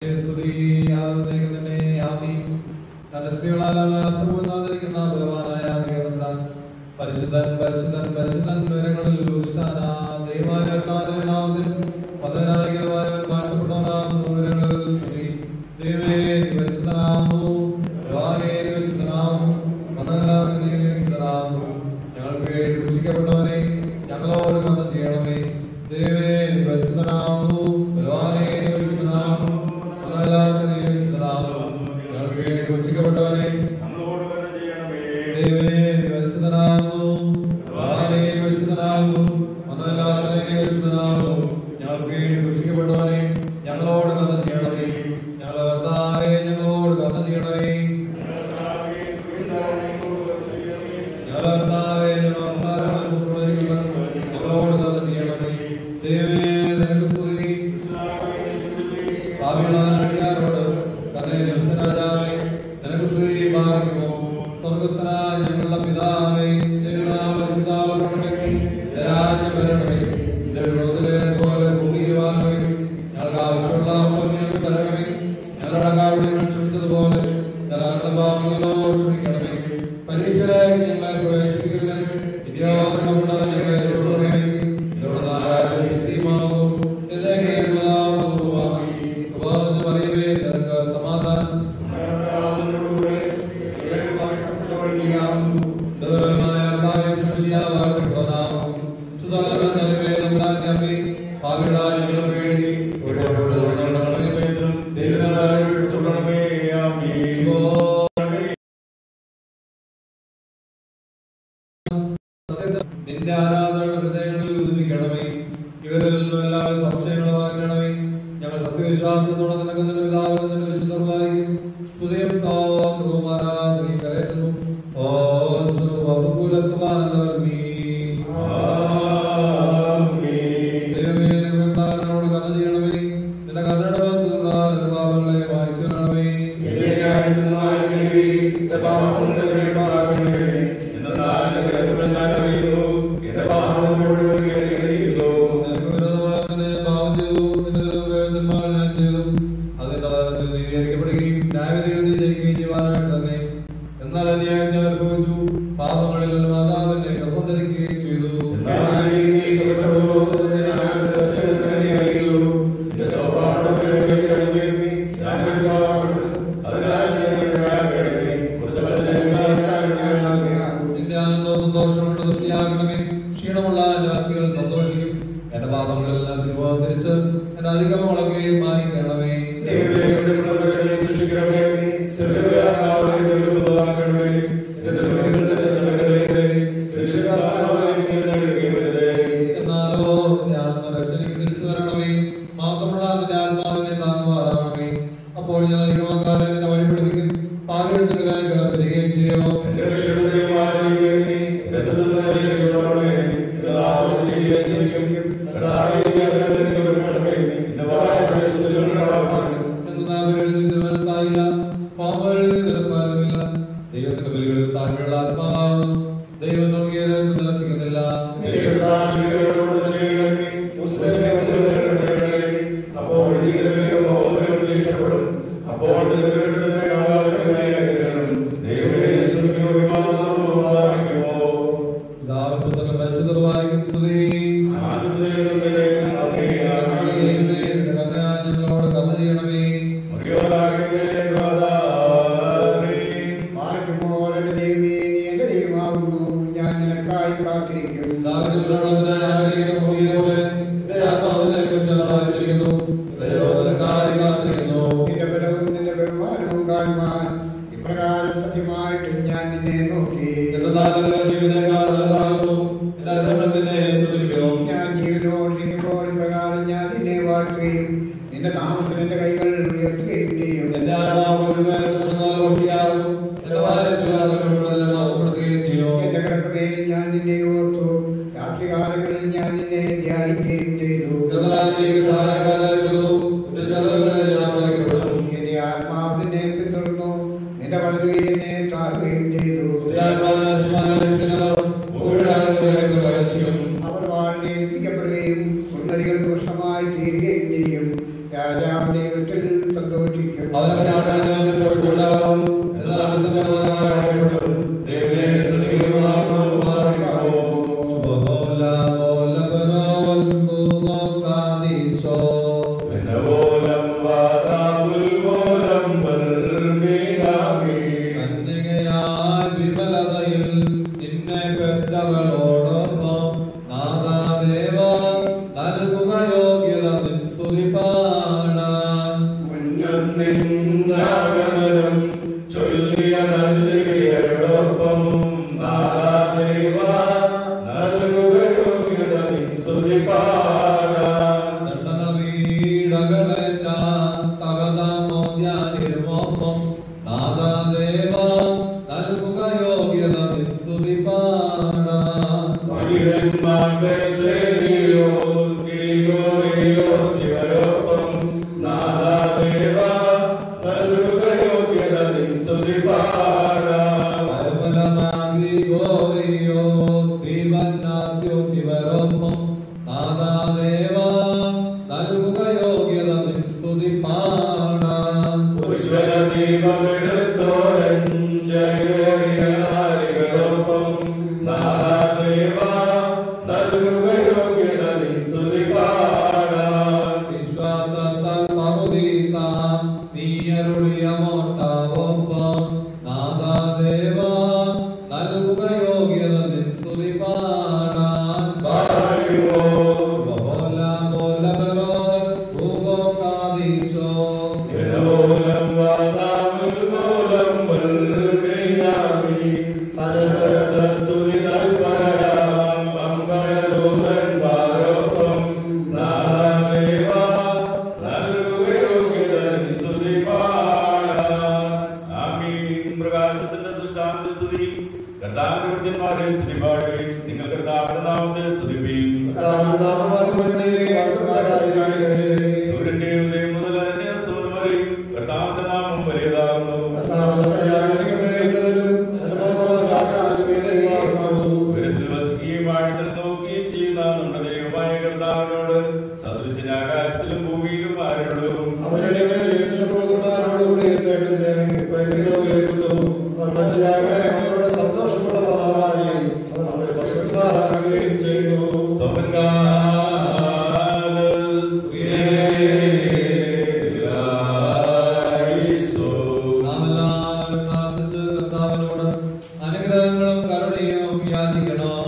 സ്തുതി ആരാധനയ്ക്ക് തന്നെ ആമീൻ. തന്റെ സ്ത്രീകളാൽ ആകാശവും നിറഞ്ഞിരിക്കുന്ന ബലവാനായ ദൈവമെല്ലാം പരിശുദ്ധൻ പരിശുദ്ധൻ പരിശുദ്ധൻ ഉയരങ്ങളിൽ ഹോശാന. ദൈവമായ കർത്താവിന്റെ നാമത്തിൽ പദവിനായകരമായവൻ വാഴ്ത്തപ്പെട്ടവനാകുന്നു ഉയരങ്ങളിൽ സ്തുതി. ദൈവമേ, നീ പരിശുദ്ധനാകുന്നു. ബലവാനേ, നീ പരിശുദ്ധനാകുന്നു. മതകലാർന്ന് നീ പരിശുദ്ധനാകുന്നു. ഞങ്ങൾക്ക് വേണ്ടി ക്രൂശിക്കപ്പെട്ടവനെ ഞങ്ങളോട് കർമ്മ ചെയ്യണമേ ദൈവമേ, നീ പരിശുദ്ധനാകുന്നു. ബലവാനേ, നീ പരിശുദ്ധനാകുന്നു. മതകലാർന്ന് നീ പരിശുദ്ധനാകുന്നു. ഞങ്ങൾക്ക് വേണ്ടി ക്രൂശിക്കപ്പെട്ടവനെ നമ്മളോട് തന്നെ ചെയ്യണമേ ദൈവമേ, നീ പരിശുദ്ധനാകുന്നു. ബലവാനേ, നീ പരിശുദ്ധനാകുന്നു. മതകലാർന്ന് നീ പരിശുദ്ധനാകുന്നു. ഞങ്ങൾക്ക് വേണ്ടി ക്രൂശിക്കപ്പെട്ടവനെ ഞങ്ങളോട് കർമ്മ ചെയ്യണമേ ഞങ്ങളുടെ കർത്താവേ ഞങ്ങളോട് കർമ്മ ചെയ്യണമേ ഞങ്ങളെ നമസ്കാരങ്ങളെ സുപ്രഭരിക്കുന്ന ഞങ്ങളോട് തന്നെ ചെയ്യണമേ ദൈവമേ നിനക്ക് സ്തുതി പാപികളായ അടിയാരോട് തന്നെ രാജാവേ നിനക്ക് സ്തുതി പാലിക്കുമോ സ്വർഗസ്ഥനായ ഞങ്ങളുടെ പിതാവേ നിന്റെ നാമം പരിശുദ്ധാവപ്പെടണമേ നിന്റെ രാജ്യം വരണമേ നിന്റെ വിരോധത്തിലെ പോലെ ഭൂമിയിൽ വാങ്ങണമേ ഞങ്ങൾക്ക് ആവശ്യമുള്ള അപ്പോൾ ഞങ്ങൾക്ക് തരണമേ ഞങ്ങളുടെ കാവ്യങ്ങൾ ക്ഷമിച്ചതുപോലെ ഞങ്ങളുടെ പാപങ്ങളോ ക്ഷമിക്കണമേ പരീക്ഷയിലേക്ക് ഞങ്ങളെ പ്രവേശിപ്പിക്കരുത് വിദ്യാഭ്യാസമുണ്ടാകും ഞങ്ങളെ രക്ഷിക്കണമേ ഇതോടെ നാരായണ ശക്തിയുമാകും പറയുമേ നിനക്ക് സമാധാനം ദുർബലമായ കർത്താവേ, ശിവശിയാ വാഴ്ത്തപ്പെട്ടവനാകും. സുതലമായ തലമേ തമ്പുരാന്റെ അമ്മേ, പാപികളായ ഞങ്ങൾക്ക് വേണ്ടി ഇപ്പോഴും ഞങ്ങളുടെ സമയത്തും ദൈവനാമത്തിൽ അപേക്ഷിച്ചുകൊള്ളണമേ. ഇപ്പോ സത്യത്തിൽ നിന്റെ ആരാധനയുടെ ഹൃദയങ്ങളിൽ ഉദിപ്പിക്കണമേ ഇവരിൽ നിന്നും എല്ലാവരും സംശയങ്ങളും മാറ്റണമേ ഞങ്ങൾ സത്യവിശ്വാസത്തോടെ നിനക്ക് നിന്റെ പിതാവിനും നിന്റെ വിശുദ്ധർവായിരിക്കും സുദയം സ്വാതന്ത്ര്യവും ആരാധനയും കരയറ്റുന്നു ഓ സുബഹുകുല സുബാനവൽമീ ദൈവമേ നിനോട് കഥ ചെയ്യണമേ നിന്റെ കരുണയുടെ ബന്ധത്തിലുള്ള നിന്റെ പാപങ്ങളെ വായിച്ചു കാണണമേ നിനക്ക് വിരോധമായി തന്നെ പാപം ചെയ്തു നിന്റെ വേദന്മാർ ഞാൻ ചെയ്തു അതിന്റെ കാലത്തിൽ നീതീകരിക്കപ്പെടുകയും ന്യായവിധികൾ നീ ജയിക്കുകയും ചെയ്യുവാനായിട്ട് തന്നെ എന്നാൽ അന്യായം ഞാൻ അനുഭവിച്ചു പാപങ്ങളിൽ മാതാവിനെ ഗർഭം ധരിക്കുകയും ചെയ്തു നിന്റെ ആനന്ദവും സന്തോഷം കൊണ്ട് തൃപ്തിയാകണമേ ക്ഷീണമുള്ള രാശികൾ സന്തോഷിക്കും എന്റെ പാപങ്ങളെല്ലാം തിരുവോം തിരിച്ച് എന്റെ അധികമങ്ങളൊക്കെ മാനിക്കണമേ എന്നാലോ നിന്റെ ആത്മ രക്ഷയ്ക്ക് തിരിച്ചു തരണമേ മാത്രമല്ല നിന്റെ ആത്മാവിനെ താങ്ങുവാറാവണമേ അപ്പോൾ ഞാൻ അധികമാക്കാതെ നിന്നെ വഴി പഠിപ്പിക്കും പാലെടുത്തുകളായി തിരികെയും ചെയ്യോ എന്ന് എഴുതി മനസ്സായില്ല പാമ്പെഴുതി നിലപ്പാരുമില്ല ദൈവത്തിന്റെ ബലികളിൽ താഴ്മയുള്ള ആത്മാവാകും ദൈവം നൽകിയത് നിരസിക്കുന്നില്ല അപ്പോൾ പിതാവും പുത്രനും പരിശുദ്ധരുമായിരിക്കും സ്തുതി ദൈവമേ, നിന്റെ കരുണയാൽ ഞങ്ങളോട് കരുണ ചെയ്യണമേ അവരവന്റെ ആട്ടങ്ങളിൽ പ്രവർത്തിച്ചാലും എന്നാൽ അഭിസംബോധനമായപ്പെടും ദൈവമേ സ്തുതിയും ആത്മാവും പാർപ്പിക്കാവൂ. സുബഹോല ബോല ബരോവൽ ഭൂലോകാദീശോ. എന്നപോലം വാതാവുൽ പോലം വൽമീനാമി. കന്യകയാൽ വിമലതയിൽ നിന്നെ പെറ്റവളോടൊപ്പം നാദാദേവ നൽകുക യോഗ്യത നിൻ സ്തുതി പാടാൻ മുന്നം നിന്നാഗമനം ചൊല്ലിയ നന്ദികയോടൊപ്പം നാദാദേവ നൽകുക യോഗ്യത നിൻ സ്തുതി പാടാൻ ദണ്ഡന വീടകളേറ്റ സകതമോദ്യാനിരുമൊപ്പം നാദാദേവ നൽകുക യോഗ്യത നിൻ സ്തുതി പാടാൻ മഹിരന്മാരുടെ ശ്രേണിയോസ് ഗ്രിഗോറിയോസ് ഇവരൊപ്പം നാദാദേവ നൽകുക യോഗ്യത നിൻ സ്തുതി പാടാം പരമലമാകി ഗോറിയോ ദീപന്നാസ്യോ ശിവരൊപ്പം നാദാദേവ നൽകുക യോഗ്യത നിൻ സ്തുതി പാടാൻ പുഷ്പദീപമെടുത്തോരൻ ജയഗോറിയാരികളൊപ്പം നാദാദേവ നൽകുക യോഗ്യത നിൻ സ്തുതി പാടാം വിശ്വാസത്താൽ പറുദീസ നീയരുളിയ മോട്ടാവൊപ്പം നാദാദേവ നൽകുക യോഗ്യത നിൻ സ്തുതി പാടാൻ പാടുമോ ബഹോല ബോല ബരോവൽ ഭൂലോകാദീശോ എന്നോലം വാദാമുൽ മൂലം വൽമീനാമി അനവരത സ്തുതി തൽപരരാം മംഗളദൂതന്മാരൊപ്പം നാദാദേവ നൽകുക യോഗ്യത നിൻ സ്തുതി പാടാം ആമീൻ പ്രകാശത്തിന്റെ സൃഷ്ടാവിന്റെ സ്തുതി കർത്താവിന്റെ വൃദ്ധന്മാരെ സ്തുതി പാടുകയും നിങ്ങൾ കർത്താവിന്റെ നാമത്തെ സ്തുതിപ്പീൻ സൂര്യന്റെ ഉദയം മുതൽ അതിന്റെ അസ്തമനം വരെയും കർത്താവിന്റെ നാമം വലിയതാകുന്നു ഉയരത്തിൽ വസിക്കുകയും ആഴത്തിൽ നോക്കുകയും ചെയ്യുന്ന നമ്മുടെ ദൈവമായ കർത്താവിനോട് സദൃശന ആകാശത്തിലും ഭൂമിയിലും ആരുള്ളൂ ചെയ്യുന്നു നാം എല്ലാവരും പ്രാർത്ഥിച്ച് കർത്താവിനോട് അനുഗ്രഹങ്ങളും കരുണയും യാചിക്കണം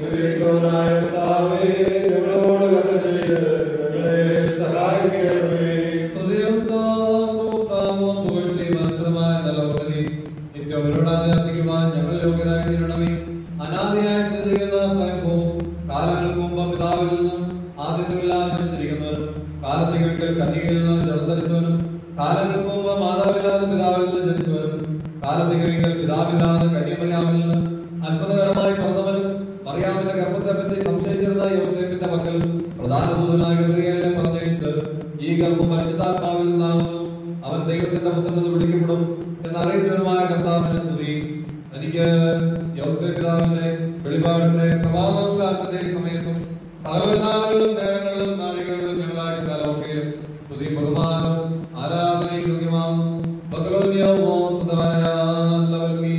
സഹായിക്കണമേ സ്തുതിയും സ്തോത്രവും പ്രാപവും പുകഴ്ചയും മനസ്സിലുമായ നല്ല ഉന്നതി നിത്യം അവരോടാതെ അർപ്പിക്കുവാൻ ഞങ്ങൾ യോഗ്യരായി തീരണമേ അനാദിയായി സ്ഥിതി ചെയ്യുന്ന സ്വയംഭവും കാലങ്ങൾക്ക് മുമ്പ് പിതാവിൽ നിന്നും ആദ്യത്വമില്ലാതെ ജനിച്ചിരിക്കുന്നവരും കാലത്തേക്ക് ഒരിക്കൽ കന്യകയിൽ നിന്ന് ജഡം ധരിച്ചവനും കാലങ്ങൾക്ക് മുമ്പ് മാതാവില്ലാതെ പിതാവിൽ നിന്ന് ജനിച്ചവനും കാലത്തേക്ക് ഒരിക്കൽ പിതാവില്ലാതെ കന്യമറിയാമിൽ നിന്ന് അത്ഭുതകരമായി പിറന്നവനും മറിയാമിന്റെ ഗർഭത്തെ പറ്റി സംശയിച്ചിരുന്ന യോസേഫിന്റെ മക്കൾ പ്രധാന ദൂതനായ ഗബ്രിയേലിനെ പറഞ്ഞയച്ച് ഈ ഗർഭം പരിശുദ്ധാത്മാവിൽ നിന്നാകുന്നു അവൻ ദൈവത്തിന്റെ പുത്രൻ എന്ന് വിളിക്കപ്പെടും എന്നറിയിച്ചവനുമായ കർത്താവിന്റെ സ്തുതി എനിക്ക് യോസേഫ് പിതാവിന്റെ വെളിപാടിന്റെ പ്രഭാതനമസ്കാരത്തിന്റെ സമയത്തും സകലനാളുകളിലും നേരങ്ങളിലും നാഴികളിലും ഞങ്ങളായി കാലമൊക്കെയും സ്തുതി ബഹുമാനം ആരാധനയും യോഗ്യമാം ബഹുലോന്യമോ സുതായ ലവൽമീ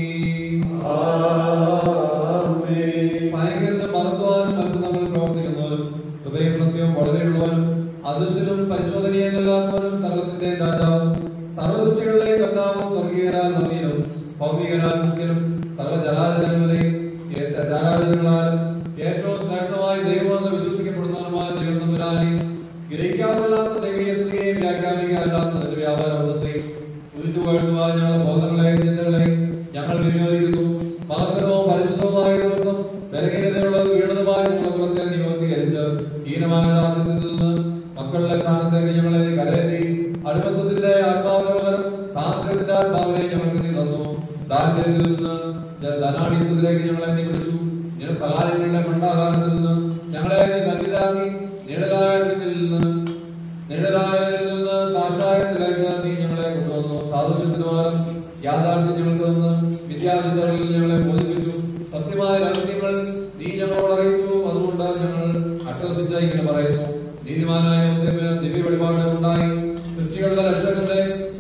ഭയങ്കരനും മറക്കുവാനും അത്ഭുതങ്ങൾ പ്രവർത്തിക്കുന്നവരും ഹൃദയ സത്യവും വളരെയുള്ളവനും അദൃശ്യനും പരിശോധനീയനല്ലാത്തവനും സർവത്തിന്റെ രാജാവും സർവദൃഷ്ടികളിലെ കർത്താവും സ്വർഗീയരാൽ നന്ദിയും ഭൗമികരാൽ സത്യനും സകല ജലാചരങ്ങളെയും ജലാചരങ്ങളാലും ഏറ്റവും ശ്രേഷ്ഠമായി ദൈവമെന്ന് വിശ്വസിക്കപ്പെടുന്നവനുമായ ദൈവം തമ്പുരാനെ ഗ്രഹിക്കാവുന്നല്ലാത്ത ദൈവീയ സ്ഥിതിയെയും വ്യാഖ്യാനിക്കാനില്ലാത്ത നിന്റെ വ്യാപാരബന്ധത്തെയും കുതിച്ചു പോഴുവാൻ ഞങ്ങളുടെ ബോധങ്ങളെയും ചിന്തകളെയും ഞങ്ങൾ വിനിയോഗിക്കുന്നു മഹത്തരവും പരിശുദ്ധവുമായ ദിവസം ബലഹീനതയുള്ളത് വീണതുമായ ഞങ്ങളുടെ കുലത്തെ നിയമീകരിച്ച് ഹീനമായ ദാസ്യത്തിൽ നിന്ന് മക്കളുടെ സ്ഥാനത്തേക്ക് ഞങ്ങളെ നീ കരയറ്റി അടിമത്തത്തിന്റെ ആത്മാവിന് പകരം സ്വാതന്ത്ര്യത്തിന്റെ ആത്മാവിനെ ഞങ്ങൾക്ക് നീ തന്നു ദാരിദ്ര്യത്തിൽ നിന്ന് ജ- ധനാടിത്തത്തിലേക്ക് ഞങ്ങളെ നീ വിളിച്ചു നിന്റെ സഹായങ്ങളുടെ മണ്ടാകാരത്തിൽ നിന്ന് ഞങ്ങളെ നീ കല്ലിലാക്കി നിഴലായത്തിൽ നിന്ന് നിഴലായതിൽ നിന്ന് കാഷായത്തിലേക്ക് നീ ഞങ്ങളെ കൊണ്ടുവന്നു സാദൃശ്യത്തിന് പകരം യാഥാർത്ഥ്യം ഞങ്ങൾക്ക് തന്ന് വിദ്യാർത്ഥികളിൽ ഞങ്ങളെ ബോധിപ്പിച്ചു സത്യമായ രഹസ്യങ്ങൾ നീ ഞങ്ങളോട് അറിയിച്ചു അതുകൊണ്ട് ഞങ്ങൾ അട്ടർപ്പിച്ച ഇങ്ങനെ പറയുന്നു നീതിമാനായ യോസേഫിന് ദിവ്യ വെളിപാട് ഉണ്ടായി സൃഷ്ടികളുടെ രക്ഷകന്റെ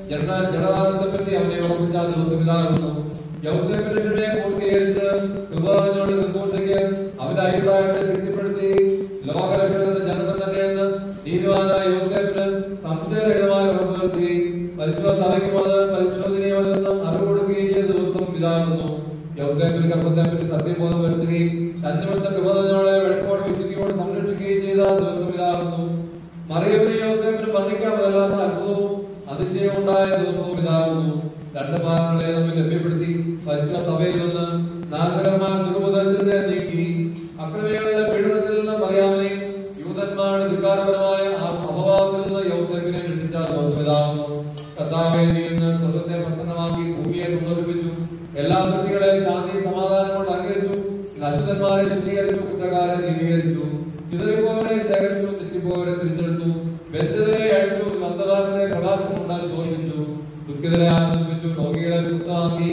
ജഡ- ജഡദാനത്തെപ്പറ്റി അവനെ ഉറപ്പിച്ച ദിവസം ഇതാകുന്നു യൗസേപ്പിന്റെ ചിന്തയെ പൂർത്തീകരിച്ച് കൃപാനോട് ശുശ്രൂഷയ്ക്ക് അവന്റെ അഭിപ്രായത്തെ ശക്തിപ്പെടുത്തി ലോകരക്ഷകന്റെ ജനത തന്നെയെന്ന് നീതിവാനായ യോസേപ്പിന് സംശയരഹിതമായി ഉറപ്പ് നിർത്തി പരിശുദ്ധ സഭയ്ക്കും അത് പരിശോധനീയമല്ലെന്നും അറിവ് കൊടുക്കുകയും ചെയ്ത ദിവസം ഇതാകുന്നു യൗസേപ്പിന് ഗർഭത്തെ പറ്റി സത്യബോധം വരുത്തുകയും തന്നിമത്തെ കൃപതയോടെ വെളുപ്പോട് വിശുദ്ധിയോട് സംരക്ഷിക്കുകയും ചെയ്ത ദിവസം ഇതാകുന്നു മറിയമിനെ യോസേപ്പിന് വർണ്ണിക്കാൻ വല്ലാത്ത അത്ഭുതവും അതിശയവും ഉണ്ടായ ദിവസവും ഇതാകുന്നു രണ്ട് ഭാഗങ്ങളെ തമ്മിൽ ലഭ്യപ്പെടുത്തി പരിശുദ്ധ സഭയിൽ നിന്ന് നാശകരമായ ദുർമുദർശനത്തെ നീക്കി അക്രമികളുടെ പീഡനത്തിൽ നിന്ന് മറിയാമനെയും യൂതന്മാരുടെ ധിക്കാരപരമായ ആ അപവാദത്തിൽ നിന്ന് യൗസേപ്പിനെ രക്ഷിച്ച ദിവസം ഇതാകുന്നു കർത്താവെ നീ ഇന്ന് സ്വർഗത്തെ പ്രസന്നമാക്കി ഭൂമിയെ സന്തോഷിപ്പിച്ചു എല്ലാ സൃഷ്ടികളെ ശാന്തി സമാധാനം കൊണ്ട് അംഗീകരിച്ചു നശിതന്മാരെ ശുദ്ധീകരിച്ചു കുറ്റക്കാരെ നീതീകരിച്ചു ചിതറിപ്പോവരെ ശേഖരിച്ചു തെറ്റിപ്പോവരെ തിരിച്ചെടുത്തു വ്യക്തതയെ അഴിച്ചു അന്ധകാരത്തെ പ്രകാശം കൊണ്ട് ശോഷിച്ചു ദുഃഖിതരെ ആശ്വസിപ്പിച്ചു രോഗികളെ സുസ്ഥമാക്കി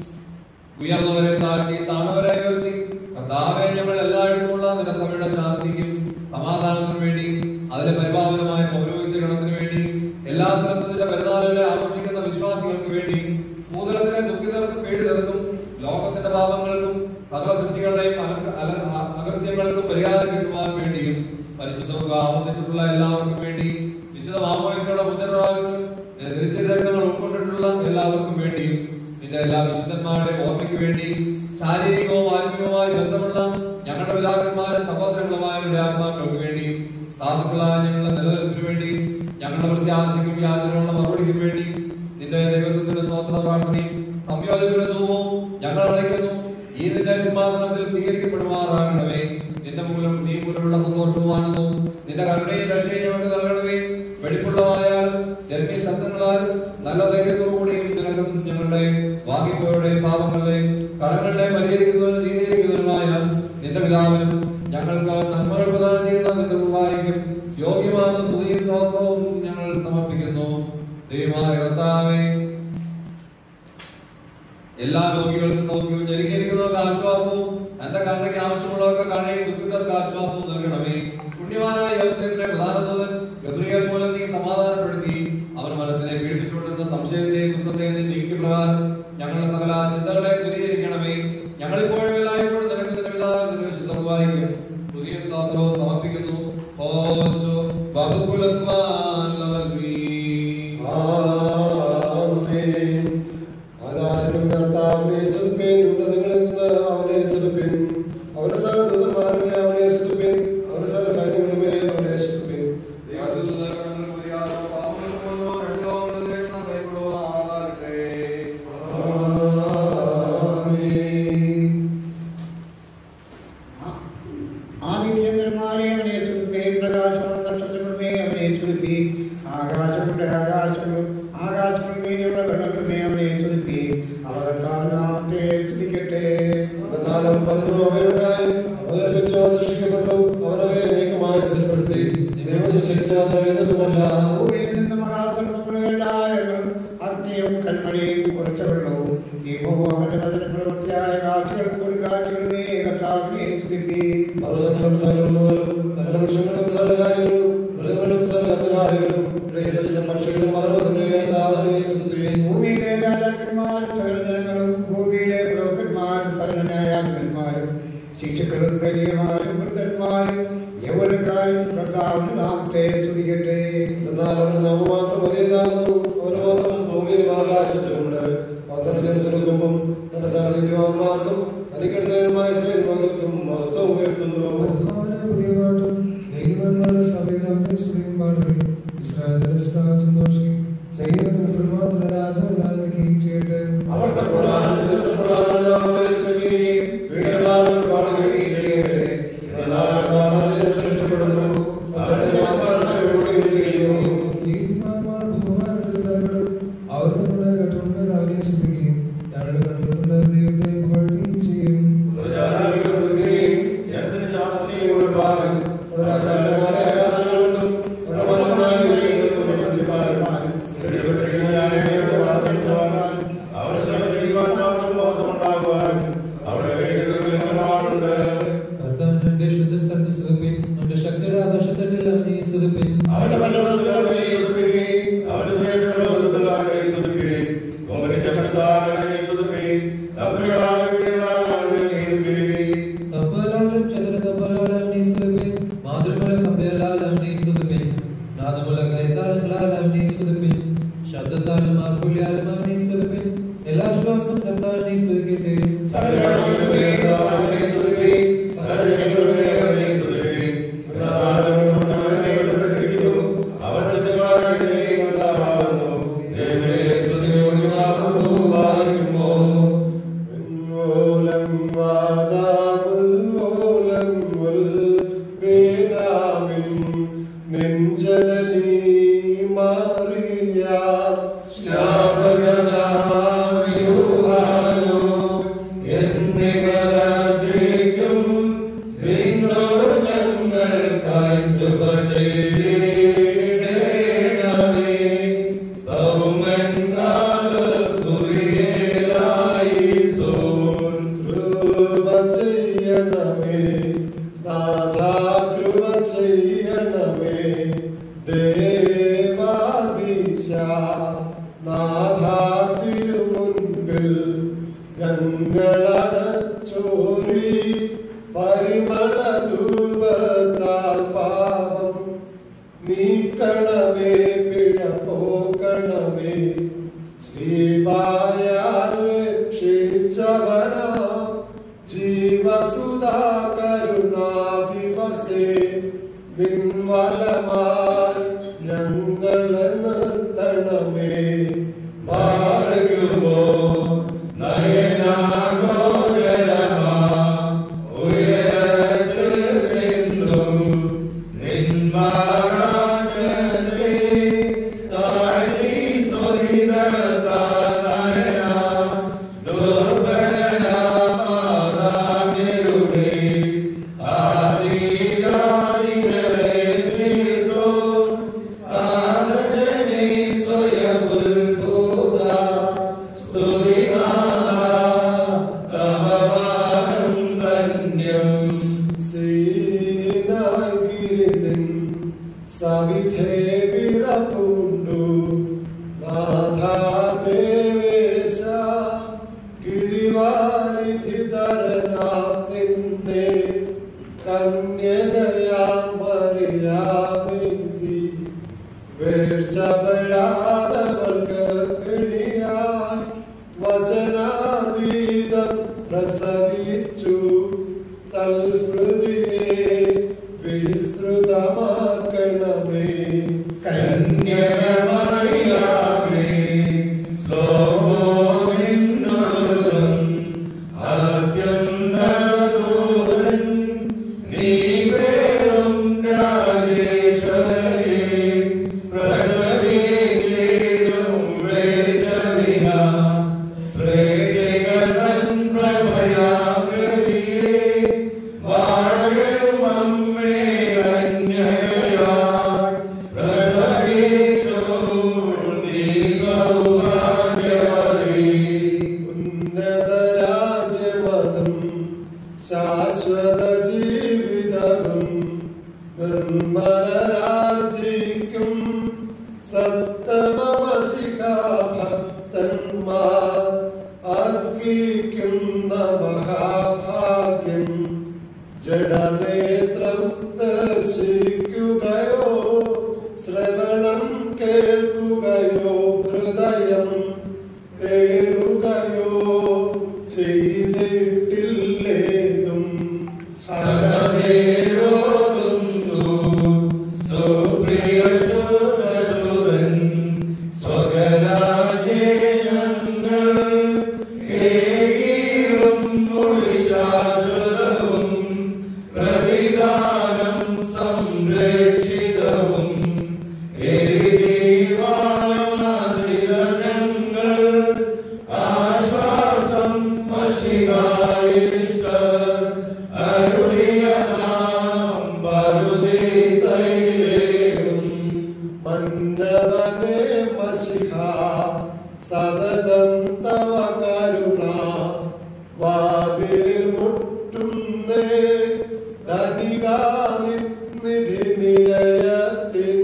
ഉയർന്നവരെ താഴ്ത്തി താണവരെ ഉയർത്തി കർത്താവെ ഞങ്ങൾ എല്ലായിടത്തുമുള്ള നിന്റെ സഭയുടെ ശാന്തിക്കും സമാധാനത്തിനു വേണ്ടി അതിലെ പരിപാവനമായ പൗരോഹിത്യ ഗണത്തിന് വേണ്ടി എല്ലാ സ്ഥലത്തും നിന്റെ പെരുന്നാളുകളെ ആഘോഷിക്കുന്ന വിശ്വാസികൾക്ക് വേണ്ടി ഭൂതലത്തിലെ ദുഃഖിതർക്കും പേടിതർക്കും ലോകത്തിന്റെ പാപങ്ങൾക്കും സകല സൃഷ്ടികളുടെയും അലങ്ക- അല- അ- അകൃത്യങ്ങൾക്കും പരിഹാരം കിട്ടുവാൻ വേണ്ടിയും പരിശുദ്ധവും ആവശ്യപ്പെട്ടുള്ള എല്ലാവർക്കും വേണ്ടി വിശുദ്ധ മാമോയിസയുടെ മുദ്രകൾ രക്തങ്ങൾ ഉൾക്കൊണ്ടിട്ടുള്ള എല്ലാവർക്കും വേണ്ടിയും നിന്റെ എല്ലാ വിശുദ്ധന്മാരുടെ ഓർമ്മയ്ക്ക് വേണ്ടി ശാരീരികവും ആത്മീയവുമായി ബന്ധമുള്ള ഞങ്ങളുടെ പിതാക്കന്മാരുടെ സഹോദരങ്ങളുമായവരുടെ ആത്മാക്കൾക്ക് വേണ്ടി സാധുക്കളായ ഞങ്ങളുടെ നിലനിൽപ്പിന് വേണ്ടി ഞങ്ങളുടെ പ്രത്യാശയ്ക്കും യാതൊരുള്ള മറുപടിക്കും വേണ്ടി നിന്റെ ദൈവത്തിന്റെ സ്വതന്ത്ര പ്രാർത്ഥനയും സംയോജന ധൂപവും ഞങ്ങൾ അടയ്ക്കുന്നു ഈ നിന്റെ സിംഹാസനത്തിൽ സ്വീകരിക്കപ്പെടുമാറാകണമേ നിന്റെ മൂലം നീ മൂലമുള്ള സന്തോഷവും ആനന്ദവും നിന്റെ കരുണയും രക്ഷയും ഞങ്ങൾക്ക് നൽകണമേ വെടിപ്പുള്ളതായാൽ ജന്മീയ ശബ്ദങ്ങളാൽ നല്ല ധൈര്യത്തോടുകൂടിയും നിനക്കും ഞങ്ങളുടെ വാങ്ങിപ്പോരുടെയും പാപങ്ങളുടെയും കടങ്ങളുടെയും പരിഹരിക്കുന്നതിനും നീതിയിരിക്കുന്നതിനുമായ നിന്റെ പിതാവിനും ഞങ്ങൾക്ക് നന്മകൾ പ്രദാനം ചെയ്യുന്ന നിന്റെ കുർബാനയ്ക്കും യോഗ്യമായ സ്തുതിയും സ്തോത്രവും ഞങ്ങൾ സമർപ്പിക്കുന്നു ദൈവമായ കർത്താവേ എല്ലാ രോഗികൾക്കും സൗഖ്യവും ഞെരുങ്ങിയിരിക്കുന്നവർക്ക് ആശ്വാസവും തന്റെ കണ്ണയ്ക്ക് ആവശ്യമുള്ളവർക്ക് കണ്ണയും ദുഃഖിതർക്ക് ആശ്വാസവും നൽകണമേ പുണ്യവാനായ യോസേഫിന്റെ പ്രധാനതൻ ഗബ്രിയേൽ മൂലം നീ സമാധാനപ്പെടുത്തി അവൻ മനസ്സിനെ പീഡിപ്പിച്ചുകൊണ്ടിരുന്ന സംശയത്തെയും ദുഃഖത്തെയും നീ നീക്കി പ്രകാരം ഞങ്ങളുടെ സകല ചിന്തകളെ ദൂരീകരിക്കണമേ ഞങ്ങളിപ്പോഴും എല്ലായ്പ്പോഴും നിനക്ക് നിന്റെ പിതാവിനെ നിന്റെ വിശുദ്ധ വായിക്കും പുതിയ സ്തോത്രവും സമർപ്പിക്കുന്നു ഓശോ ബഹുകുലസ്മാൻ ലവൽ മീ ആമേൻ. ആകാശത്തിൽ കർത്താവിനെ സ്തുതിപ്പിൻ, ഉന്നതങ്ങളിൽ നിന്ന് അവനെ സ്തുതിപ്പിൻ. അവന്റെ സകല ദൂതന്മാരുമേ അവനെ സ്തുതിപ്പിൻ. അവന്റെ സകല സൈന്യങ്ങളുമേ അവനെ സ്തുതിപ്പിൻ. ആമേൻ. ആദിത്യന്മാരെ അവനെ സ്തുതിപ്പേൻ പ്രകാശമുള്ള നക്ഷത്രങ്ങളുമേ അവനെ സ്തുതിപ്പേൻ ആകാശമുണ്ട് ആകാശങ്ങളും ആകാശങ്ങളുടെ മീതിയുള്ള വെള്ളങ്ങളുമേ അവനെ സ്തുതിപ്പേൻ അവ കർത്താവിന്റെ നാമത്തെ സ്തുതിക്കട്ടെ എന്നാലും പതിനു അവയുണ്ടായി അവതരിപ്പിച്ചു സൃഷ്ടിക്കപ്പെട്ടു അവനവയെ നീക്കമായി സ്ഥിരപ്പെടുത്തി ദൈവം നിശ്ചയിച്ചത് എഴുതുമല്ല ഭൂമിയിൽ നിന്ന് മഹാസർപ്പങ്ങളും എല്ലാഴങ്ങളും അഗ്നിയും കൽമഴയും കുറച്ച വെള്ളവും ഈ ഭൂവും അവന്റെ വചന പ്രവൃത്തിയായ കാറ്റുകളും കൊടുങ്കാറ്റുകളുമേ കർത്താവിനെ സ്തുതിപ്പേൻ പർവ്വതങ്ങളും സകലങ്ങളും വൃക്ഷങ്ങളും സകലകാര്യങ്ങളും മൃഗങ്ങളും സകലകാര്യങ്ങളും ഇടയിലുള്ള പക്ഷികളും പർവ്വതങ്ങളെ താവനെ സ്തുതിയും ഭൂമിയിലെ രാജാക്കന്മാരും സകല ജനങ്ങളും ഭൂമിയിലെ പ്രഭുക്കന്മാരും സകല ന്യായാധിപന്മാരും ശിശുക്കളും വലിയമാരും വൃദ്ധന്മാരും യൗവനക്കാരും കർത്താവിന്റെ നാമത്തെ സ്തുതിക്കട്ടെ എന്നാൽ അവന് നാമം മാത്രം വലിയതാകുന്നു അവന് മാത്രം ഭൂമിയിലും ആകാശത്തിലുമുണ്ട് അവൻ തന്റെ ജനത്തിനും തന്റെ സഹനിധിമാർക്കും തനിക്കെടുത്തതിനുമായ മകൾക്കും മഹത്വം ഉയർത്തുന്നു കർത്താവിനെ പുതിയ പാട്ടും നീതിമാന്മാരുടെ സഭയിൽ അവന്റെ സ്തുതിയും പാടുകയും ഇസ്രായേലിന്റെ സ്നാനം സന്തോഷിക്കും സൈന്യത്തിന്റെ പുത്രന്മാരുടെ രാജാവ് ആനന്ദിക്കുകയും ചെയ്യട്ടെ അവർ തപ്പോഴാണ് തപ്പോഴാണ് അവരെ സ്തുതിക്കുകയും വീടുകളാൽ പാടുകയും ചെയ്യട്ടെ എന്നാൽ കർത്താവ് രക്ഷപ്പെടുന്നു അദ്ദേഹത്തെ മാത്രം രക്ഷപ്പെടുകയും ചെയ്യുന്നു നീതിമാന്മാർ ബഹുമാനത്തിൽ ഭയപ്പെടും അവർ തങ്ങളുടെ കട്ടുകൊണ്ടുമേൽ അവനെ സ്തുതിക്കുകയും ഞങ്ങളുടെ കണ്ടുകൊണ്ട് ദൈവത്തെ പുകഴ്ത്തുകയും ചെയ്യും പ്രജാതികൾക്ക് കൊടുക്കുകയും ജനത്തിന് ശാസ്ത്രീയ ഒരു ഭാഗം ഒരു രാജാക്കന്മാരെ ആരാധനകൊണ്ടും ഒരു മനുഷ്യനായ ദൈവങ്ങൾക്കും പ്രതിമാന്മാരും അവരുടെ ശബ്ദത്താലും മാർഗുള്യാലും അവനെ സ്തുതിപ്പിൻ എല്ലാ ശ്വാസം കർത്താവിനെ സ്തുതിക്കട്ടെ നെഞ്ചലനീ മാറിയ ശാപകനായോ എന്നിവരാഗ്രഹിക്കും നിന്നോട് ഞങ്ങൾക്കായി കൃപ ചെയ്യണമേ സൗമൻ കാലസുറിയേറായി സോൻ കൃപ ചെയ്യണമേ നാഥാ കൃപ ചെയ്യണമേ ദേവാദീശ നാഥാ തിരുമുൻപിൽ ഗംഗളടച്ചോരി പരിമള ധൂപത്താൽ പാപം നീക്കണമേ പിഴ പോക്കണമേ ശ്രീവായാൽ രക്ഷിച്ചവനാ ജീവസുധാ കരുണാ ദിവസേ നിൻവലമായി ഞങ്ങളെ നിർത്തണമേ ഭാരകുമോ നയനാഗോചരമാ ഉയരത്തിൽ നിന്നും നിന്മാരാജനേ താഴ്ത്തി സ്വഹിതതാതനയാ ദുർബലനാമാതാവിരുടെ ആദിജാതികളെ തീർത്തോ ആദജനേ സ്വയമുൽഭൂത സ്തുതിനാഥ തവമാനം ധന്യം സീനാഗിരിനിൻ സവിധേ വിറപ്പുണ്ടു നാഥാദേവേശ ഗിരിവാരിധി തരനാം നിന്നെ കന്യകയാം മറിയാമെന്തി വീഴ്ചപ്പെടാതവൾക്ക് പിണിയായി വചനാതീതം പ്രസവിച്ചു തൽസ്മൃതിയെ വിസ്തൃതമാക്കണമേ കന്യമറിയാമേ സ്ലോമോ നിന്നോജം ആദ്യന്തരദൂതൻ നീ പേരും രാജേശ്വരേ പ്രസവിച്ചേരും വേദവിന ശ്രേണികതൻ പ്രഭയാഗ്രഹിയേ വാഴും അമ്മേ കന്യകയായി പ്രസവിച്ചു നീ സൗഭാഗ്യവതി ഉന്നത രാജ്യമതും ശാശ്വത ജീവിതവും നിർമ്മലരാർജിക്കും സത്തമവശിക ഭക്തന്മാർ അർപ്പിക്കുന്ന മഹാഭാഗ്യം ജഡനേത്രം ദർശിക്കുകയോ ശ്രവണം കേൾക്കുകയോ ഹൃദയം തേറുകയോ ചെയ്തിട്ടില്ലേതും സകലേരോതുന്നു സുപ്രിയ ശുദ്ധസുരൻ സ്വകരാജേ ഞങ്ങൾ കേകീരും ശാശ്വതവും പ്രതിദാനം സംരക്ഷിതവും ഞങ്ങൾ ആശ്വാസം മഷികായിഷ്ട അരുളിയ നാം പരുദേശയിലേക്കും മന്നവനെ മഷിഹ സതതം തവ കരുണ വാതിലിൽ മുട്ടുന്നേ ധനികാനി നിധി നിലയത്തിൻ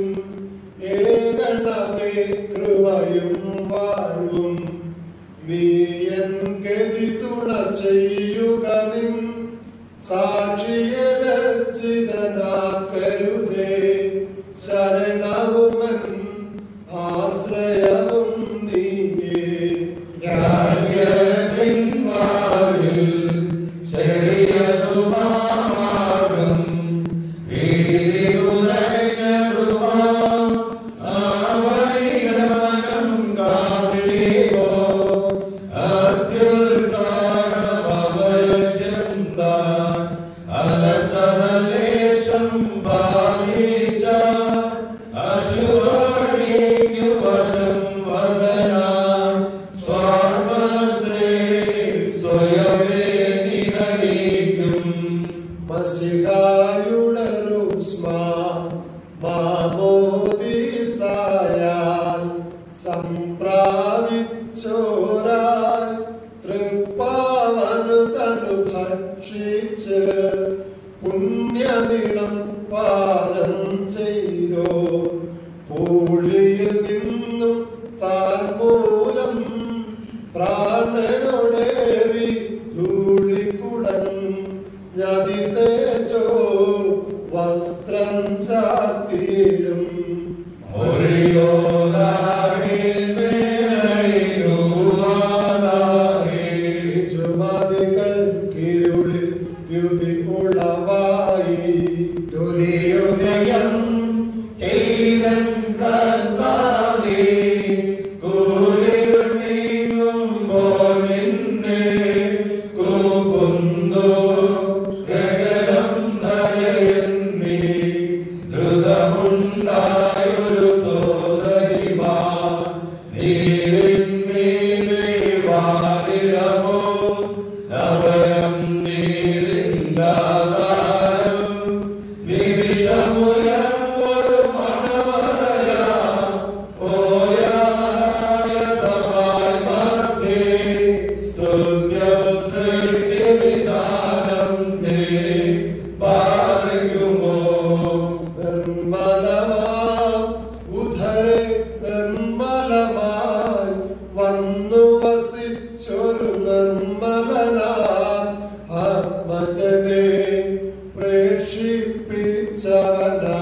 ഏകണമേ കൃപയും വാഴും നീ എൻ ഗതി തുണ ചെയ്യുക നിൻ സാക്ഷിയെ ലജ്ജിതനാക്കരുതേ ശരണവുമൻ ആശ്രയവും വന്നു വസിച്ചൊരു നിർമ്മലനാ ആത്മജനെ പ്രേക്ഷിപ്പിച്ചവനാ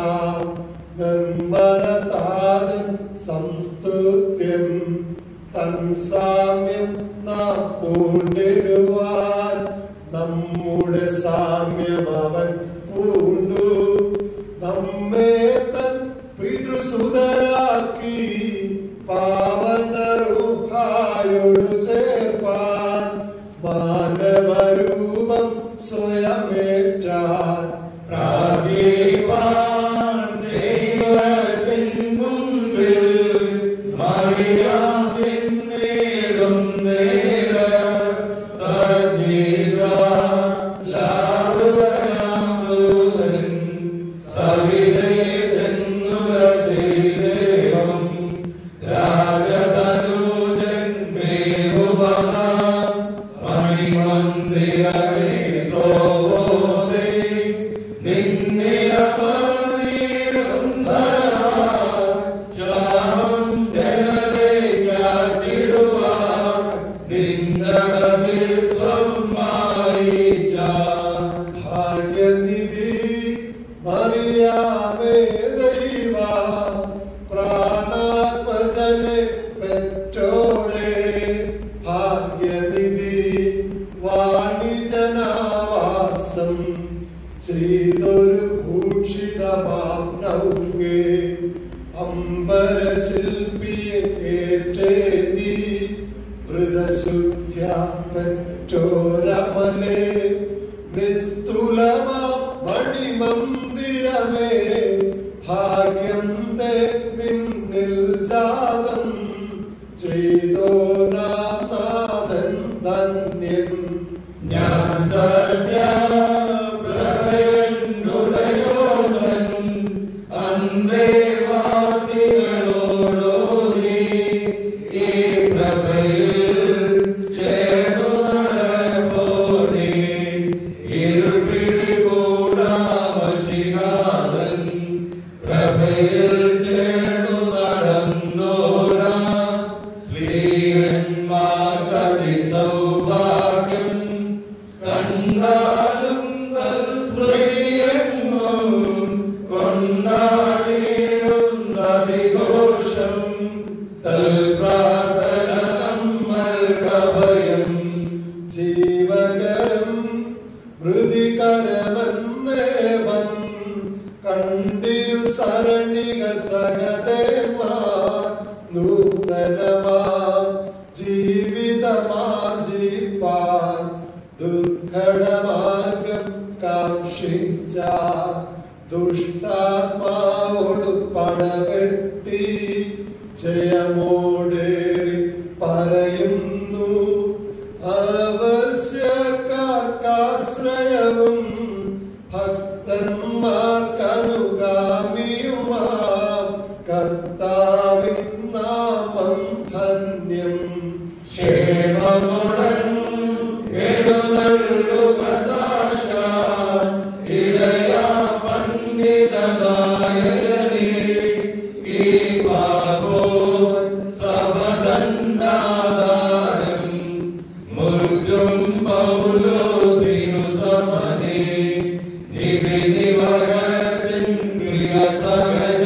നിർമ്മലതാതൻ സംസ്തുത്യം തൻ സാമ്യം നാം പൂണ്ടിടുവാൻ നമ്മുടെ സാമ്യം അവൻ പൂണ്ടു നമ്മെ തൻ പിതൃസുതരാക്കി പാവനറുഹായോടു ചേർപ്പാൻ മാനവരൂപം സ്വയമേറ്റാൻ പ്രാഗീവാൻ ദൈവത്തിൻ മുൻപിൽ മറിയാത്തിൻ നേടും നേര തജ്ഞീക ലാവുകനാം ദൂതൻ സവിതേ ചെന്നുരസീദേവം രാജതനൂജൻ മേവുപഹ മണിമന്ദിരമേ സോവോദേ നിന്നെ അപർന്നീടും ധരമാ ശ്യാമം ജനതേ കാട്ടിടുവാൻ നിന്നടതിത്വം മായിച്ച ഭാഗ്യനിധി മറിയാമേ ദൈവ പ്രാണാത്മജനെ പെറ്റോളെ ഭാഗ്യനിധി വാണിജനാവാസം ചെയ്തൊരു ഭൂഷിതമാം നൗകെ അമ്പരശില്പിയെ ഏറ്റേന്തി വൃതശുദ്ധ്യ പെറ്റോരമലേ നിസ്തുലമാ മണിമന്ദിരമേ ഭാഗ്യം തേ നിന്നിൽ ജാതം ചെയ്തോ നാഥൻ ധന്യൻ ഞാൻ സത്യ പ്രഭയനുടയോടൻ അന്തേവാസികളോടോടി ഈ പ്രഭയിൽ ചേർന്നു നടപ്പോടി ഇരുപിടികൂടാമശികാതൻ പ്രഭയിൽ ചേർന്നു നടന്നോരാ സ്ത്രീയന്മാർക്കതി സൗഭാഗ്യം കണ്ടാലും സ്മൃതിയെങ്ങും കൊണ്ടാടിയിരുന്നതിഘോഷം തൽപ്രാർത്ഥന നമ്മൾക്കഭയം ജീവകരം മൃതികരമെന്നേവം കണ്ടിരു സരണികൾ സഹദേന്മാർ നൂതനമാ ജീവിതമാർജിപ്പാൻ ദുർഘടമാർഗം കാക്ഷിച്ച ദുഷ്ടാത്മാവോട് പടവെട്ടി ജയമോടേറി പറയുന്നു ആവശ്യക്കാർക്കാശ്രയവും ഭക്തന്മാർക്കനുഗാമിയുമാം കർത്താവിൻ നാമം ധന്യം ക്ഷേമമുടൻ എഴുന്നള്ളുക സാക്ഷാൽ ഇടയാ പണ്ഡിതനായകനേ ഈ പാപോ സബദന്നാദാരം മുറ്റും പൗലോസിനു സമനേ നിബിനിവരത്തിൻ പ്രിയ സഹജ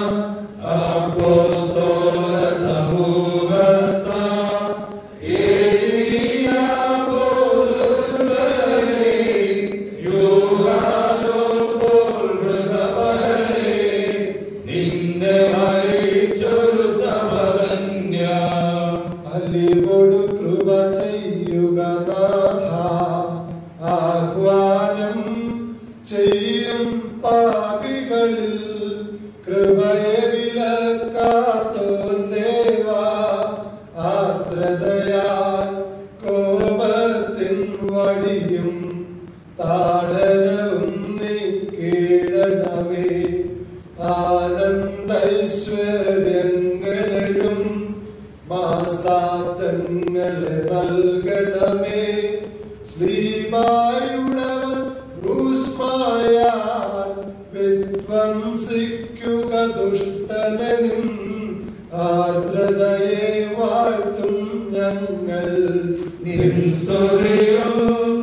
അപ്പോസ്തോല സമൂഹസ്ഥ ഏലിയാ പോലുസുലനേ യോഹാനോ പോൽ മൃതപരനേ നിന്നെ മരിച്ചൊരു സബദന്യ അലിവോട് കൃപ ചെയ്യുക നാഥ ആഹ്വാനം ചെയ്യും പാപികളിൽ കൃപയെ വിലക്കാത്തോൻ ദേവ ആർദ്രതയാൽ കോപത്തിൻ വടിയും താടനവും നീ കീഴണമേ ആനന്ദൈശ്വര്യങ്ങളെഴും മാസാത്തങ്ങളെ നൽകണമേ ശ്രീവായുടവൻ ൂഷ്മായാൽ വിധ്വംസിക്കുക ദുഷ്ടനിൻ ആർദ്രതയെ വാഴ്ത്തും ഞങ്ങൾ നിൻ സ്തുതിയും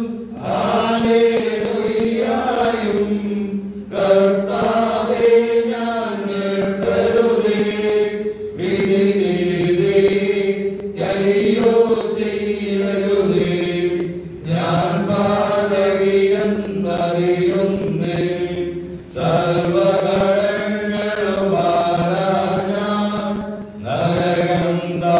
ഹല്ലേലൂയയും കർത്താവേ ഞങ്ങൾക്കരുതേ വിധിനീതി കലിയോ ചെയ്യരുതേ ഞാൻ പാതകിയെന്നറിയുന്നേ സർവകടങ്ങളും പാരാഞ്ഞാൻ നരകം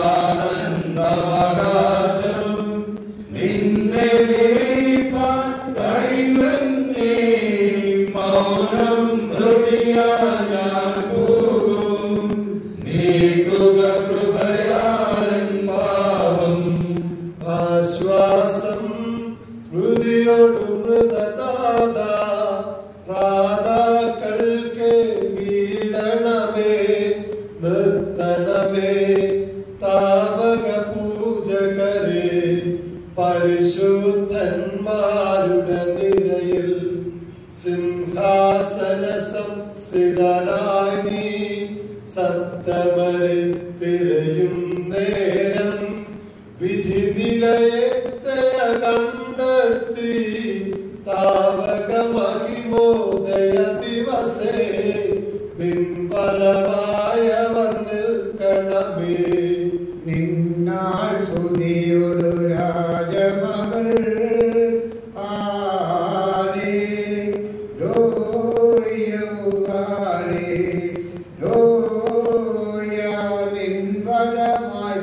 ദാനന്ദവകാശം നിന്നെ വിളിപ്പാൻ കഴിവന്നേ മൗനം ഹൃദയ ഞാൻ പോകും നീക്കുക കൃപയാലൻ പാവം ആശ്വാസം ഹൃദയോടു മൃതദാത പ്രാതാക്കൾക്ക് വീടണമേ നിർത്തണമേ താവക പൂജകരെ പരിശുദ്ധന്മാരുടെ നിരയിൽ സിംഹാസന സംസ്ഥിതനായി നീ സപ്തമരെ തിരയും നേരം വിധി നിലയത്തയ കണ്ടെത്തി താവക മഹിമോദയ ദിവസേ പിൻബലമായവർ നിൽക്കണമേ നിന്നാൾ സ്തുതിയൊടു രാജമകൾ ആരേ ലോയൗകാരേ ലോയ നിൻവരമായി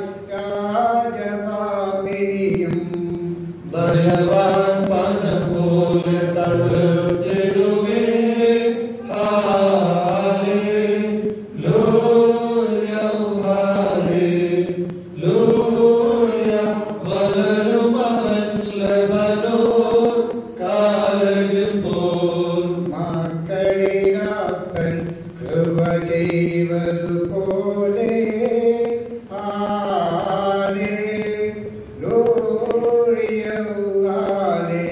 രാജഭാമിനിയും നയവാൻ പന പോലെ തടുത്തിടുമേ ഹാലേ ലോയ ഹാലേ ലോയ വളരും അവൻ ലബനോ കാലകിൽ പോൽ മാക്കളിനാക്കൻ കൃപ ചെയ്വതുപോലെ ആലേ ലോറിയൗകാലേ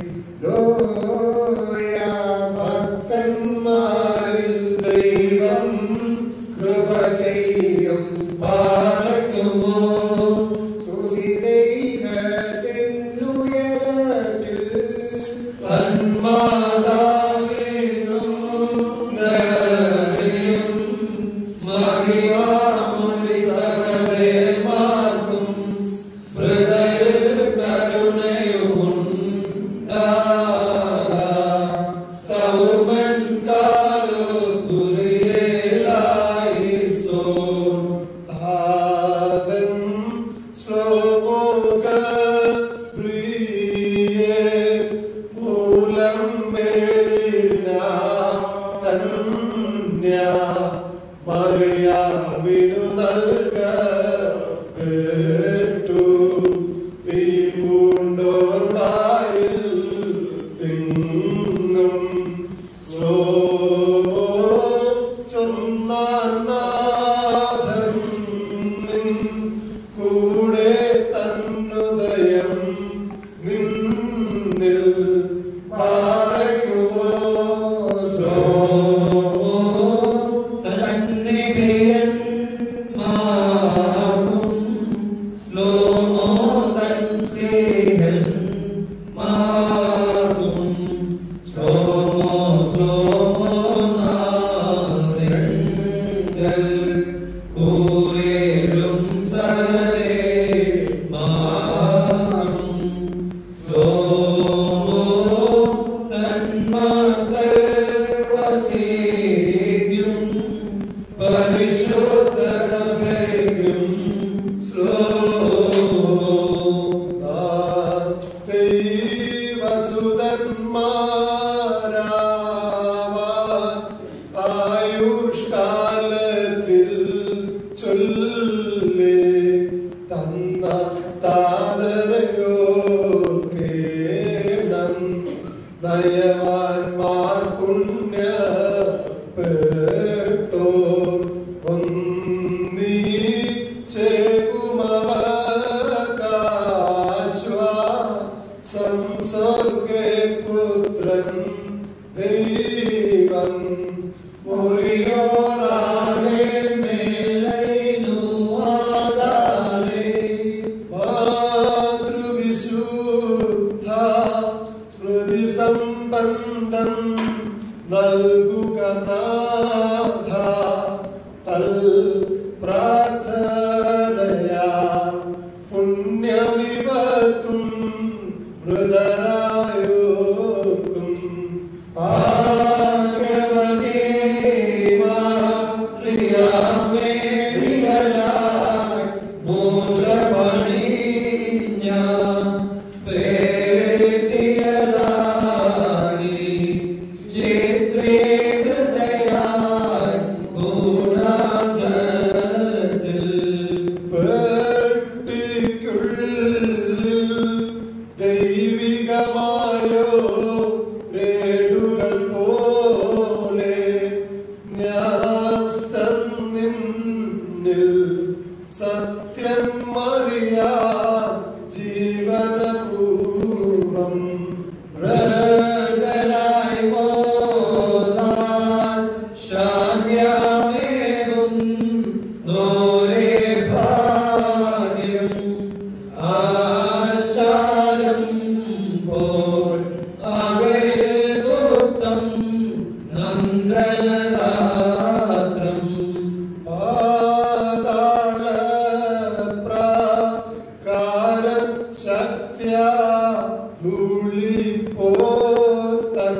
ലോയ ഭക്തന്മാരിൽ ദൈവം കൃപ ചെയ്യും പാലക്കുമോ സുഹിദൈവത്തിനുയരത്തിൽ തന്മാതാവിനും നരയും മഹിമാമുനി സകലേമാർക്കും ഹൃദയ കരുണയുമുണ്ടാകാം. സ്തവമൻ കാലോസ്തുരിയേലായിസോ. താതൻ ശ്ലോമോക പ്രിയേ മൂലം മേലിന തന്യ മറിയാമിനു നൽക കേട്ടു തീപൂണ്ടോർവായിൽ തിങ്ങും സോമോ ചൊന്നാനാഥൻ നിൻ കൂടെ തന്നുദയം നിന്നിൽ പാരകുമോ സ്ലോമോ തന്നികയൻ മാകും സ്ലോമോ തൻ സ്നേഹൻ മാകും സ്ലോമോ സ്ലോമോ നാരങ്ങൾ കൂരേലും സരലേ മാകും സ്ലോമോ തന്മക്കൾ വസീയും പരിശുദ്ധ സഭയ്ക്കും സ്ലോമോ ആയുഷ്കാലത്തിൽ ചൊല്ലി തന്ന താതരയോ കേണം നയവാൻമാർ പുണ്യ പേട്ടോ ഒന്നീ ചേകുമവർക്കാശ്വാ സംസർഗേ പുത്രൻ ദൈവം മുറിയോറാകെ മേലൈനു മറിയാം ജീവനപൂർവം മൃഗലായി മോദാൻ ശാന്യമേകും ദൂരെ ഭാഗ്യം ആചാരം പോൽ അവരിൽ ഗുപ്തം നന്ദനഗാത്രം പാതാള പ്രാകാരം ശക്തിയ ധൂളിപ്പോത്തൻ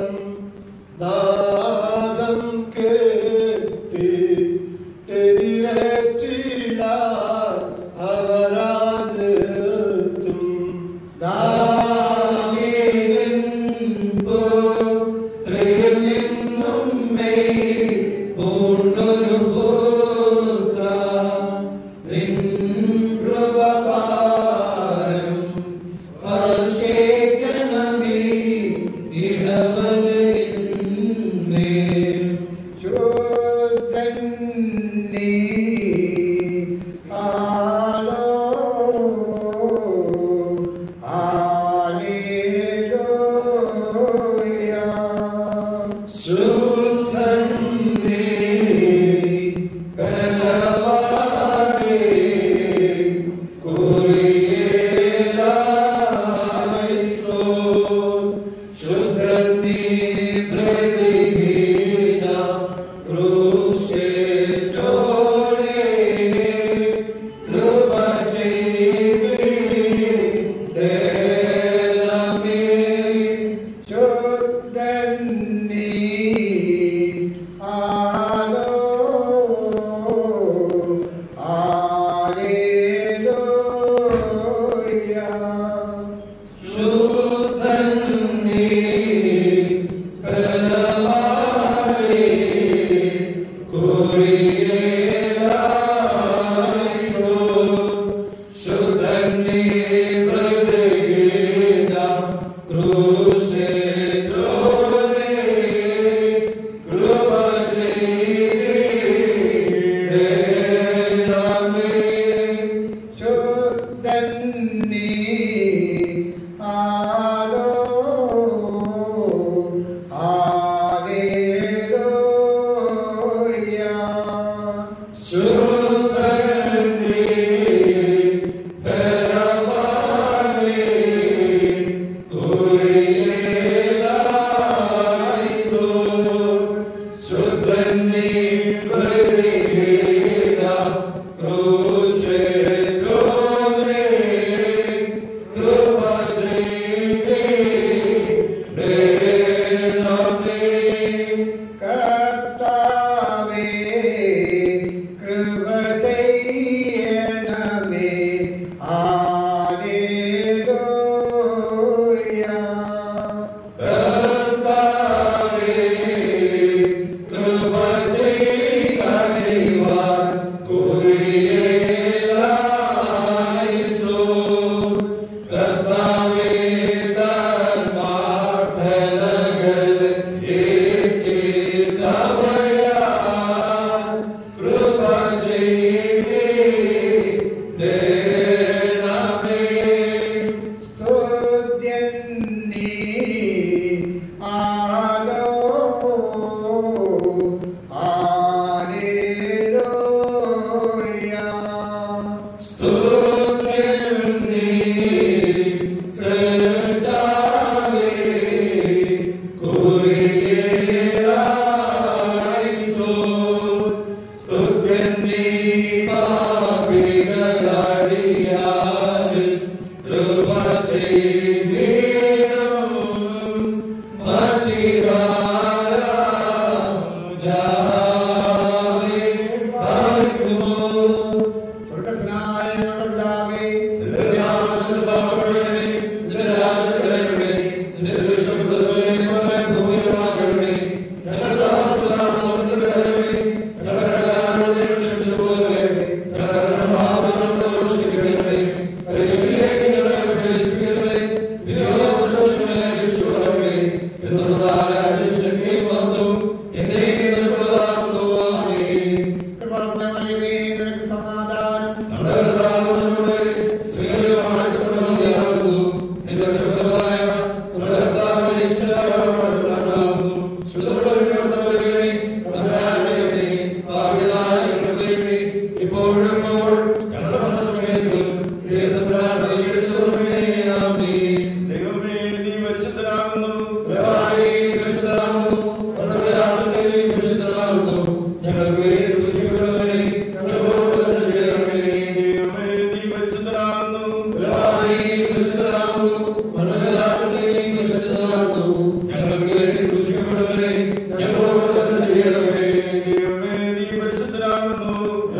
നാദം കേട്ടി എതിരേറ്റിടാൻ അവരാജെത്തും ദാവീദിൻ പുത്രിയിൽ നിന്നും മെയ് പൂണ്ടൊരു പുത്ര നിൻ കൃപപാരം വർഷിക്കണമേ ഇടവകയിന്മേൽ ശുദ്ധൻ നീ ആലോ ഹല്ലേലൂയ ശുദ്ധൻ നീ ബലവാനേ കുറിയേലായിസോൻ ശുദ്ധൻ നീ പ്രതിഹീന ക്രൂശേറ്റോടെ കൃപ ചെയ്തേണമേ ശുദ്ധൻ നീ ആലോ ഹല്ലേലൂയ ശുദ്ധൻ നീ ബലവാനേ കുറിയേലായിസോൻ ശുദ്ധൻ നീ പ്രതിഹീന ക്രൂശേറ്റോടെ കൃപ ചെയ്തേണമേ ശുദ്ധൻ നീ ആലോ ഹല്ലേലൂയ ശുദ്ധൻ നീ ബലവാനേ കുറിയേലായിസോൻ ശുദ്ധൻ നീ പ്രതിഹീന ക്രൂശേറ്റോടെ കൃപ ചെയ്തേണമേ കർത്താവേ കൃപ ചെയ്യണമേ ഹല്ലേലൂയ കർത്താവേ, കൃപ ചെയ്യുവാൻ കുറിയേലായിസോൻ. കർത്താവേ, തന്മാർത്ഥനകൾ ഏറ്റിട്ടവയാൽ കൃപ ചെയ്തേണമേ. സ്തുത്യൻ നീ ആലോ ഹല്ലേലൂയ സ്തുതിൻ നീ സൃഷ്ടാവേ, കുറിയേലായിസോൻ. സ്തുതിൻ നീ പാപികളടിയാരിൽ കൃപ ചെയ്തിടും. മസിഹാരാജാവേ, പാലിക്കുമോ സ്വർഗസ്നായ ഞങ്ങളുടെ പിതാവേ കൃപാർന്ന മറിയമേ നിനക്ക് സമാധാനം നമ്മുടെ കർത്താവ് നമ്മോട് ഞങ്ങൾക്ക് വേണ്ടി ക്രൂശിക്കപ്പെട്ടവനെ ഞങ്ങളോട് തന്നെ ചെയ്യണമേ ദൈവമേ നീ പരിശുദ്ധനാകുന്നു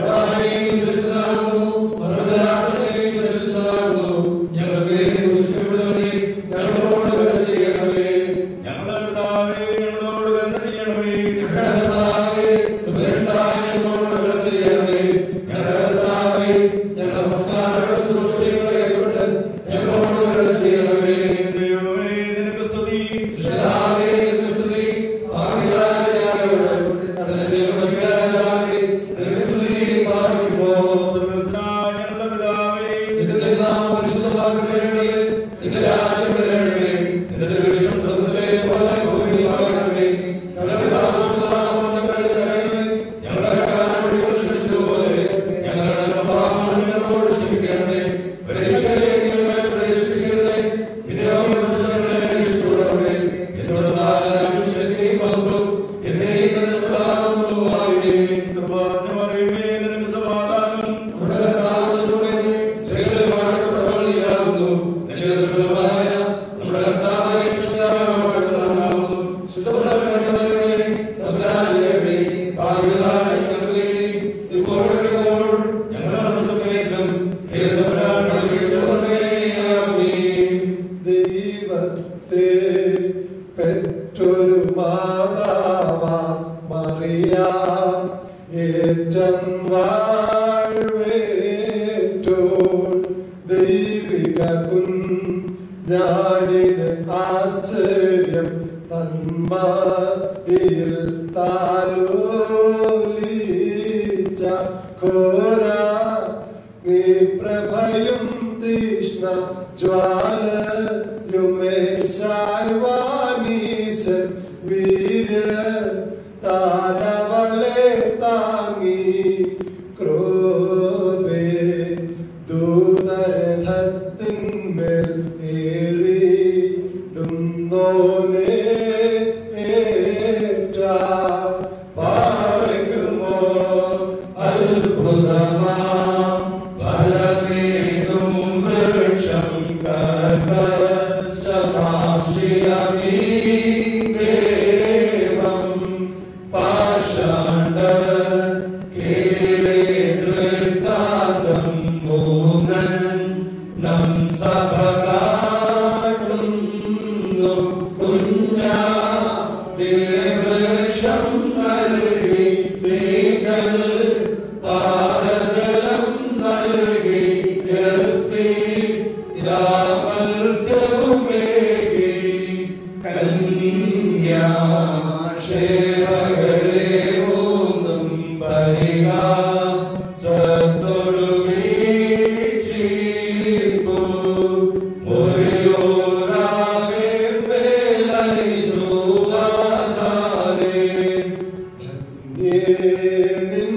ഞങ്ങൾക്ക് വേണ്ടി ക്രൂശിക്കപ്പെട്ടവനെ ഞങ്ങളോട് കരുണ ചെയ്യണമേ ഞങ്ങളുടെ കർത്താവേ ഞങ്ങളോട് കരുണ ചെയ്യണമേ ഞങ്ങളുടെ കർത്താവേ, കൃപയുണ്ടായി ഞങ്ങളോട് കരുണ ചെയ്യണമേ. ഞങ്ങളുടെ കർത്താവേ, ഞങ്ങളുടെ നമസ്കാരങ്ങളും ശുശ്രൂഷകളും കൈക്കൊണ്ട് ഞങ്ങളോട് കരുണ ചെയ്യണമേ. ദൈവമേ നിനക്ക് സ്തുതി കർത്താവേ, നിനക്ക് സ്തുതി. ഭാഗ്യവാനായ ഞങ്ങളോട് കരുണ ചെയ്യുന്ന മനുഷ്യരായ നിനക്ക് സ്തുതി പാടിക്കുമോ. സ്വർഗ്ഗസ്ഥനായ ഞങ്ങളുടെ പിതാവേ നിന്റെ തിരുനാമം പരിശുദ്ധമാക്കപ്പെടണമേ. നിന്റെ രാജ്യം വരണമേ. നിന്റെ തിരുവിഷ്ടം സ്വർഗ്ഗത്തിലെ പോലെ ഭൂമിയിലുമാകണമേ. ഞങ്ങൾക്ക് ആവശ്യമുള്ള ഞങ്ങൾക്ക് തരണമേ. ഞങ്ങളുടെ കടക്കാരോട് ക്ഷമിച്ചതുപോലെ ഞങ്ങളുടെ പാപങ്ങൾ ഞങ്ങളോട് ക്ഷമിക്കണമേ. പരീക്ഷയിലേക്ക് ഞങ്ങളെ പ്രവേശിപ്പിക്കരുതേ. പിന്നെയോ ഞങ്ങളെ രക്ഷിച്ചുകൊള്ളണമേ. എന്തുകൊണ്ടെന്നാൽ രാജ്യവും ശക്തിയും മഹത്വവും എന്നേക്കും നിനക്കുള്ളതാകുന്നു. ആമേൻ. കൃപാഞ്ഞ മറിയമേ നിനക്ക് സമാധാനം നമ്മുടെ കർത്താവിനോട് സ്ത്രീകളിൽ വാഴപ്പെട്ടവൾ നീയാകുന്നു. നിന്റെ ദുർബലമായ നമ്മുടെ കർത്താവായ യേശുക്രിസ്തുവാകുന്നു. ശുദ്ധമുള്ളവരുടെ തമ്പുരാനേ, പാപികളായ ഞങ്ങൾക്ക് വേണ്ടി ഇപ്പോഴും എപ്പോഴും ഞങ്ങളുടെ സമയത്തും ദൈവത്തമ്പുരാനോട് ക്ഷമിച്ചുകൊള്ളണമേ. ആമേൻ. ദൈവത്തെ പെറ്റൊരു മാതാവാ മറിയാം ഏറ്റം വാഴ്വേറ്റോൾ ദൈവിക കുഞ്ഞാടിന് ആശ്ചര്യം തന്മയിൽ താലോലിച്ച ഘോര നീ പ്രഭയും തീഷ്ണ ജ്വാലയുമേശായ്വാനീശൻ വീര താലവളെ താങ്ങി ക്രോപേ ദൂതരഥത്തിന്മേൽ ഏറിടുന്നോനേ ഏറ്റാ പാറയ്ക്കുമോ അത്ഭുതമാം ഫലമേകും വൃക്ഷം കർക്കശമാശ്രിയമീ ദേവം പാഷാണ്ഡ കേരേ ദൃഷ്ടാന്തം മൂന്നൻ നം സഭ കാട്ടുന്നു കുഞ്ഞാ ദേവൃക്ഷം നൽകി നിങ്ങൾ പാരജലം നൽകി യസ്തി രാമത്സവുമേകി കന്യാ ക്ഷേമകളെ മൂന്നും പരിക സ്വത്തൊടു വീക്ഷിപ്പു മുറിയോരാകെ മേലൈനു ആധാരേ നിൻ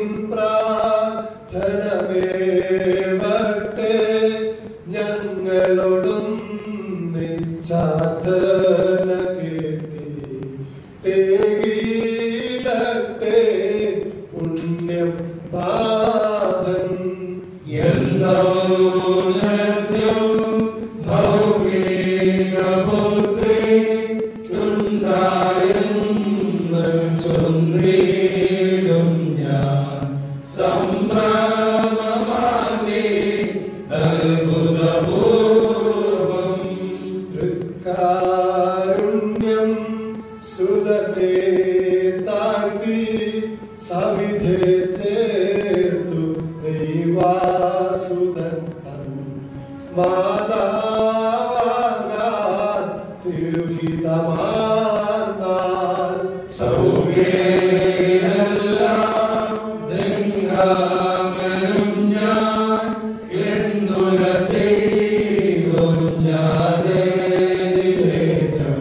പ്രാർത്ഥനമേവട്ടെ ഞങ്ങളോടും നിൻ സാധന കേട്ടി തേകിടട്ടെ പുണ്യം നാഥൻ തൃക്കാരുണ്യം സുതത്തെ താഴ്ത്തി സവിധേ ചേർത്തു ദൈവാസുതൻ തൻ മാതാവാകാൻ തിരുഹിതമാൽ സൗഖ്യമെല്ലാം ദൃഢാമനും ഞാൻ എന്നുര ചെയ്യും ജാതേതിലേറ്റം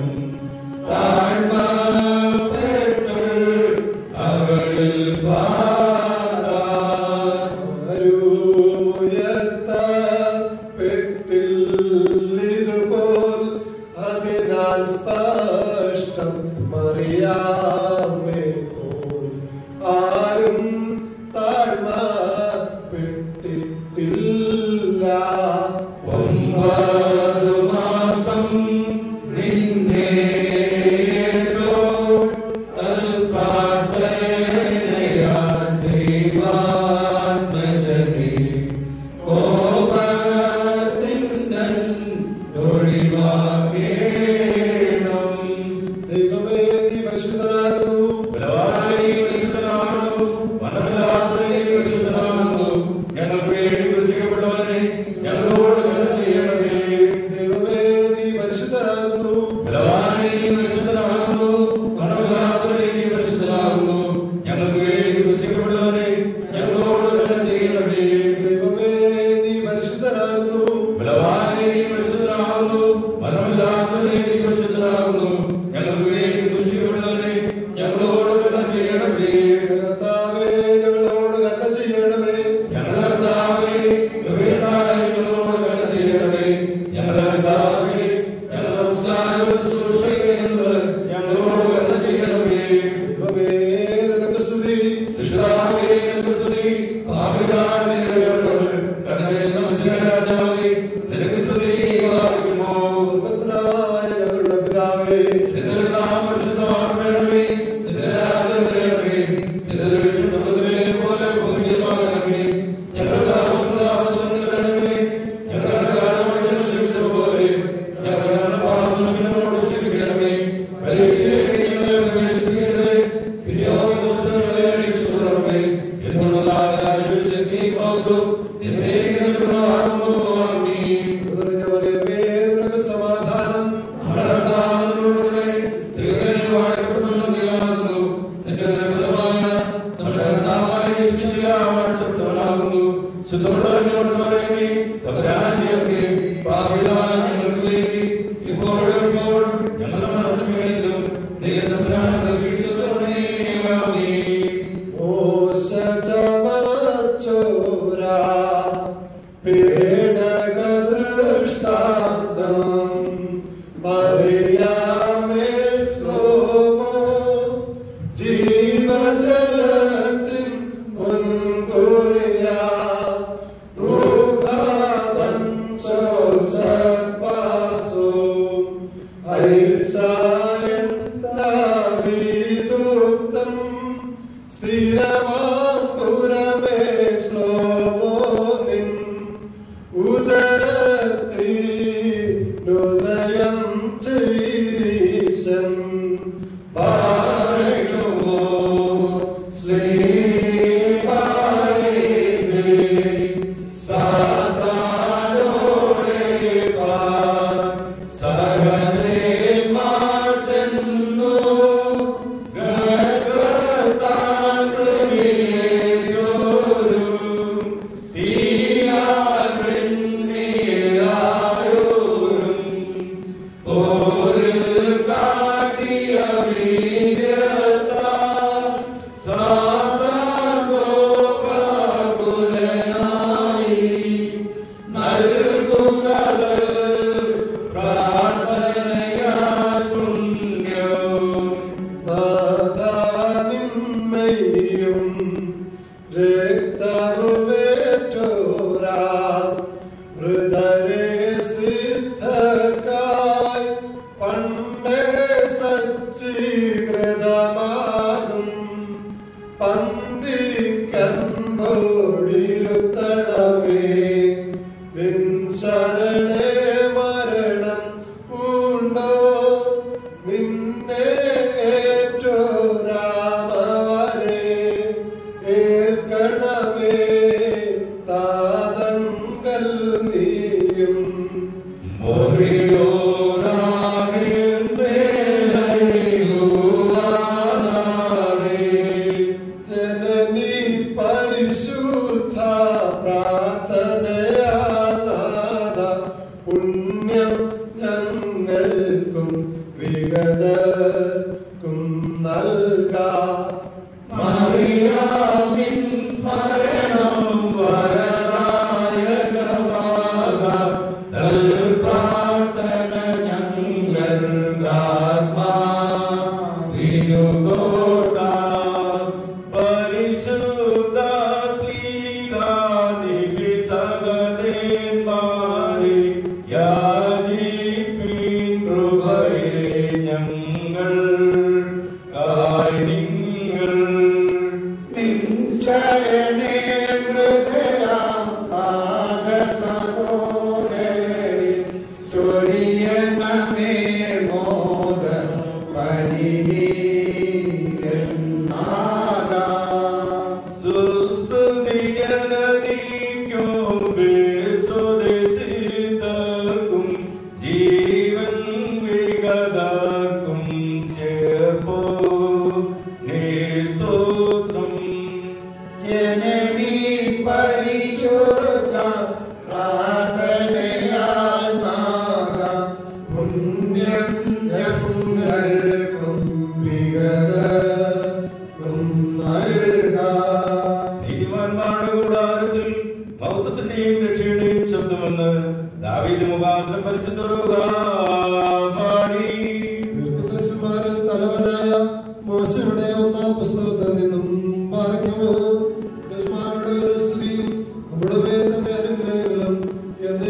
താഴ്മപ്പെട്ടു അവളിൽ പാടാ പെട്ടില്ലിതുപോൽ അതിനാൽ സ്പർശിക്കപ്പെട്ട രാജാവേ നിനക്ക് സ്തുതി വാഴ്ത്തുമോ സ്വർഗസ്ഥനായ ഞങ്ങളുടെ പിതാവേ നിന്റെ നാമം പരിശുദ്ധമാക്കണമേ നിന്റെ രാജ്യം വരണമേ നിന്റെ ദൃശ്യം സ്വർഗ്ഗത്തിലെ പോലെ ഭൂമിയിലുമാകണമേ ഞങ്ങൾക്ക് ആവശ്യമുള്ള ആപത്തുകൾ തരണമേ ഞങ്ങളുടെ കാരണങ്ങൾ ക്ഷമിച്ചതുപോലെ ഞങ്ങളുടെ പാപങ്ങൾ നിന്നോട് ക്ഷമിക്കണമേ പരീക്ഷയിലേക്ക് ഞങ്ങളെ പ്രവേശിപ്പിക്കരുതേ പിന്നെയോ ദുഷ്ടങ്ങളെ രക്ഷിച്ചുകൊള്ളണമേ എന്നുള്ള ആരാധന ശക്തി മഹത്വം എന്നേക്കും ആകുന്നു ആമീൻ നിറഞ്ഞ മറിയമേ നിനക്ക് സമാധാനം നമ്മളെ സ്ത്രീകളിൽ വാഴ്ത്തപ്പെടുന്ന നീയാകുന്നു നിന്റെ ഫലമായ നമ്മുടെ കർത്താവായ യേശുമിശിഹ വാഴ്ത്തപ്പെട്ടവനാകുന്നു ശുദ്ധമുള്ളവനോട് പറയുകയെ തമ്പുരാന്റെ അമ്മേ, പാപികളായ ഞങ്ങൾക്ക് വേണ്ടി ഇപ്പോഴും എപ്പോഴും ഞങ്ങളുടെ മനസ്സിലും ദൈവം തമ്പുരാൻ അപേക്ഷിച്ചുകൊള്ളണമേ. ആമീൻ. ഓശചമച്ചോരാ പേടകദൃഷ്ടാന്തം മറിയാമേ ശ്ലോമോ ജീവജലത്തിൻ മുൻകുറിയാ റൂഹാദൻ സോസപ്പാസോ ഐസായൻ നാവിദുക്തം സ്ഥിരമാം പുരമേ ശ്ലോമോ നിൻ ഉദരത്തിനുദയം ചെയ്തീശൻ പാരയുമോ സ്ലീപായേ സാതാനോടെ പാർ സകലേ മാറ്റന്നു ഗർഭത്താൽ പ്രവേശിച്ചോരു തീയാൽ വെണ്ണീറായോരും പോരിൽ കാട്ടിയ വീര്യത്താൽ സാതാൻ ഗോപാകുലനായി നൽകുന്നത് പ്രാർത്ഥനയാൽ പുണ്യവും നാഥാനിന്മയും രക്തവുമേറ്റോരാ ഹൃദരെ സിദ്ധർക്കായി പണ്ടേ സജ്ജീകൃതമാകും പന്തിക്കൻപോടിരുത്തണമേ നിൻ ശരണേ മരണം ഉണ്ടോ നിന്നെ ഏറ്റോ രാമവരെ ഏൽക്കണമേ താതങ്കൽ നീയും ജനനി പരിശുദ്ധ പ്രാർത്ഥനയാനാഥ പുണ്യം ഞങ്ങൾക്കും വിഗതർക്കും നൽകാം മറിയാമിൻ സ്മരണം വരദായകമാക പ്രാർത്ഥന ഞങ്ങൾക്കാത്മാവിനുകോട്ട പരിശുദ്ധ ശ്രീകാദിവി സഗതേന്മാരെ യാചിപ്പിൻ കൃപയെ ഞങ്ങൾ കാണിങ്ങൾ നിൻചരണേ മൃദുരാം പാദസഹോദരരിൽ ചൊരിയണമേ മോദ പരിവീരനാദാ. സുസ്തുതി ജനനിക്കും സ്വദേശിതർക്കും ജീവൻ വിഗതർക്കും ചേർപ്പോ സ്തോത്രം ജനനീ പരിശുദ്ധ പ്രാർത്ഥനയാൽ നാദാ. പുണ്യം ഞങ്ങൾക്കും വിഗതർക്കും നൽകാം നീതിമാന്മാരുടെ കൂടാരത്തിൽ മൗത്തത്തിന്റെയും രക്ഷയുടെയും ശബ്ദമെന്ന് ദാവീദ് മുഖാന്തരം പരിശുദ്ധ പാടി ദീർഘദർശന്മാരിൽ തലവനായ മോശയുടെ ഒന്നാം പുസ്തകത്തിൽ നിന്നും പാലിക്കുമോ ദുഷ്മാരുടെ വിരസ്തുതിയും നമ്മുടെ പേര് തന്നെ അനുഗ്രഹങ്ങളും എന്ന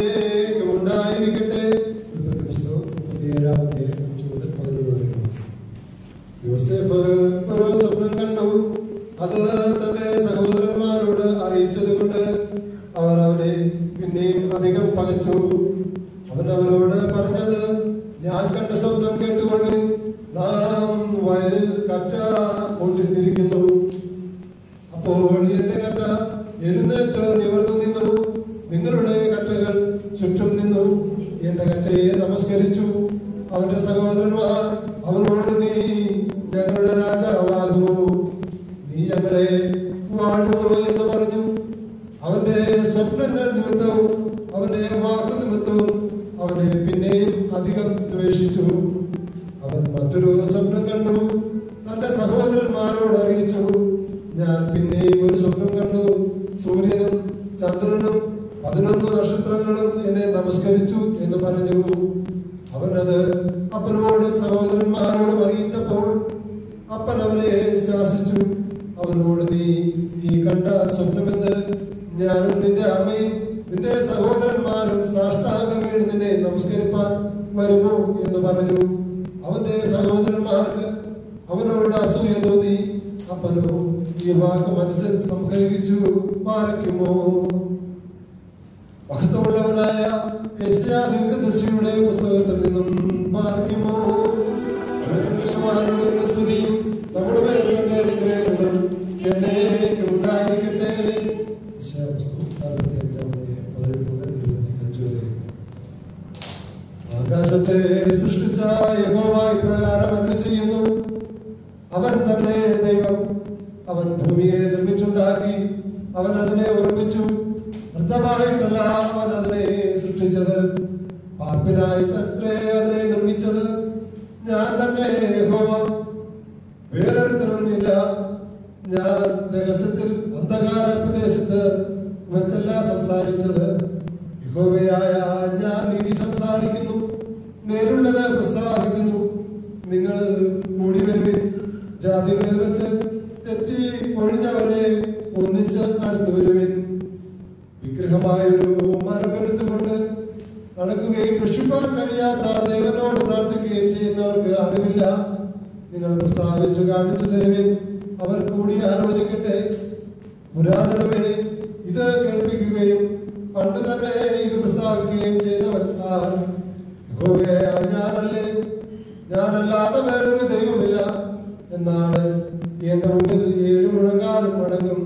പ്രാപിച്ചു അവൻ അവരോട് പറഞ്ഞത് ഞാൻ കണ്ട സ്വപ്നം കേട്ടുകൊള്ളിൻ നാം വയലിൽ കറ്റ കൊണ്ടിട്ടിരിക്കുന്നു അപ്പോൾ എന്റെ കറ്റ എഴുന്നേറ്റ് നിവർന്നു നിന്നു നിങ്ങളുടെ കറ്റകൾ ചുറ്റും നിന്നു എന്റെ കറ്റയെ നമസ്കരിച്ചു അവന്റെ സഹോദരന്മാർ അവനോട് നീ ഞങ്ങളുടെ രാജാവാകുമോ നീ ഞങ്ങളെ വാഴുമോ എന്ന് പറഞ്ഞു അവന്റെ സ്വപ്നങ്ങൾ നിമിത്തവും അവന്റെ വാക്ക് നിമിത്തവും അവനെ പിന്നെയും അധികം ദ്വേഷിച്ചു അവൻ മറ്റൊരു സ്വപ്നം കണ്ടു തന്റെ സഹോദരന്മാരോട് അറിയിച്ചു ഞാൻ പിന്നെയും ഒരു സ്വപ്നം കണ്ടു സൂര്യനും ചന്ദ്രനും പതിനൊന്ന് നക്ഷത്രങ്ങളും എന്നെ നമസ്കരിച്ചു എന്ന് പറഞ്ഞു അവനത് അപ്പനോടും സഹോദരന്മാരോടും അറിയിച്ചപ്പോൾ അപ്പൻ അവനെ ശാസിച്ചു അവനോട് നീ ഈ കണ്ട സ്വപ്നമെന്ന് ഞാനും നിന്റെ അമ്മയും നിന്റെ സഹോദരന്മാരും സാഷ്ടാംഗം വീണ് നിന്നെ നമസ്കരിപ്പാൻ വരുമോ എന്ന് പറഞ്ഞു അവന്റെ സഹോദരന്മാർക്ക് അവനോട് അസൂയ തോന്നി അപ്പനോ ഈ വാക്ക് മനസ്സിൽ സംഗ്രഹിച്ചു പാലിക്കുമോ മഹത്വമുള്ളവനായ യശയാദീർഘദർശിയുടെ പുസ്തകത്തിൽ നിന്നും പാലിക്കുമോ ും സ്തുതിയും നമ്മുടെ മേലുള്ള അനുഗ്രഹങ്ങളും എന്നേക്കും ഉണ്ടായിരിക്കട്ടെ യശയാപുസ്തകം നാൽപ്പത്തിയഞ്ചാം അധ്യായം പതിനെട്ട് മുതൽ ഇരുപത്തിയഞ്ച് വരെ ആകാശത്തെ സൃഷ്ടിച്ച യഹോവ ഇപ്രകാരം അരുളി ചെയ്യുന്നു അവൻ തന്നെ ദൈവം അവൻ ഭൂമിയെ നിർമ്മിച്ചുണ്ടാക്കി അവൻ അതിനെ ഉറപ്പിച്ചു വൃദ്ധമായിട്ടല്ല അവൻ അതിനെ സൃഷ്ടിച്ചത് പാർപ്പിനായി തന്നെ അതിനെ നിർമ്മിച്ചത് ഞാൻ തന്നെ യഹോവ വേറൊരുത്തരും ഇല്ല ഞാൻ രഹസ്യത്തിൽ അന്ധകാര പ്രദേശത്ത് വെച്ചല്ല സംസാരിച്ചത് യഹോവയായ ഞാൻ നീതി സംസാരിക്കുന്നു നേരുള്ളത് പ്രസ്താവിക്കുന്നു നിങ്ങൾ കൂടി വരുവിൻ ജാതികളിൽ വെച്ച് തെറ്റി ഒഴിഞ്ഞവരെ ഒന്നിച്ച് അടുത്തു വരുവിൻ വിഗ്രഹമായൊരു മരം എടുത്തുകൊണ്ട് നടക്കുകയും രക്ഷിപ്പാൻ കഴിയാത്ത ദൈവനോട് പ്രാർത്ഥിക്കുകയും ചെയ്യുന്നവർക്ക് അറിവില്ല നിങ്ങൾ പ്രസ്താവിച്ചു കാണിച്ചു തരുവിൻ അവർ കൂടി ആലോചിക്കട്ടെ പുരാതനമേ ഇത് കേൾപ്പിക്കുകയും പണ്ട് തന്നെ ഇത് പ്രസ്താവിക്കുകയും ചെയ്തവൻ ആർ യഹോവയായ ഞാനല്ലേ ഞാനല്ലാതെ വേറൊരു ദൈവമില്ല എന്നാണ് എന്റെ മുമ്പിൽ ഏഴ് മുഴങ്ങാനും മടങ്ങും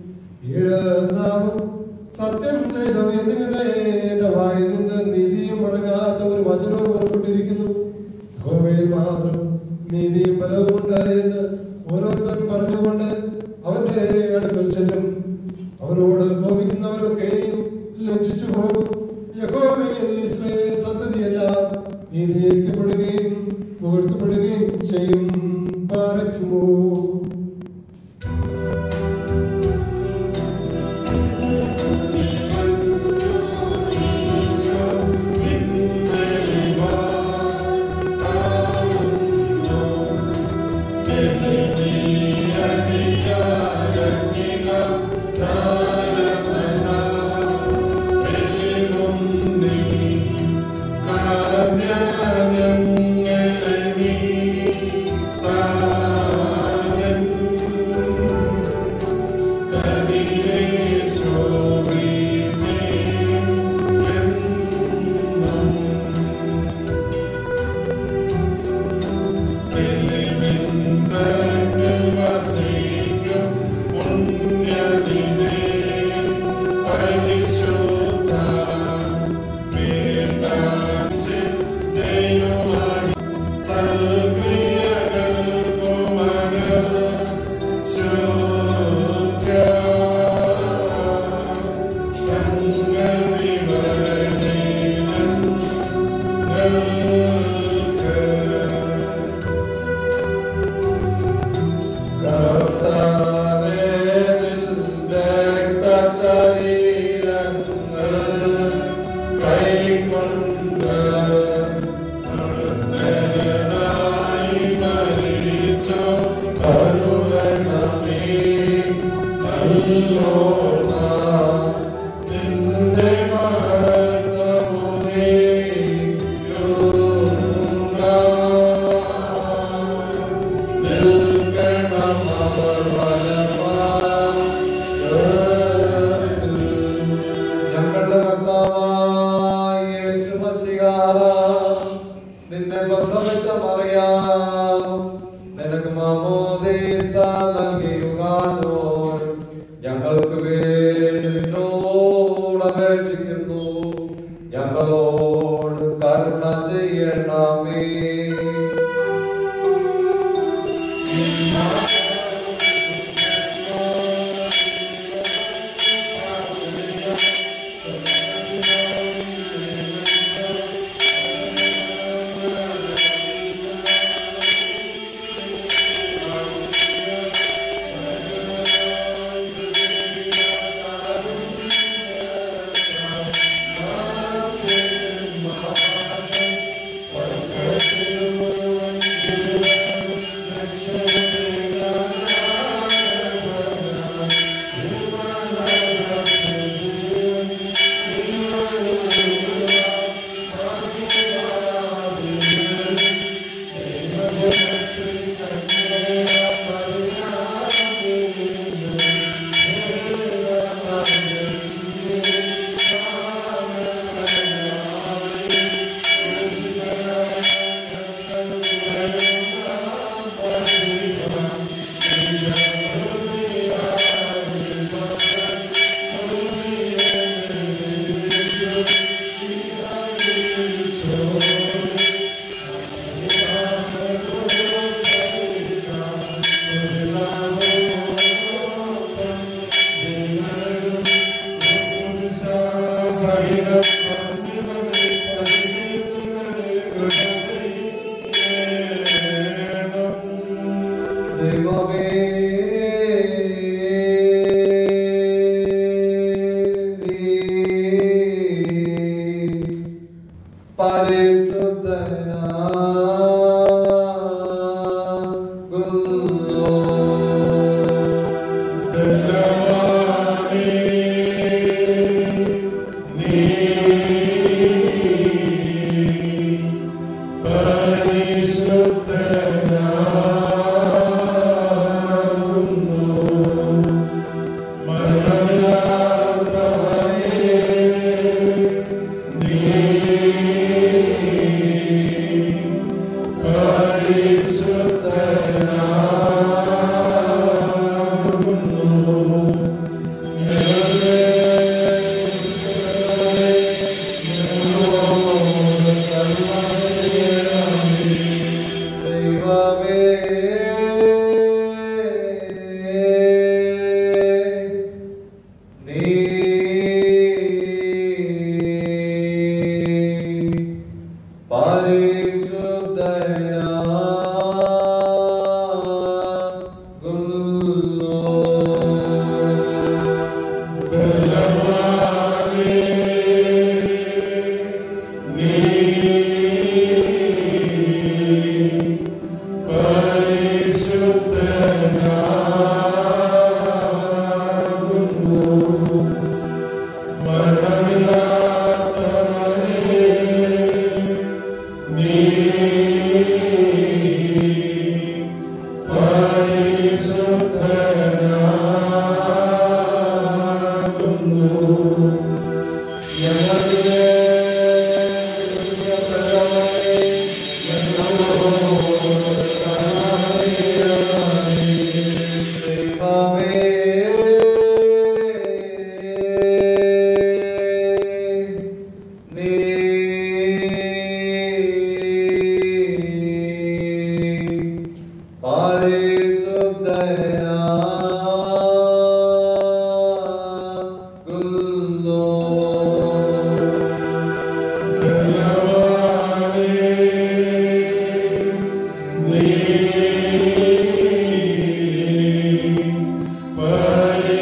ഏഴ് നാവും സത്യം ചെയ്തു എന്നിങ്ങനെ എന്റെ വായിൽ നിന്ന് നീതിയും മടങ്ങാത്ത ഒരു വചനവും പുറപ്പെട്ടിരിക്കുന്നു യഹോവയിൽ മാത്രം നീതിയും ബലവും ഉണ്ട് എന്ന് ഓരോരുത്തൻ പറഞ്ഞുകൊണ്ട് അവന്റെ അടുക്കൽ ചെല്ലും അവനോട് കോപിക്കുന്നവരൊക്കെയും ലജ്ജിച്ചു പോകും യഹോവയിൽ ഇസ്രയേൽ സന്തതിയെല്ലാം നീതീകരിക്കപ്പെടുകയും പുകഴ്ത്തപ്പെടുകയും ചെയ്യും പാരയ്ക്കുമോ Yeah. ഞങ്ങളോട് കരുണ ചെയ്യണമേ ദൈവമേ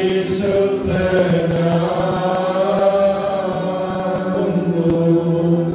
പരിശുദ്ധനാകുന്നു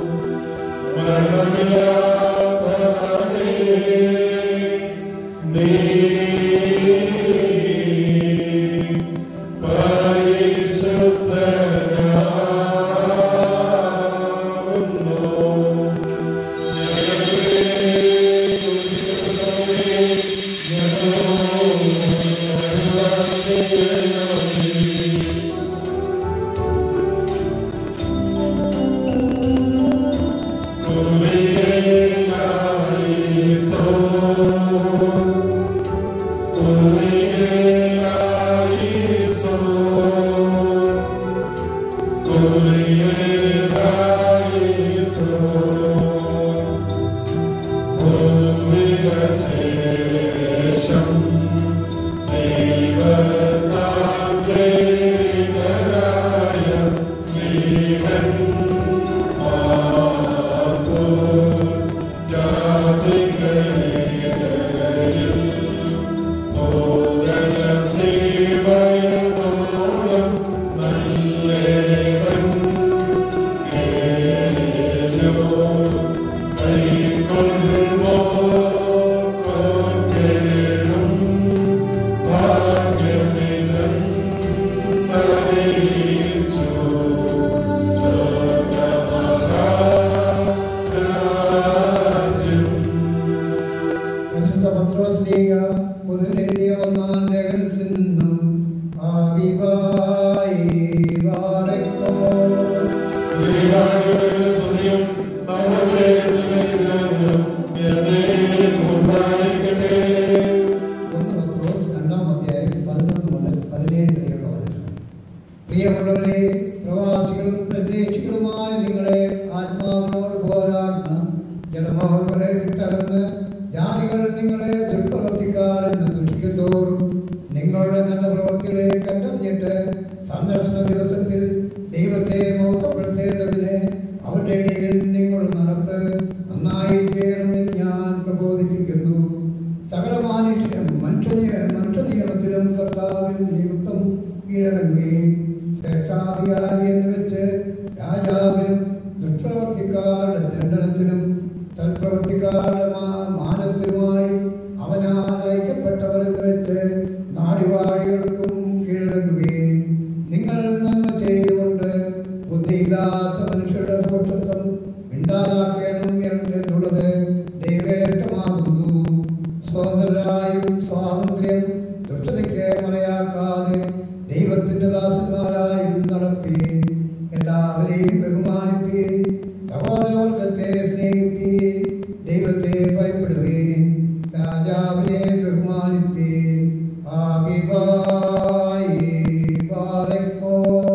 അകന്ന് ജാതികൾ നിങ്ങളെ ദുഷ്പ്രവർത്തിക്കാരെന്ന് ദുഷിക്കത്തോറും നിങ്ങളുടെ നല്ല പ്രവൃത്തികളെ കണ്ടറിഞ്ഞിട്ട് സന്ദർശന ദിവസത്തിൽ ദൈവത്തെ മൗത്തപ്പെടുത്തേണ്ടതിന് അവരുടെ ഇടയിൽ നിങ്ങൾ നടത്ത് നന്നായിരിക്കണമെന്ന് ഞാൻ പ്രബോധിപ്പിക്കുന്നു സകല മാനുഷ്യം മനുഷ്യ മനുഷ്യ നിയമത്തിലും കർത്താവിൽ നിമിത്തം കീഴടങ്ങുകയും ശ്രേഷ്ഠാധികാരി എന്ന് വെച്ച് രാജാവിനും ദുഷ്പ്രവർത്തിക്കാരുടെ ദണ്ഡനത്തിനും സൽപ്രവർത്തിക്കാരുടെ മാ- മാനത്തിനുമായി അവനാൽ അയക്കപ്പെട്ടവർ എന്ന് വെച്ച് നാടിവാഴികൾക്കും കീഴടങ്ങുകയും നിങ്ങൾ നന്മ ചെയ്തുകൊണ്ട് ബുദ്ധിയില്ലാത്ത മനുഷ്യരുടെ ഭോഷത്വം ഉണ്ടാതാക്കണം എന്നുള്ളത് ദൈവേഷ്ടമാകുന്നു സ്വതന്ത്രരായും സ്വാതന്ത്ര്യം ദുഷ്ടതയ്ക്ക് മറയാക്കാതെ ദൈവത്തിന്റെ ദാസന്മാരായും നടക്കുകയും എല്ലാവരെയും ബഹുമാനിക്കുകയും സഹോദരവർഗത്തെ സ്നേഹിക്കുകയും ദൈവത്തെ ഭയപ്പെടുകയും രാജാവിനെ ബഹുമാനിക്കുകയും ആകിവായി പാലക്കോ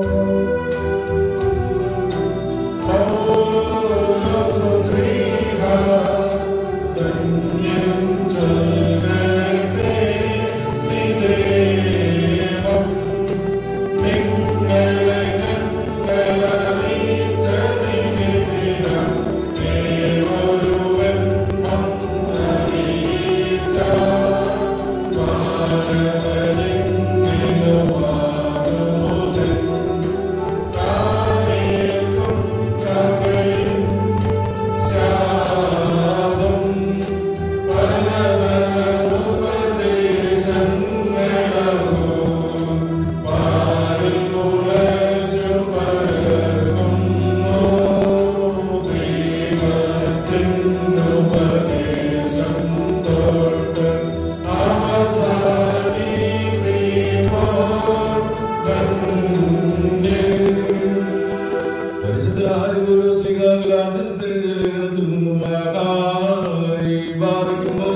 പരിശുദ്ധരായ ഓരോ ശ്രീകാകുലാന്തരത്തിൽ ലേഖനത്തിൽ നിന്നും ആകായി ബാധിക്കുമോ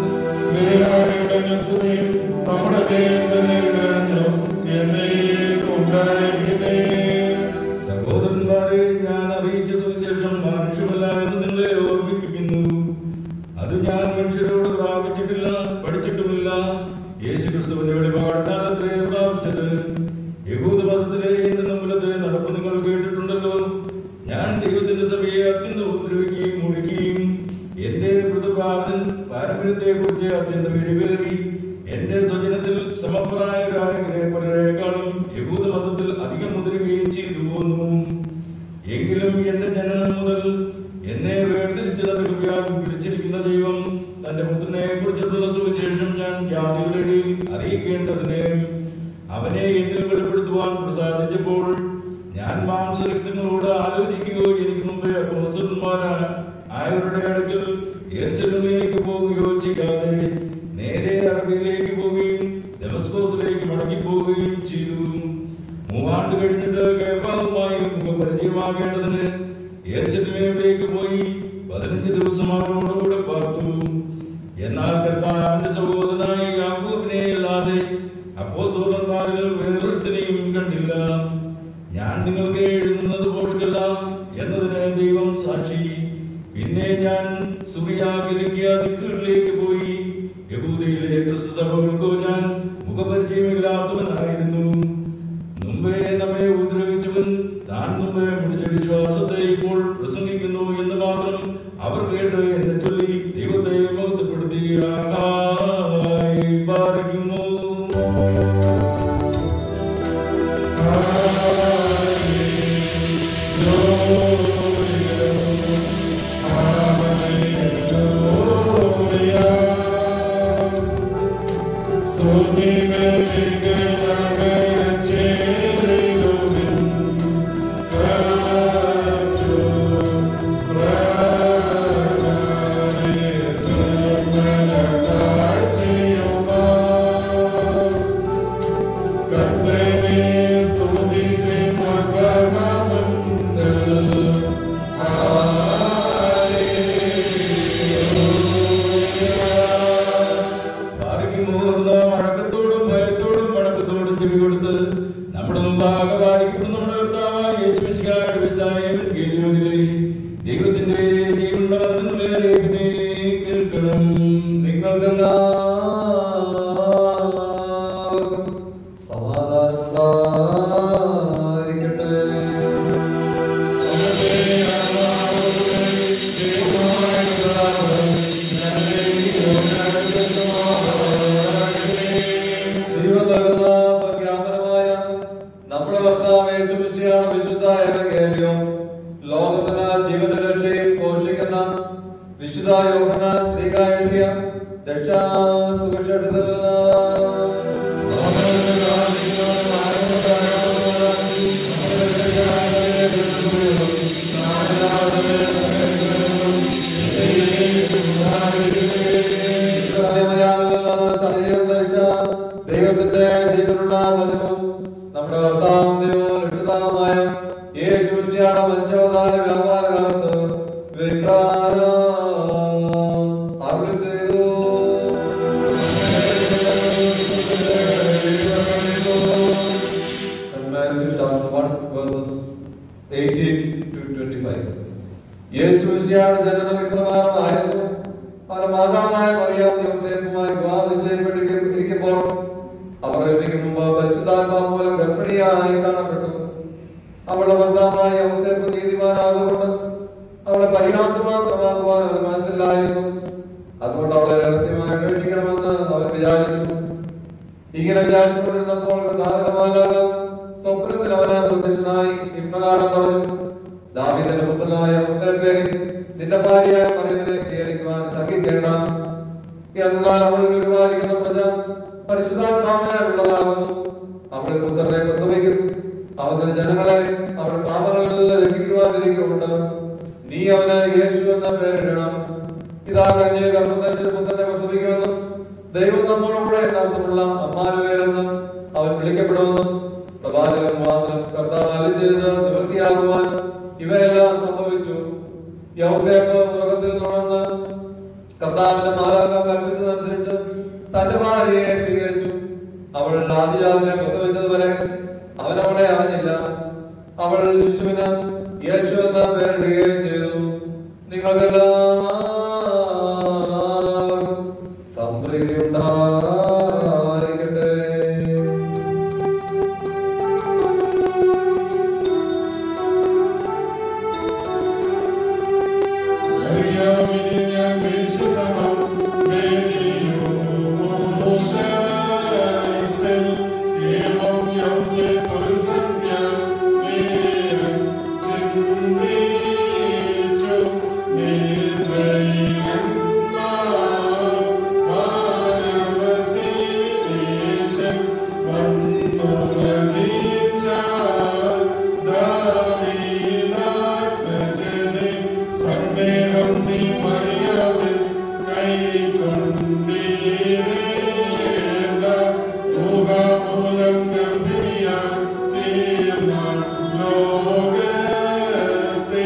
നമ്മുടെ ഗ്രഹങ്ങളും എന്നേക്കും ഉണ്ടായിരിക്കട്ടെ സഹോദരന്മാരെ ഞാൻ അറിയിച്ച സുവിശേഷം മനുഷ്യമല്ല എന്ന് നിങ്ങളെ ഓർമ്മിപ്പിക്കുന്നു അത് ഞാൻ മനുഷ്യരോട് പ്രാപിച്ചിട്ടില്ല പഠിച്ചിട്ടുമില്ല യേശു ക്രിസ്തുവിന്റെ വെളിപാടിനാലത്രേ പ്രാപിച്ചത് യഹൂദ മതത്തിലെ എന്റെ നമ്പലത്തെ നടപ്പ് നിങ്ങൾ കേട്ടിട്ടുണ്ടല്ലോ ഞാൻ ദൈവത്തിന്റെ സഭയെ അത്യന്തം ഉപദ്രവിക്കുകയും മുടിക്കുകയും എന്റെ പ്രതിപാദൻ പാരമ്പര്യത്തെ കുറിച്ച് അത്യന്തം എരിവേറി എന്റെ സ്വജനത്തിൽ സമപ്രായരായവരെ പലരെക്കാളും യഹൂദ മതത്തിൽ അധികം മുതിരുകയും ചെയ്തു പോന്നു എങ്കിലും എന്റെ ജനനം മുതൽ എന്നെ വേർതിരിച്ച് തന്റെ കൃപയാൽ പിടിച്ചിരിക്കുന്ന ദൈവം തന്റെ പുത്രനെ കുറിച്ചുള്ള സുവിശേഷം ഞാൻ ജാതികളുടെ ഇടയിൽ അറിയിക്കേണ്ടതിന് അവനെ എന്നിൽ വെളിപ്പെടുത്തുവാൻ പ്രസാദിച്ചപ്പോൾ ഞാൻ മാംസരക്തങ്ങളോട് ആലോചിക്കുകയോ എനിക്ക് മുമ്പേ അപ്പോസ്തലന്മാരായ ആയവരുടെ അടുക്കൽ യെരൂശലേമിലേക്ക് പോവുകയോ ചെയ്യാതെ നേരെ അറബിയിലേക്ക് പോവുകയും ഡെമസ്കോസിലേക്ക് മടങ്ങിപ്പോവുകയും ചെയ്തു മൂവാണ്ട് കഴിഞ്ഞിട്ട് കേൾപ്പാവുമായി മുഖപരിചയമാകേണ്ടതിന് യെരൂശലേമിലേക്ക് പോയി പതിനഞ്ച് ദിവസം അവനോടുകൂടെ പാർത്തു എന്നാൽ കർത്താവിന്റെ സഹോദരനായ യാക്കൂബിനെ അല്ലാതെ അപ്പോസ്തലന്മാരിൽ വേറൊരുത്തനെയും കണ്ടില്ല ഞാൻ നിങ്ങൾക്ക് എഴുതുന്നത് പോഷകല്ല എന്നതിന് ദൈവം സാക്ഷി പിന്നെ ഞാൻ സുറിയാകിലിക്കിയ ദിക്കുകളിലേക്ക് പോയി യഹൂദയിലെ ക്രിസ്തു സഭകൾക്കോ ഞാൻ മുഖപരിചയമില്ലാത്തവനായിരുന്നു മുമ്പേ നമ്മെ ഉപദ്രവിച്ചവൻ താൻ മുമ്പേ മുടിച്ച വിശ്വാസത്തെ ഇപ്പോൾ പ്രസംഗിക്കുന്നു എന്ന് മാത്രം അവർ കേട്ട് എന്നെ ചൊല്ലി ദൈവത്തെ മഹത്വപ്പെടുത്തി ആഹായി പാലിക്കുന്നു പാലിക്കുമോർന്ന വഴക്കത്തോടും ഭയത്തോടും വഴക്കത്തോടും ചെവി കൊടുത്ത് നമ്മുടെ മുമ്പാകെ വായിക്കപ്പെടുന്ന നമ്മുടെ കർത്താവായ യേശുമിശിഹായുടെ വിശുദ്ധായ എവൻഗേലിയോനിലെ ദൈവത്തിന്റെ ജീവനുള്ള വചനങ്ങളെ അറിയിക്കുന്നേക്ക് വിശുദ്ധ യോഹന്നാൻ ശ്രീക എഴുതിയ ദക്ഷാസുവിശേഷത്തിൽ ശരീരം ധരിച്ച ദൈവത്തിന്റെ ജീവനുള്ള വചനവും നമ്മുടെ കർത്താവും ദൈവവും രക്ഷിതാവുമായ യേശു മിശിഹായുടെ മനുഷ്യാവതാര വ്യാപാര കാലത്ത് വിപ്രാരം അരുളി ചെയ്തു And Matthew chapter 1 verses 18 to 25. യേശു മിശിഹായുടെ ജനനം ഇപ്രകാരമായിരുന്നു അവരുടെ മാതാവായ മറിയാം യോസേഫുമായി വിവാഹം നിശ്ചയിപ്പെട്ടിരിക്കുമ്പോൾ അവർ ഒരുമിക്കും മുമ്പ് പരിശുദ്ധാത്മാ മൂലം ഗർഭിണിയായി കാണപ്പെട്ടു അവളുടെ ഭർത്താവായ യോസേഫ് നീതിമാനാകുകൊണ്ട് അവളെ പരിഹാസം മാത്രമാക്കുവാൻ അവർ മനസ്സിലായിരുന്നു അതുകൊണ്ട് അവളെ രഹസ്യമായി അന്വേഷിക്കണമെന്ന് അവർ വിചാരിച്ചു ഇങ്ങനെ വിചാരിച്ചുകൊണ്ടിരുന്നപ്പോൾ കർത്താവിന്റെ സ്വപ്നത്തിൽ അവനെ പ്രത്യക്ഷനായി ഇപ്രകാരം പറഞ്ഞു ദാവീദിന്റെ പുത്രനായ യോസേഫേ നിന്റെ ഭാര്യയായ മറിയത്തിനെ സ്വീകരിക്കുവാൻ സഹിക്കേണ്ട എന്നാൽ അവൾ പരിപാലിക്കുന്ന പ്രജ പരിശുദ്ധാത്മാവിനായുള്ളതാകുന്നു അവൾ പുത്രനെ പ്രസവിക്കും അവന്റെ ജനങ്ങളെ അവളുടെ പാപങ്ങളിൽ നിന്ന് രക്ഷിക്കുവാനിരിക്കുന്നുണ്ട് നീ അവന് യേശു എന്ന പേരിടണം ഇതാ കന്യെ ഗർഭം ധരിച്ച് പുത്രനെ പ്രസവിക്കുമെന്നും ദൈവം നമ്മളോടെ യഥാർത്ഥമുള്ള അമ്മാനുവേലെന്ന് അവൻ വിളിക്കപ്പെടുമെന്നും പ്രവാചകൻ മാത്രം കർത്താവ് അല്ലി ചെയ്ത് നിവൃത്തിയാകുവാൻ ഇവയെല്ലാം സംഭവിച്ചു യൗസേപ്പ് ലോകത്തിൽ തുടർന്ന് കർത്താവിന്റെ മാതാക്കൾ കൽപ്പിച്ചതനുസരിച്ച് തന്റെ ഭാര്യയെ സ്വീകരിച്ചു അവൾ ആദിജാതിനെ പ്രസവിച്ചതുവരെ അവനവളെ അറിഞ്ഞില്ല അവൾ ശിശുവിന് യേശു എന്ന പേരിടുകയും ചെയ്തു നിങ്ങൾക്കെല്ലാവർക്കും സമൃദ്ധി ഉണ്ടായിരിക്കട്ടെ മറിയാമിനെ ഞാൻ വിശ്വസനം വേദിയോ മോശാസൽ ഏവം യോസേഫ് ഒരു സന്ധ്യ നേരം ചിന്തിച്ചു നിദ്രയിലെന്നാ മാനവസീനേശൻ വന്നു രചിച്ച ദാവീദാത്മജനെ സന്ദേഹം നീ മറിയാമിൽ കൈക്കൊണ്ടിടേണ്ട ഊഹാമൂലം ഗർഭിണിയാൽ തീർന്ന ലോകത്തെ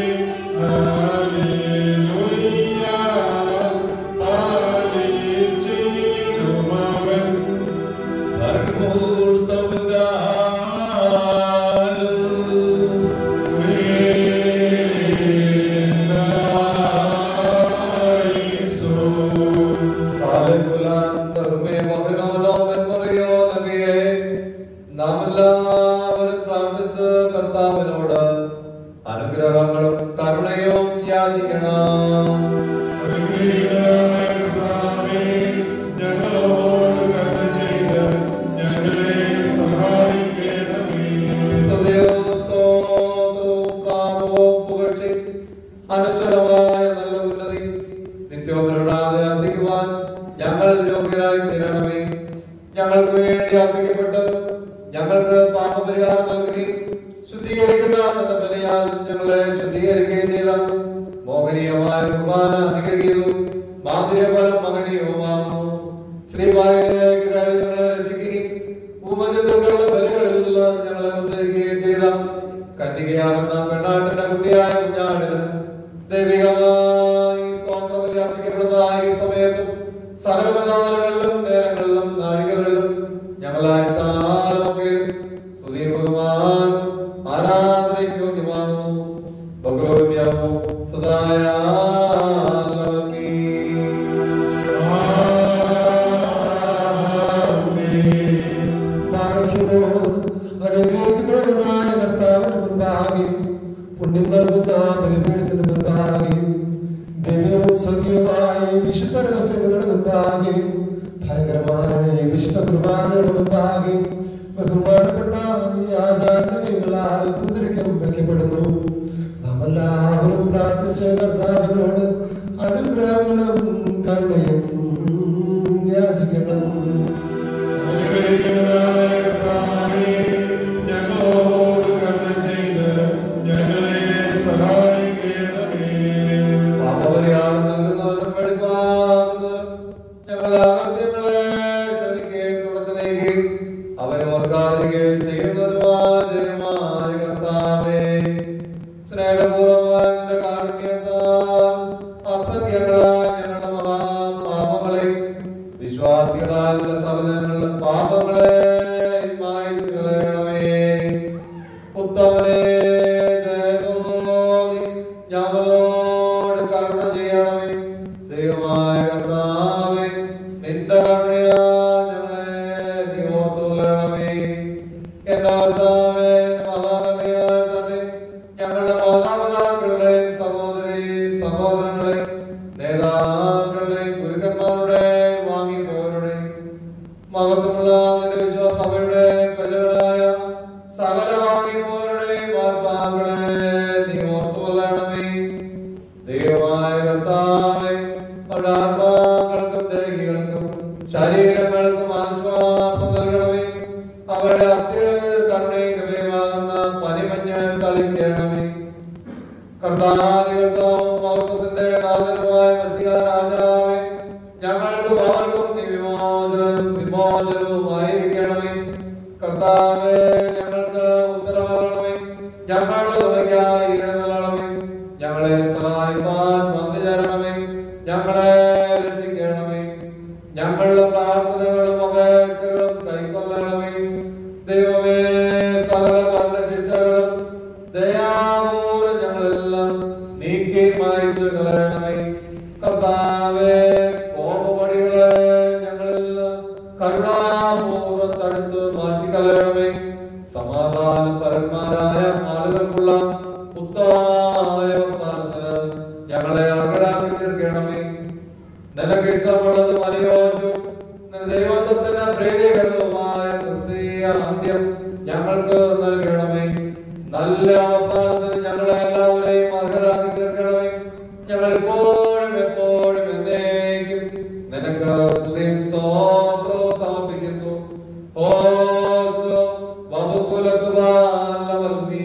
ഹല്ലേലൂയ പാലിച്ചിടുമവൻ നാമെല്ലാവരും പ്രാർത്ഥിച്ച് കർത്താവിനോട് അനുഗ്രഹങ്ങളും കരുണയും യാചിക്കണം ഞങ്ങളോട് കരുണ ചെയ്ത് ഞങ്ങളെ സഹായിക്കണമേ അനുസരമായ നല്ല ഉന്നതി നിത്യവുമിടാതെ അർപ്പിക്കുവാൻ ഞങ്ങൾ യോഗ്യരായി തീരണമേ ഞങ്ങൾക്ക് വേണ്ടി അർപ്പിക്കപ്പെട്ട് ഞങ്ങൾക്ക് പാപപരിഹാരം നൽകി ശുദ്ധീകരിക്കുന്ന എന്ന ബലിയാൽ ഞങ്ങളെ ശുദ്ധീകരിക്കുകയും ചെയ്ത മോഹനീയമായ കുർബാന അനുഗ്രഹിക്കുന്നു മാധുര്യഫലം മഹനീയവുമാകുന്നു ശ്രീവായിലേക്ക് കയറി ഞങ്ങളെ രക്ഷിക്കുകയും ഉപജന്തുക്കളുടെ ബലികളിലെല്ലാം ഞങ്ങളെ ഉദ്ധരിക്കുകയും ചെയ്ത കന്യകയാകുന്ന പെണ്ണാട്ടിന്റെ കുട്ടിയായ കുഞ്ഞാടിന് ദൈവികമായി സ്തോത്രബലി അർപ്പിക്കപ്പെടുന്ന ഈ സമയത്തും സകലമനാളുകളിലും നേരങ്ങളിലും നാഴികകളിലും ഞങ്ങളായി താലമൊക്കെ സ്തുതിയും ബഹുമാനം ആരാധനയ്ക്ക് യോഗ്യമാകുന്നു ബഹുരോഗ്യമോ സദായ അനുഗ്രഹിക്കുന്നവനായ കർത്താവിന് മുൻപാകെ പുണ്യം നൽകുന്ന ബലിപീഠത്തിന് മുൻപാകെ ദിവ്യവും സത്യവുമായ ഈ വിശുദ്ധ രഹസ്യങ്ങളുടെ മുൻപാകെ ഭയങ്കരമായ ഈ വിശുദ്ധ കുർബാനയുടെ മുൻപാകെ ബഹുമാനപ്പെട്ട ഈ ആചാരങ്ങളാൽ കുന്തിരിക്കം വയ്ക്കപ്പെടുന്നു നാമെല്ലാവരും പ്രാർത്ഥിച്ച കർത്താവിനോട് അനുഗ്രഹങ്ങളും കരുണയും യാചിക്കണം അനുഗ്രഹിക്കുന്നവനായ കർത്താവേ, ഞങ്ങളോട് കരുണ ചെയ്ത് ഞങ്ങളെ സഹായിക്കണമേ പാപപരിഹാരം നൽകുന്നവനും വെളിപ്പാകുന്നവനും ഞങ്ങളെ അകൃത്യങ്ങളെ ക്ഷമിക്കുകയും തുടച്ചു നീക്കി അവരെ ഓർക്കാതിരിക്കുകയും ചെയ്യുന്നതുമായ ദൈവമായ കർത്താവേ സ്നേഹപൂർവമായ നിന്റെ കാരുണ്യത്താൽ അസംഖ്യങ്ങളായ ഞങ്ങളുടെ മഹാപാപങ്ങളെ വിശ്വാസികളായ നിന്റെ സഹജനങ്ങളുടെ പാപങ്ങളെ മായ്ച്ചു കളയണമേ ഉത്തമനെ ദയതോന്നി ഞങ്ങളോട് കരുണ ചെയ്യണമേ ദൈവമായ കർത്താവേ നിന്റെ കരുണയാ ഞങ്ങളെ നീ ഓർത്തുകൊള്ളണമേ എന്റെ കർത്താവേ മഹാകരുണയാൽ തന്നെ ഞങ്ങളുടെ മാതാപിതാക്കളുടെ സഹോദരി സഹോദരങ്ങളെ നേതാക്കളുടെ ഗുരുക്കന്മാരുടെ വാങ്ങിപ്പോരുടെ മഹത്വമുള്ള നിന്റെ വിശ്വാസ സഭയുടെ പ്രജകളായ സകല വാങ്ങിപ്പോരുടെ വാർത്താക്കളെ നീ ഓർത്തുകൊള്ളണമേ ദൈവമായ കർത്താവേ അവരുടെ ആത്മാക്കൾക്കും ദേഹികൾക്കും ശരീരങ്ങൾക്കും ആശ്വാസം നൽകണമേ അവരുടെ അസ്ഥികളിൽ കരുണയും കൃപയുമാകുന്ന പനിമഞ്ഞ് കളിക്കണമേ കർത്താവികർത്താവും മഹത്വത്തിന്റെ നാഥനുമായ മസിഹ രാജാവേ ഞങ്ങൾക്ക് അവർക്കും നീ വിമോചനം വിമോചനവുമായിരിക്കണമേ കർത്താവേ ഞങ്ങൾക്ക് ഉത്തരവാകണമേ ഞങ്ങളുടെ തുണയ്ക്കായി ഇടനല്ലണമേ ഞങ്ങളെ സഹായിപ്പാൻ വന്നു ചേരണമേ ഞങ്ങളെ രക്ഷിക്കണമേ ഞങ്ങളുടെ പ്രാർത്ഥനകളും അപേക്ഷകളും കൈക്കൊള്ളണമേ ദൈവമേ സകല കണ്ട ശിക്ഷകളും ദയാപൂർവ്വം ഞങ്ങളെല്ലാം നീക്കി മായ്ച്ചു കളയണമേ കർത്താവേ കോപപടികളെ ഞങ്ങളെല്ലാം കരുണാപൂർവ്വം തടുത്ത് മാറ്റിക്കളയണമേ സമാധാന പരന്മാരായ ആളുകൾക്കുള്ള ഉത്തമമായ അവസാനത്തിന് ഞങ്ങളെ അകലാക്കി തീർക്കണമേ നിനക്ക് ഇഷ്ടമുള്ളതും അനുയോജ്യവും നിന്റെ ദൈവത്വത്തിന് പ്രീതികരവുമായ ക്രിസ്തീയ അന്ത്യം ഞങ്ങൾക്ക് നൽകണമേ നല്ല അവസാനത്തിന് ഞങ്ങളെ എല്ലാവരെയും അർഹരാക്കി തീർക്കണമേ ഞങ്ങൾ എപ്പോഴും എപ്പോഴും എന്നേക്കും നിനക്ക് സ്തുതിയും സ്തോത്രവും സമർപ്പിക്കുന്നു ഓശോ വധുകുല സുബാലവൽമീ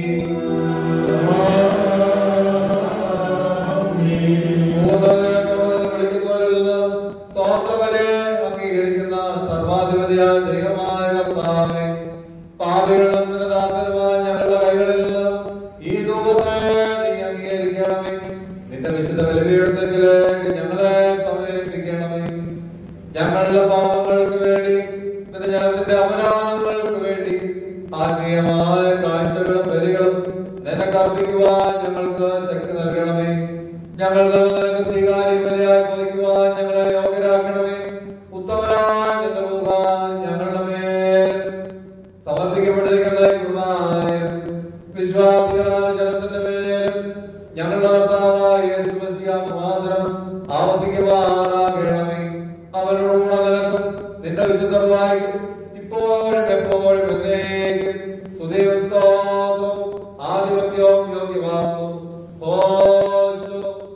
വിളിക്കുന്നവരെല്ലാം സ്വാതന്ത്ര്യമലെ അംഗീകരിക്കുന്ന സർവാധിപതിയായ ദൈവമായ കർത്താവേ പാപികളും നിന്നദാസനുമായ ഞങ്ങളുടെ കൈകളെല്ലാം ഈ രൂപത്തെ നീ അംഗീകരിക്കണമേ നിന്റെ വിശുദ്ധ ബലിപീഠത്തിലേക്ക് ഞങ്ങളെ സമർപ്പിക്കണമേ ഞങ്ങളുടെ പാപങ്ങൾക്ക് വേണ്ടി നിന്റെ ജനത്തിന്റെ അപരാധങ്ങൾക്ക് വേണ്ടി ആത്മീയമായ കാഴ്ചകളും ബലികളും നിനക്ക് അർപ്പിക്കുവാൻ ഞങ്ങൾക്ക് ശക്തി നൽകണമേ ഞങ്ങളുടെ നിനക്ക് സ്വീകാര്യം ബലിയായി ഭവിക്കുവാൻ ഞങ്ങളെ യോഗ്യരാക്കണമേ ഉത്തമനായ നിന്റെ മുഖാൻ ഞങ്ങളുടെ മേൽ സമർപ്പിക്കപ്പെട്ടിരിക്കുന്ന കൃപാലയം വിശ്വാസികളായ ജനത്തിന്റെ മേലും ഞങ്ങളുടെ കർത്താവായ യേശു മസിഹ മുഖാന്തരം ആവർത്തിക്കുവാനാകണമേ അവരോടുകൂടെ നിനക്കും നിന്റെ വിശുദ്ധർവായി ഇപ്പോഴും എപ്പോഴും എന്നേക്കും സ്തുതിയും സ്തോത്രവും ആധിപത്യവും യോഗ്യമാകുന്നു ഓശോ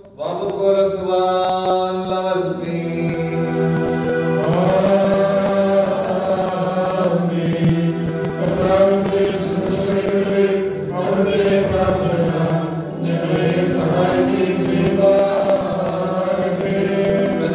വകുകുലസുവാലവൽമീ കർത്താവിന്റെ ശുശ്രൂഷകളിലൂടെ അവിടുത്തെ പ്രാർത്ഥന ഞങ്ങളെ സഹായിക്കുകയും ചെയ്യുവാനാകട്ടെ.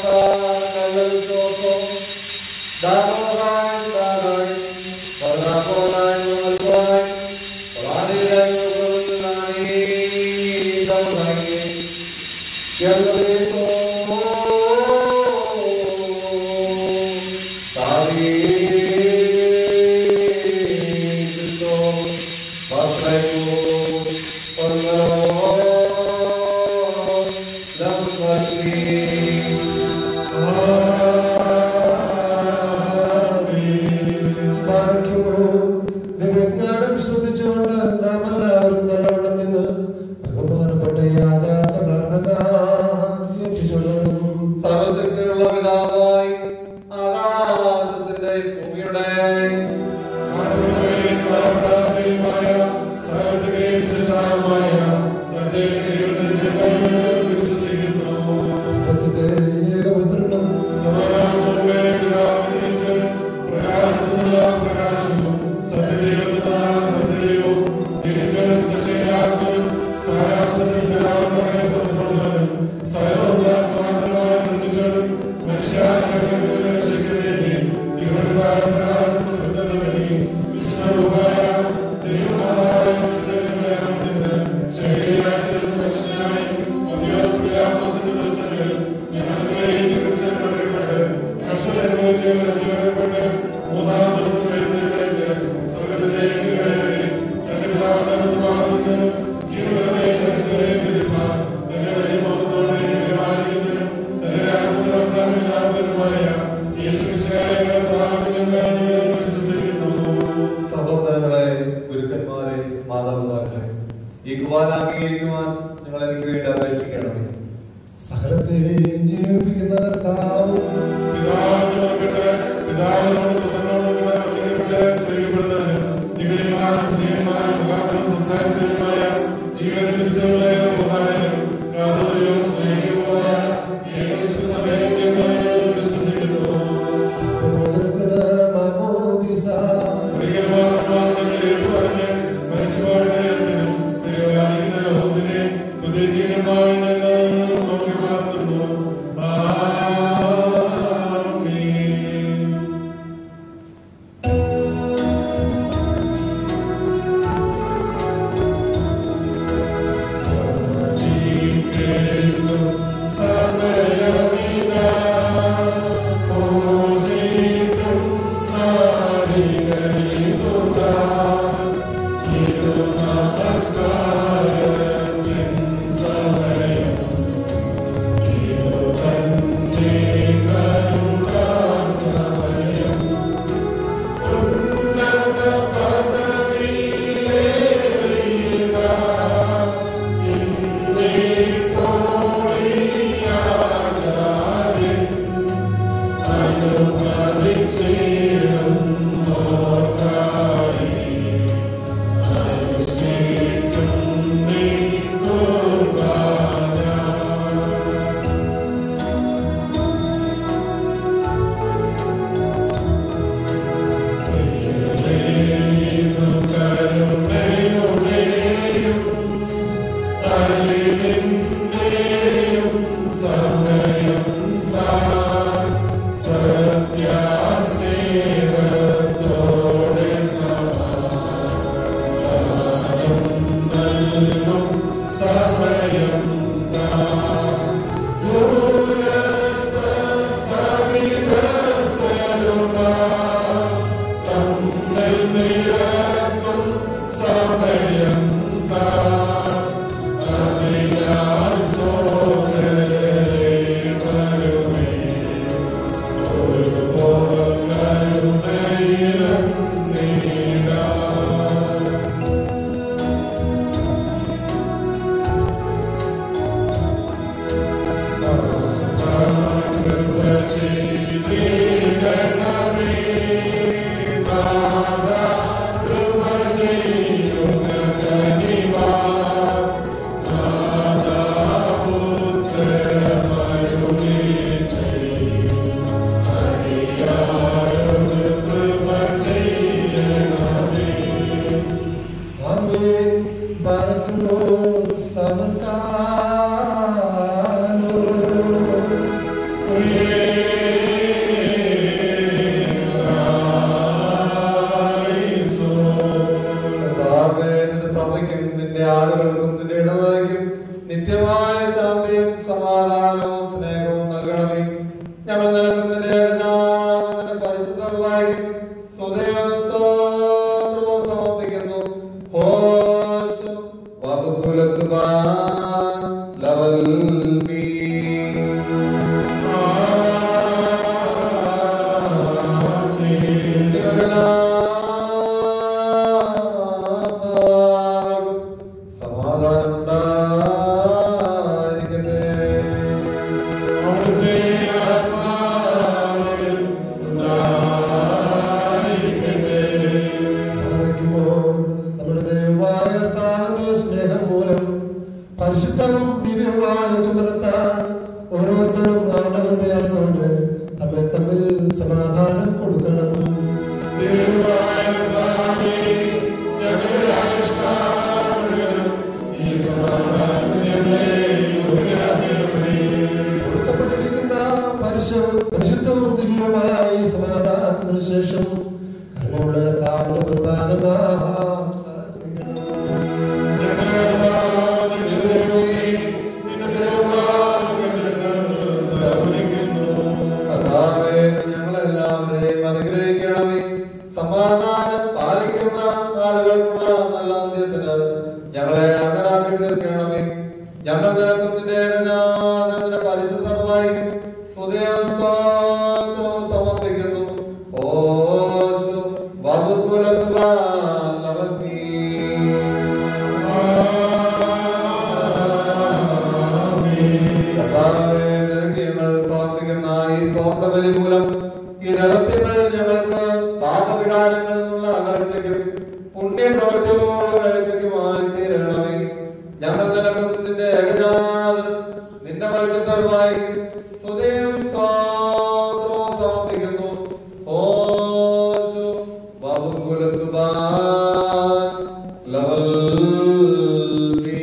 ദിവ്യജ്ഞാനം ശ്രദ്ധിച്ചുകൊണ്ട് നാം എല്ലാവരും നല്ലവണ്ണം നിന്ന് ബഹുമാനപ്പെട്ട ഈ ആചാര പ്രാർത്ഥന ഏറ്റുചൊല്ലണം. സർവശക്തിയുള്ള പിതാവായി ആകാശത്തിന്റെ ഭൂമിയുടെ ദൈവത്തിന്റെ ഏകപുത്രനും മൂന്നാം ദിവസം എഴുന്നേറ്റ് സ്വർഗത്തിലേക്ക് കയറി തന്റെ പിതാവിന്റെ വലതുഭാഗത്തുനിന്നും ജീവനുള്ളവരെയും മരിച്ചവരെയും വിധിപ്പാൻ തന്റെ വലിയ മുഖത്തോടെ പരിപാലിക്കുന്നതിനും തന്റെ രാജ്യത്തിന് അവസാനമില്ലാത്തതിനുമായ യേശുമിശിഹായെ കർത്താവിൽ ഞങ്ങൾ വിശ്വസിക്കുന്നു സഹോദരങ്ങളെ ഗുരുക്കന്മാരെ മാതാപിതാക്കളെ ഈ കുർബാന അംഗീകരിക്കുവാൻ നിങ്ങൾ എനിക്ക് വേണ്ടി അപേക്ഷിക്കണമേ സകലത്തെയും ജീവിപ്പിക്കുന്ന കർത്താവും പിതാവിനോട് പിതാവിനോട് പുത്രനോടും കൂടെ വന്ദിക്കപ്പെട്ട് സ്നേഹിക്കപ്പെടുന്നവനും ദിവ്യന്മാരും സ്നേഹന്മാരും മുഖാന്തരം സംസാരിച്ചവരുമായ ജീവനും വിശുദ്ധമുള്ള ബഹുമാനും പ്രാതോര്യവും സ്നേഹവുമായ ഏകവിശ്വസഭയെ ഞങ്ങൾ വിശ്വസിക്കുന്നു മോചനത്തിന് മാമോദീസ ഒരിക്കൽ മാത്രമാണ് ഞങ്ങൾ ഏറ്റുപറഞ്ഞ് മരിച്ചുപോയുടെ ഏർപ്പിനും തിരുവാനിക്കുന്ന ലോകത്തിനെ പുതിയ ജീവനുമായി ഞങ്ങൾ നോക്കി പാർക്കുന്നു ആ കർത്താവേ, നിന്റെ സഭയ്ക്കും നിന്റെ ആളുകൾക്കും നിന്റെ ഇടവകയ്ക്കും നിത്യമായ ശാന്തിയും സമാധാനവും സ്നേഹവും നൽകണമേ ഞങ്ങൾ നിനക്കും നിന്റെ ഏകജാതനും നിന്റെ പരിശുദ്ധമായിരിക്കും സ്വദേവസ്തോത്രവും സമർപ്പിക്കുന്നു ഹോശ് വകുകുലസുബാൻ ലവൽ മീ സമാധാനം ഉണ്ടായിരിക്കട്ടെ നമ്മുടെ ദൈവമായ കർത്താവിന്റെ സ്നേഹം മൂലം പരിശുദ്ധവും ദിവ്യവുമായ ചുമരത്താൽ ഓരോരുത്തരും ആനവന്റെ ആണെന്നുകൊണ്ട് തമ്മിൽ തമ്മിൽ സമാധാനം കൊടുക്കണം കൊടുക്കപ്പെട്ടിരിക്കുന്ന പരിശു- പരിശുദ്ധവും ദിവ്യവുമായ ഈ സമാധാനത്തിന് ശേഷം കരുണയുള്ള കർത്താവിന്റെ മുൻപാകെ നാം കർത്താവേ, ഞങ്ങളെല്ലാവരെയും അനുഗ്രഹിക്കണമേ സമാധാനം പാലിക്കുന്ന ആളുകൾക്കുള്ള നല്ല അന്ത്യത്തിന് ഞങ്ങളെ അങ്ങനാക്കി തീർക്കണമേ ഞങ്ങൾ നിനക്കും നിന്റെ ഏകജാതന്റെ പരിശുദ്ധമായി സുദേവസ്തോത്രവും സമർപ്പിക്കുന്നു ഓശു വകുകുലസുബാൻ ലവൽമീ. കർത്താവേ, നിനക്ക് ഞങ്ങൾ സമർപ്പിക്കുന്ന ഈ സ്വാന്തബലി മൂലം ഈ രഹസ്യങ്ങളിൽ ഞങ്ങൾക്ക് പാപവികാരങ്ങളിൽ നിന്നുള്ള അകർച്ചയ്ക്കും പുണ്യപ്രവർത്തികളോട് കാഴ്ചയ്ക്കുമായി തീരണമേ ഞങ്ങൾ നിനക്കും നിന്റെ ഏകജാതനും നിന്റെ പരിശുദ്ധമായി സുദയം സ്വാത്രവും സമർപ്പിക്കുന്നു ഓശു ബഹുകുലസുബാൻ ലവൽ മീ.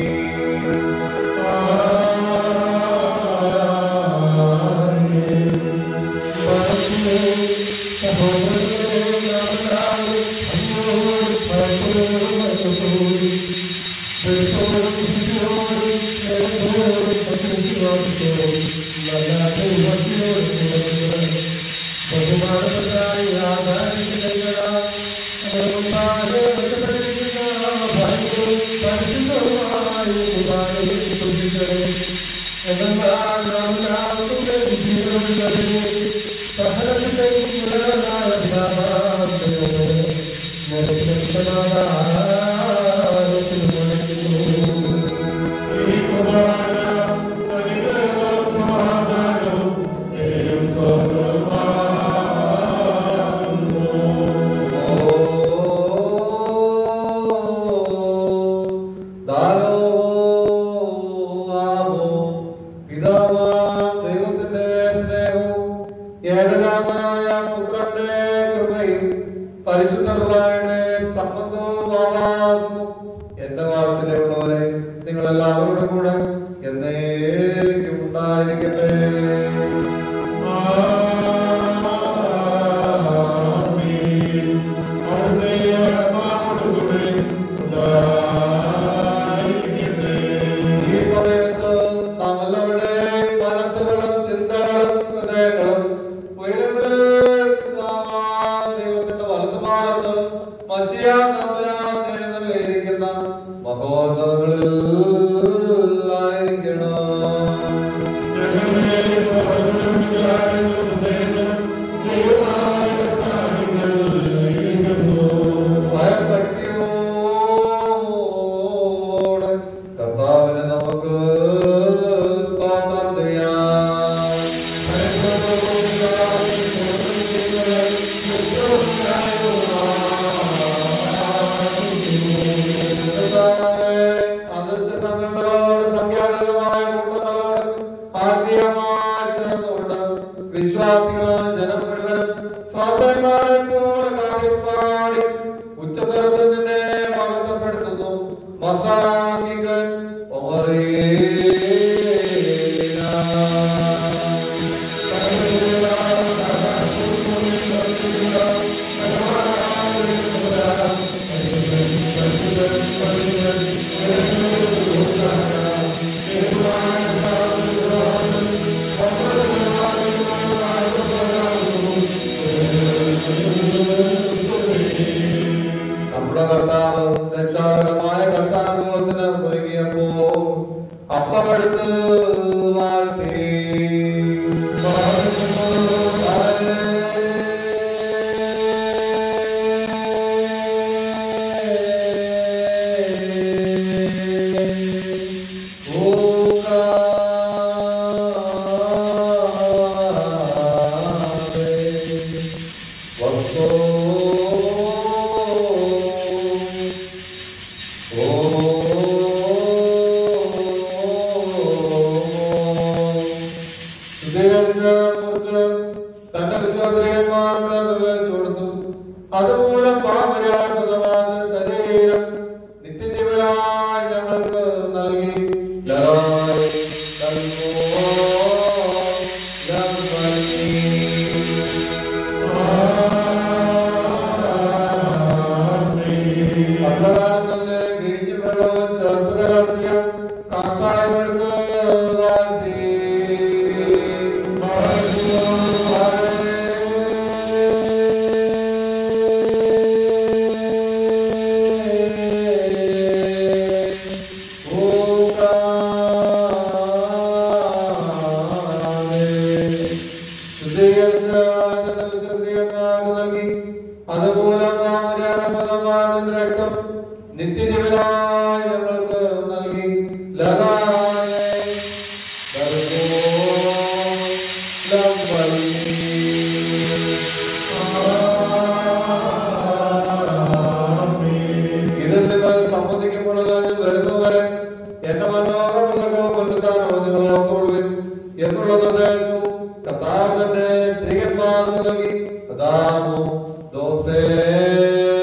ദൈവത്തിന്റെ സ്നേഹവും ഏകജാതനായ പുത്രന്റെ കൃപയും പരിശുദ്ധരുടെ സംബന്ധവും ആവാസവും എന്റെ വാസിലുള്ളവരെ നിങ്ങൾ എല്ലാവരുടെ കൂടെ എന്നേക്കും ഉണ്ടായിരിക്കട്ടെ ഈ സമയത്ത് നമ്മളുടെ മനസ്സുകളും ചിന്തകളും ഹൃദയങ്ങളും ഉയരങ്ങളിലേക്ക് നാമാം ദൈവത്തിന്റെ വലതുഭാഗത്ത് മസിയ തമ്പുരാൻ എഴുന്നള്ളിയിരിക്കുന്ന മഹോന്നതങ്ങളിൽ ആയിരിക്കണം ഭയഭക്തിയോടെ കർത്താവിനെ നമുക്ക് സ്തോത്രം ചെയ്യാം അദൃശ്യസംഘങ്ങളോട് സംഖ്യാതീതമായ കൂട്ടങ്ങളോട് ആത്മീയമായി ചേർന്നുകൊണ്ട് വിശ്വാസികളായ ജനം മുഴുവനും സ്വാതന്മാരെ പോലെ കാര്യം പാടി ഉച്ചതരത്തിൽ നിന്നെ മഹത്വപ്പെടുത്തുന്നു മസാമികൾ ഓറേന കുറിച്ച് തന്റെ വിശ്വാസികന്മാർക്ക് നിർവഹിച്ചു കൊടുത്തു അതുമൂലം പാപരാജമായ ശരീരം നിത്യജീവനായി ഞങ്ങൾക്ക് നൽകി ലറായി നൽകോ അപ്രകാരം തന്നെ വീഞ്ഞു വെള്ളവും ചേർത്ത് കലർത്തിയ കാക്കായമെടുത്ത് വാഴ്ത്തി. അതുമൂലം രക്തം നിത്യജീവനായി ഞങ്ങൾക്ക് നൽകി ലതായ ഇതിൽ നിങ്ങൾ സംബന്ധിക്കുമ്പോഴല്ല വരുന്നവരെ എന്റെ മനോഹരങ്ങളോ കൊല്ലുത്താനോ നിങ്ങൾ ഓർത്തുകൊള്ളുവിൻ എന്നുള്ള നിർദ്ദേശവും കർത്താവ് തന്റെ സ്ത്രീകന്മാർക്ക് നൽകി കഥാമോ ദോസേനോ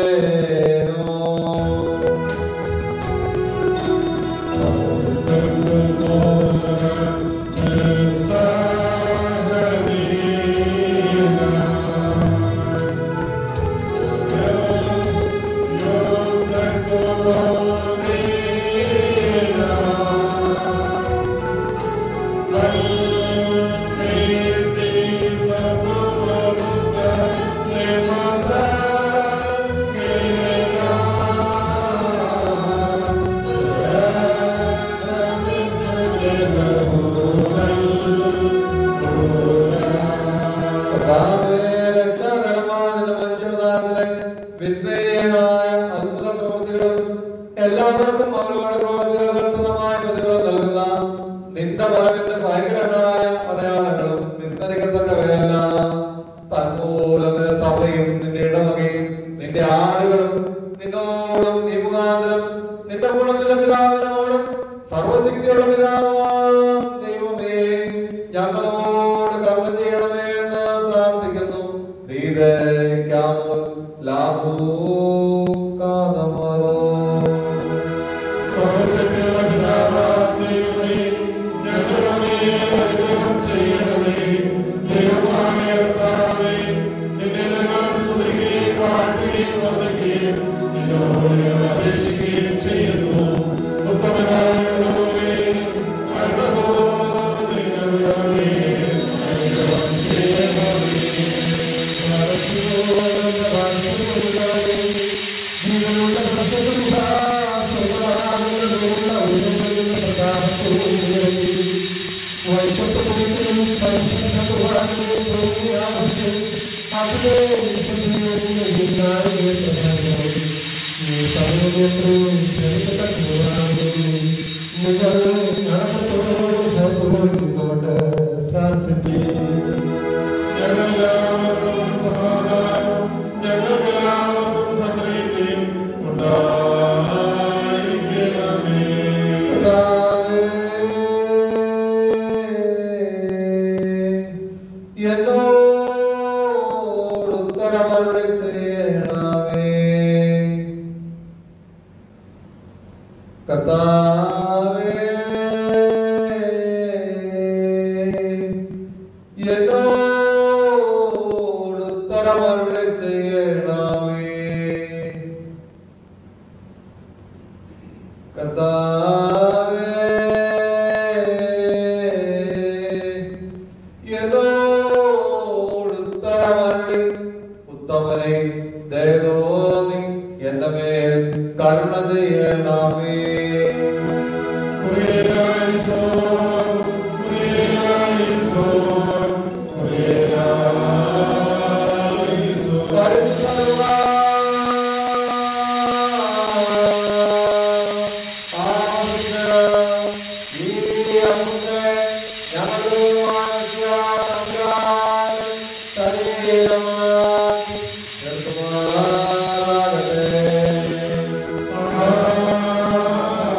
കർത്താവേ, രക്ഷാകരമായ നിന്റെ മനുഷ്യനാഥനെ വിസ്മയമായ അത്ഭുത പ്രവൃത്തികളും എല്ലാവർക്കും അവരോട് പ്രോത്സാഹനമായ പ്രതികളും നൽകുന്ന നിന്റെ വരവിന്റെ ഭയങ്കരമായ അടയാളങ്ങളും വിസ്മരിക്കത്തക്കവയല്ല തന്മൂലം നിന്റെ സഭയും നിന്റെ ഇടവകയും നിന്റെ ആടുകളും നിന്നോടും നീ മുഖാന്തരം നിന്റെ കൂടെ നിന്റെ പിതാവിനോടും സർവശക്തിയുള്ള പിതാവാം ദൈവമേ ഞങ്ങളോട് കർമ്മ ചെയ്യണമേ എന്ന് പ്രാർത്ഥിക്കുന്നു ദീർഘാമോ ലാഭൂ കാതമോ സർവശക്തിയുള്ള പിതാവാം ദൈവമേ, ഞങ്ങളുടെ മേൽ അനുഗ്രഹം ചെയ്യണമേ. ദൈവമായ കർത്താവേ, നിന്നെ ഞങ്ങൾ സ്തുതിക്കുകയും വാഴ്ത്തുകയും വന്ദിക്കുകയും നിന്നോട് ഞങ്ങൾ അപേക്ഷിക്കുകയും ചെയ്യുന്നു. ഉത്തമനായ കർത്താവേ, കരുണതോടെ ഞങ്ങളുടെ മേൽ അനുഗ്രഹം ചെയ്യണമേ. ജീവനുള്ള ഞങ്ങളെല്ലാവർക്കും സമാധാനം ഞങ്ങൾക്കെല്ലാവർക്കും സമൃദ്ധിയും ഉണ്ടായിരിക്കണമേ എന്നോടുത്തരമരുടെ ചെയ്യണമേ കർത്താവേ എന്നോടുത്തരമരുടെ ചെയ്യണമേ കർത്താവേ എന്നോടുത്തരമരുളി ഉത്തമനെ ദയതോന്നി എന്റെ മേൽ കരുണ ചെയ്യണമേ കുറിയലായിസോ കുറിയലായിസോ കുറിയലായിസോ ശരീരമായി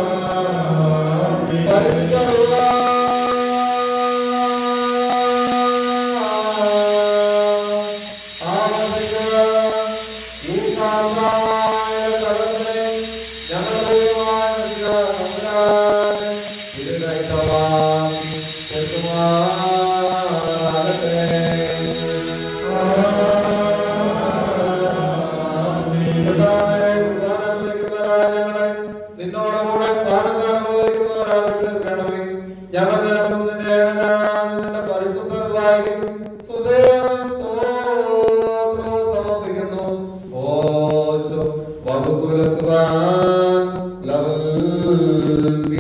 പരിശുദ്ധമായി സുദേവൻ സ്തോത്രം സമർപ്പിക്കുന്നു ഓശോ വകുകുലസുവാൻ ലവൽ ബി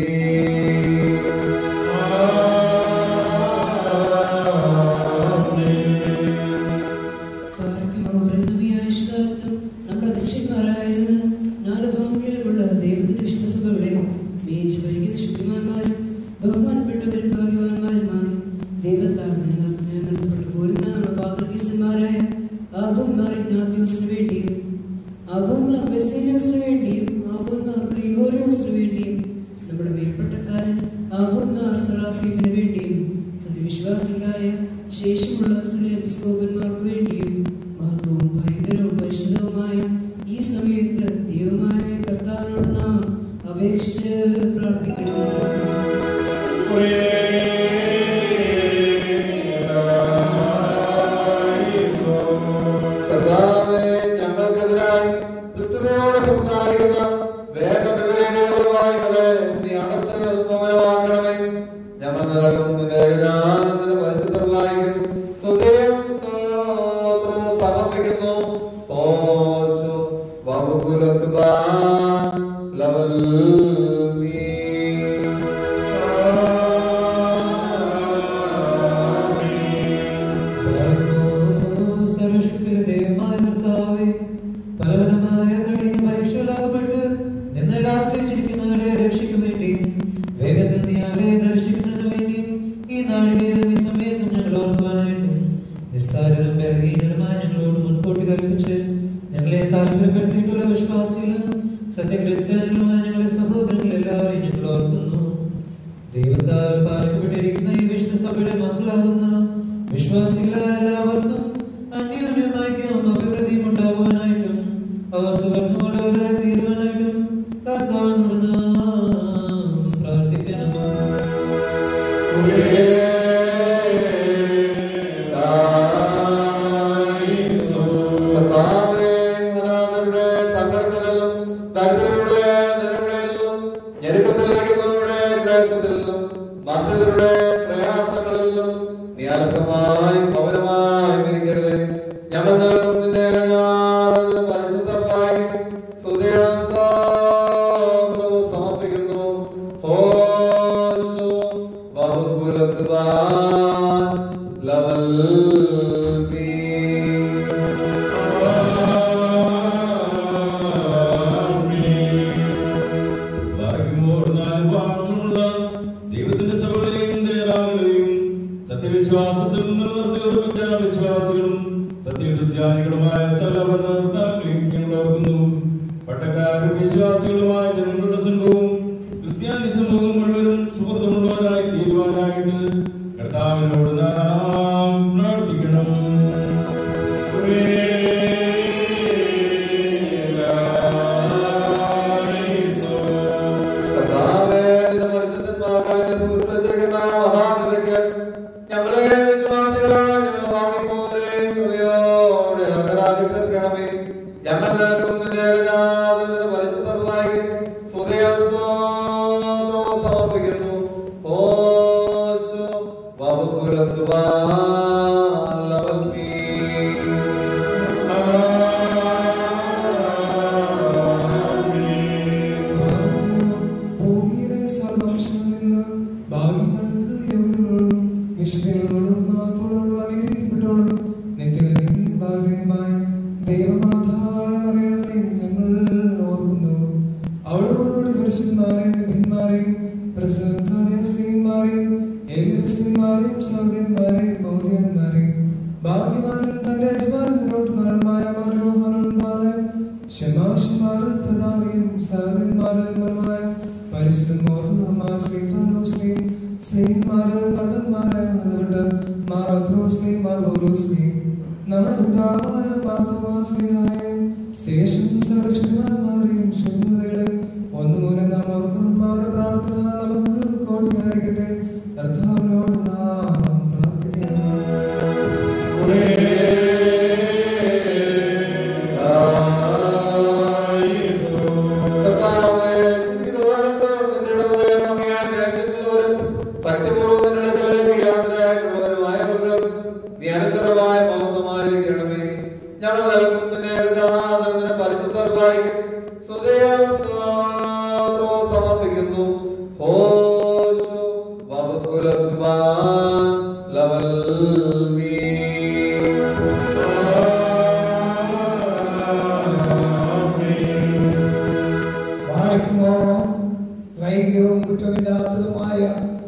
ആശുകാലത്തും നമ്മുടെ അധ്യക്ഷന്മാരായിരുന്ന നാല് ഭാഗങ്ങളിലുമുള്ള ദൈവത്തിന്റെ വിശ്വാസങ്ങളുടെ മേച്ചു ഭരിക്കുന്ന ശുദ്ധിമാന്മാരും ബഹുമാനപ്പെട്ടവരും ഭാഗ്യവാന്മാരുമായി ദൈവത്താൽ നിലനിർ- നിലനിർത്തപ്പെട്ടു പോരുന്ന നമ്മുടെ പാത്രകീസന്മാരായ ആബോന്മാർ ഇഗ്നാത്യോസിന് വേണ്ടിയും ആബോന്മാർ ബെസേലിയോസിന് വേണ്ടിയും ആബോന്മാർ ഗ്രിഗോറിയോസിന് വേണ്ടിയും നമ്മുടെ മേൽപ്പട്ടക്കാരൻ ആബോന്മാർ സറാഫീമിന് വേണ്ടിയും സത്യവിശ്വാസികളായ ശേഷമുള്ള സകല എപ്പിസ്കോപ്പന്മാർക്ക് വേണ്ടിയും മഹത്വവും ഭയങ്കരവും പരിശുദ്ധവുമായ ഈ സമയത്ത് ദൈവമായ കർത്താവിനോട് നാം അപേക്ഷിച്ച് പ്രാർത്ഥിക്കണം കർത്താവേ, ഞങ്ങൾക്കെതിരായി ദുഷ്ടതയോടെ സംസാരിക്കുന്ന വേഗവിവേകികളുമായികളെ നീ അടച്ച് മൗനമാക്കണമേ. ഞങ്ങൾ നിനക്കും നിന്റെ ഏകജാനത്തിന് പരിശുദ്ധമായിരിക്കും. സ്തുതിയും സ്തോത്രവും സമർപ്പിക്കുന്നു. ഓശോ വകുകുലസുബാൻ ലവൽ മീ. സർവശക്തിയിലെ ദൈവമായ കർത്താവേ പലവിധമായ കഠിന പരീക്ഷകളാകപ്പെട്ട് നിന്നൽ ആശ്രയിച്ചിരിക്കുന്നവരെ രക്ഷയ്ക്ക് വേണ്ടിയും വേഗത്തിൽ നീ അവരെ ദർശിക്കുന്നതിന് വേണ്ടിയും ഈ നാഴികയിലും ഈ സമയത്തും ഞങ്ങൾ ഓർക്കുവാനായിട്ടും നിസ്സാരനും ബലഹീനരുമായ ഞങ്ങളോട് മുൻപോട്ട് കൽപ്പിച്ച് ഞങ്ങളെ താല്പര്യപ്പെടുത്തിയിട്ടുള്ള വിശ്വാസികളും സത്യക്രിസ്ത്യാനികളുമായ ഞങ്ങളെ സഹോദരങ്ങൾ എല്ലാവരെയും ഞങ്ങൾ ഓർക്കുന്നു ദൈവത്താൽ പാലിക്കപ്പെട്ടിരിക്കുന്ന ഈ വിഷ്ണു സഭയുടെ മക്കളാകുന്ന വിശ്വാസികളായ എല്ലാവർക്കും അന്യോന്യമായിക്കും അഭിവൃദ്ധിയും ഉണ്ടാകുവാനായിട്ടും അവർ സുഖമുള്ളവരായി തീരുവാനായിട്ടും കർത്താവിനോട് നാം പ്രാർത്ഥിക്കണം കർത്താവേ, അനാഥരുടെ സങ്കടത്തിലും ദരിദ്രരുടെ നിലവിളിയിലും ഞെരുക്കത്തിലേക്കുന്നവരുടെ ക്ലേശത്തിലും മർദ്ദിതരുടെ പ്രയാസങ്ങളിലും നീ അലസമായി മൗനമായി ഇരിക്കരുത് ഞങ്ങൾ നിനക്കും നിന്റെ ഏകജാതനും പരിശുദ്ധമായി സ്തുതിയും സ്തോത്രവും സമർപ്പിക്കുന്നു ഹോശോ ബഹുകുലസുബാൻ ലവൽ ബി ഭാഗ്യമോർ നാല് ഭാഗങ്ങളുള്ള ദൈവത്തിന്റെ സഭകളെയും ദേറാകളെയും സത്യവിശ്വാസത്തിൽ നിലനിർത്തി ഉറപ്പിച്ച വിശ്വാസികളും സത്യക്രിസ്ത്യാനികളുമായ സകല ഭരണകർത്താക്കളെയും ഞങ്ങൾ ഓർക്കുന്നു പട്ടക്കാരും വിശ്വാസികളുമായ ജനങ്ങളുടെ സംഘവും ക്രിസ്ത്യാനി സമൂഹം മുഴുവനും സുഹൃത്തുമുള്ളവരായി തീരുവാനായിട്ട് കർത്താവിനോട് നാം പ്രാർത്ഥിക്കണം കർത്താവേ, നിന്റെ പരിശുദ്ധന്മാരായ സുഹൃത്തുക്കളുടെ മഹാകൃപയ്ക്ക് ഞങ്ങളെ വിശ്വാസികളായ ഞങ്ങൾ വാങ്ങിപ്പോരെ കൃപയോടെ അർഹരാക്കി തീർക്കണമേ. ഞങ്ങൾ നിനക്കും നിന്റെ ഏകജാതനും പരിശുദ്ധമായി സ്തുതിയും സ്തോത്രവും സമർപ്പിക്കുന്നു. ഓശോ വഹുകുലസുബാൻ ലവൽ മീ. ഭൂമിയിലെ സർവംശത്തിൽ നിന്ന് ഭാഗ്യങ്ങൾക്ക് യോഗ്യതകളോടും വിശുദ്ധകളോടും മാത്രത്തോടും അനുഗ്രഹിക്കപ്പെട്ടോളും നിത്യനിധി ഭാഗ്യമായ ദൈവമാതാവായ മറിയാമനെ ഞങ്ങൾ ഓർക്കുന്നു അവളോടുകൂടി പുരുഷന്മാരെയും നിഭിന്മാരെയും പ്രസംഗക്കാരെയും സ്ത്രീമാരെയും ഏകസ്ത്രീമാരെയും സഹോദരന്മാരെയും ബൗദ്ധികന്മാരെയും ഭാഗ്യവാനും തന്റെ യജമാനും മുന്നോട്ടുമാരുമായ മനോഹരന്മാരായ ശമാശന്മാരിൽ പ്രധാനിയും സഹോദരന്മാരിലുമായ പരിശുദ്ധമോർമ്മ ശ്രീഫാനോസ്നെയും സ്നേഹിന്മാരിൽ കർമ്മന്മാരായ ബന്ധപ്പെട്ട് മാറാത്രോസ്നെയും മാർഗോലോസ്നെയും നമ്മുടെ പിതാവായ മാർത്തോമാസ്നെയായും ശേഷം സർവശക്തിമാന്മാരെയും ശുദ്ധതയുടെ ഒന്നുമൂലം നാം ഓർക്കണം അവരുടെ പ്രാർത്ഥന നമുക്ക് കോട്ടയായിരിക്കട്ടെ കർത്താവിനോട് നാം പ്രാർത്ഥിക്കണം കർത്താവേ, ഇതുവരെക്കും നിന്റെ ഇടപെടൽ ഭംഗിയായി ധ്യാനിക്കുന്നവരും ഭക്തിപൂർവ്വം നിന്റെ അടുക്കലേക്ക് യാത്രയായിട്ടുള്ളവരുമായവർക്ക് നീ അനുസരമായ മഹത്വമായിരിക്കണമേ ഞങ്ങൾ നൽകുന്നതിനെ ഗജാതനത്തിന് പരിശുദ്ധർവായി സമർപ്പിക്കുന്നു ഹോശോ വബകുലസ്മാൻ ലവൽ മീ വാഴ്ക്കുമോ ത്രൈകവും കുറ്റമില്ലാത്തതുമായ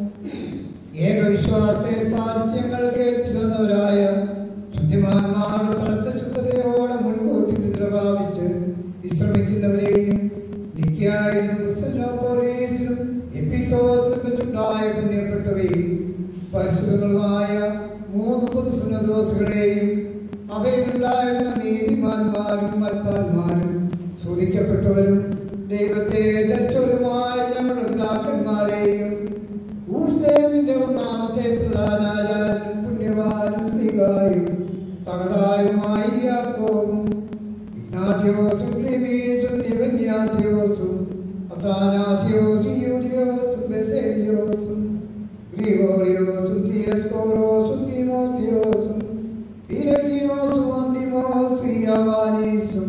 ഏകവിശ്വാസത്തെ പാലിച്ച് ഞങ്ങൾ കേൾപ്പിച്ചവരായ ശുദ്ധിമാന്മാരുടെ സ്ഥലത്ത് ശുദ്ധതയോടെ മുൻകൂട്ടി നിദ്ര പ്രാപിച്ച് വിശ്രമിക്കുന്നവരെയും നിത്യായാലും ക്രിസ്തുവിനോപോലീസിലും എപ്പിസോസിലും മറ്റുണ്ടായ പുണ്യപ്പെട്ടവയും പരിശുദ്ധങ്ങളുമായ മൂന്ന് പൊതുസുന്നദോസുകളെയും അവയിലുണ്ടായിരുന്ന നീതിമാന്മാരും മൽപ്പാന്മാരും സ്തുതിക്കപ്പെട്ടവരും ദൈവത്തെ ധരിച്ചവരുമായ ഞങ്ങളുടെ പിതാക്കന്മാരെയും ഊർജേവിന്റെ ഒന്നാമത്തെ പ്രധാനാചാര്യൻ പുണ്യവാനും ശ്രീകായും സഹതായുമായി യാക്കോവും ഇഗ്നാത്യോസും ക്ലിമീസും ദിവന്യാത്യോസും അത്താനാസിയോസും യൂലിയോസും ബെസേലിയോസും ഗ്രിഗോറിയോസും തിയസ്കോറോസും തിമോത്തിയോസും പീരസീനോസും അന്തിമോസും യാവാനീസും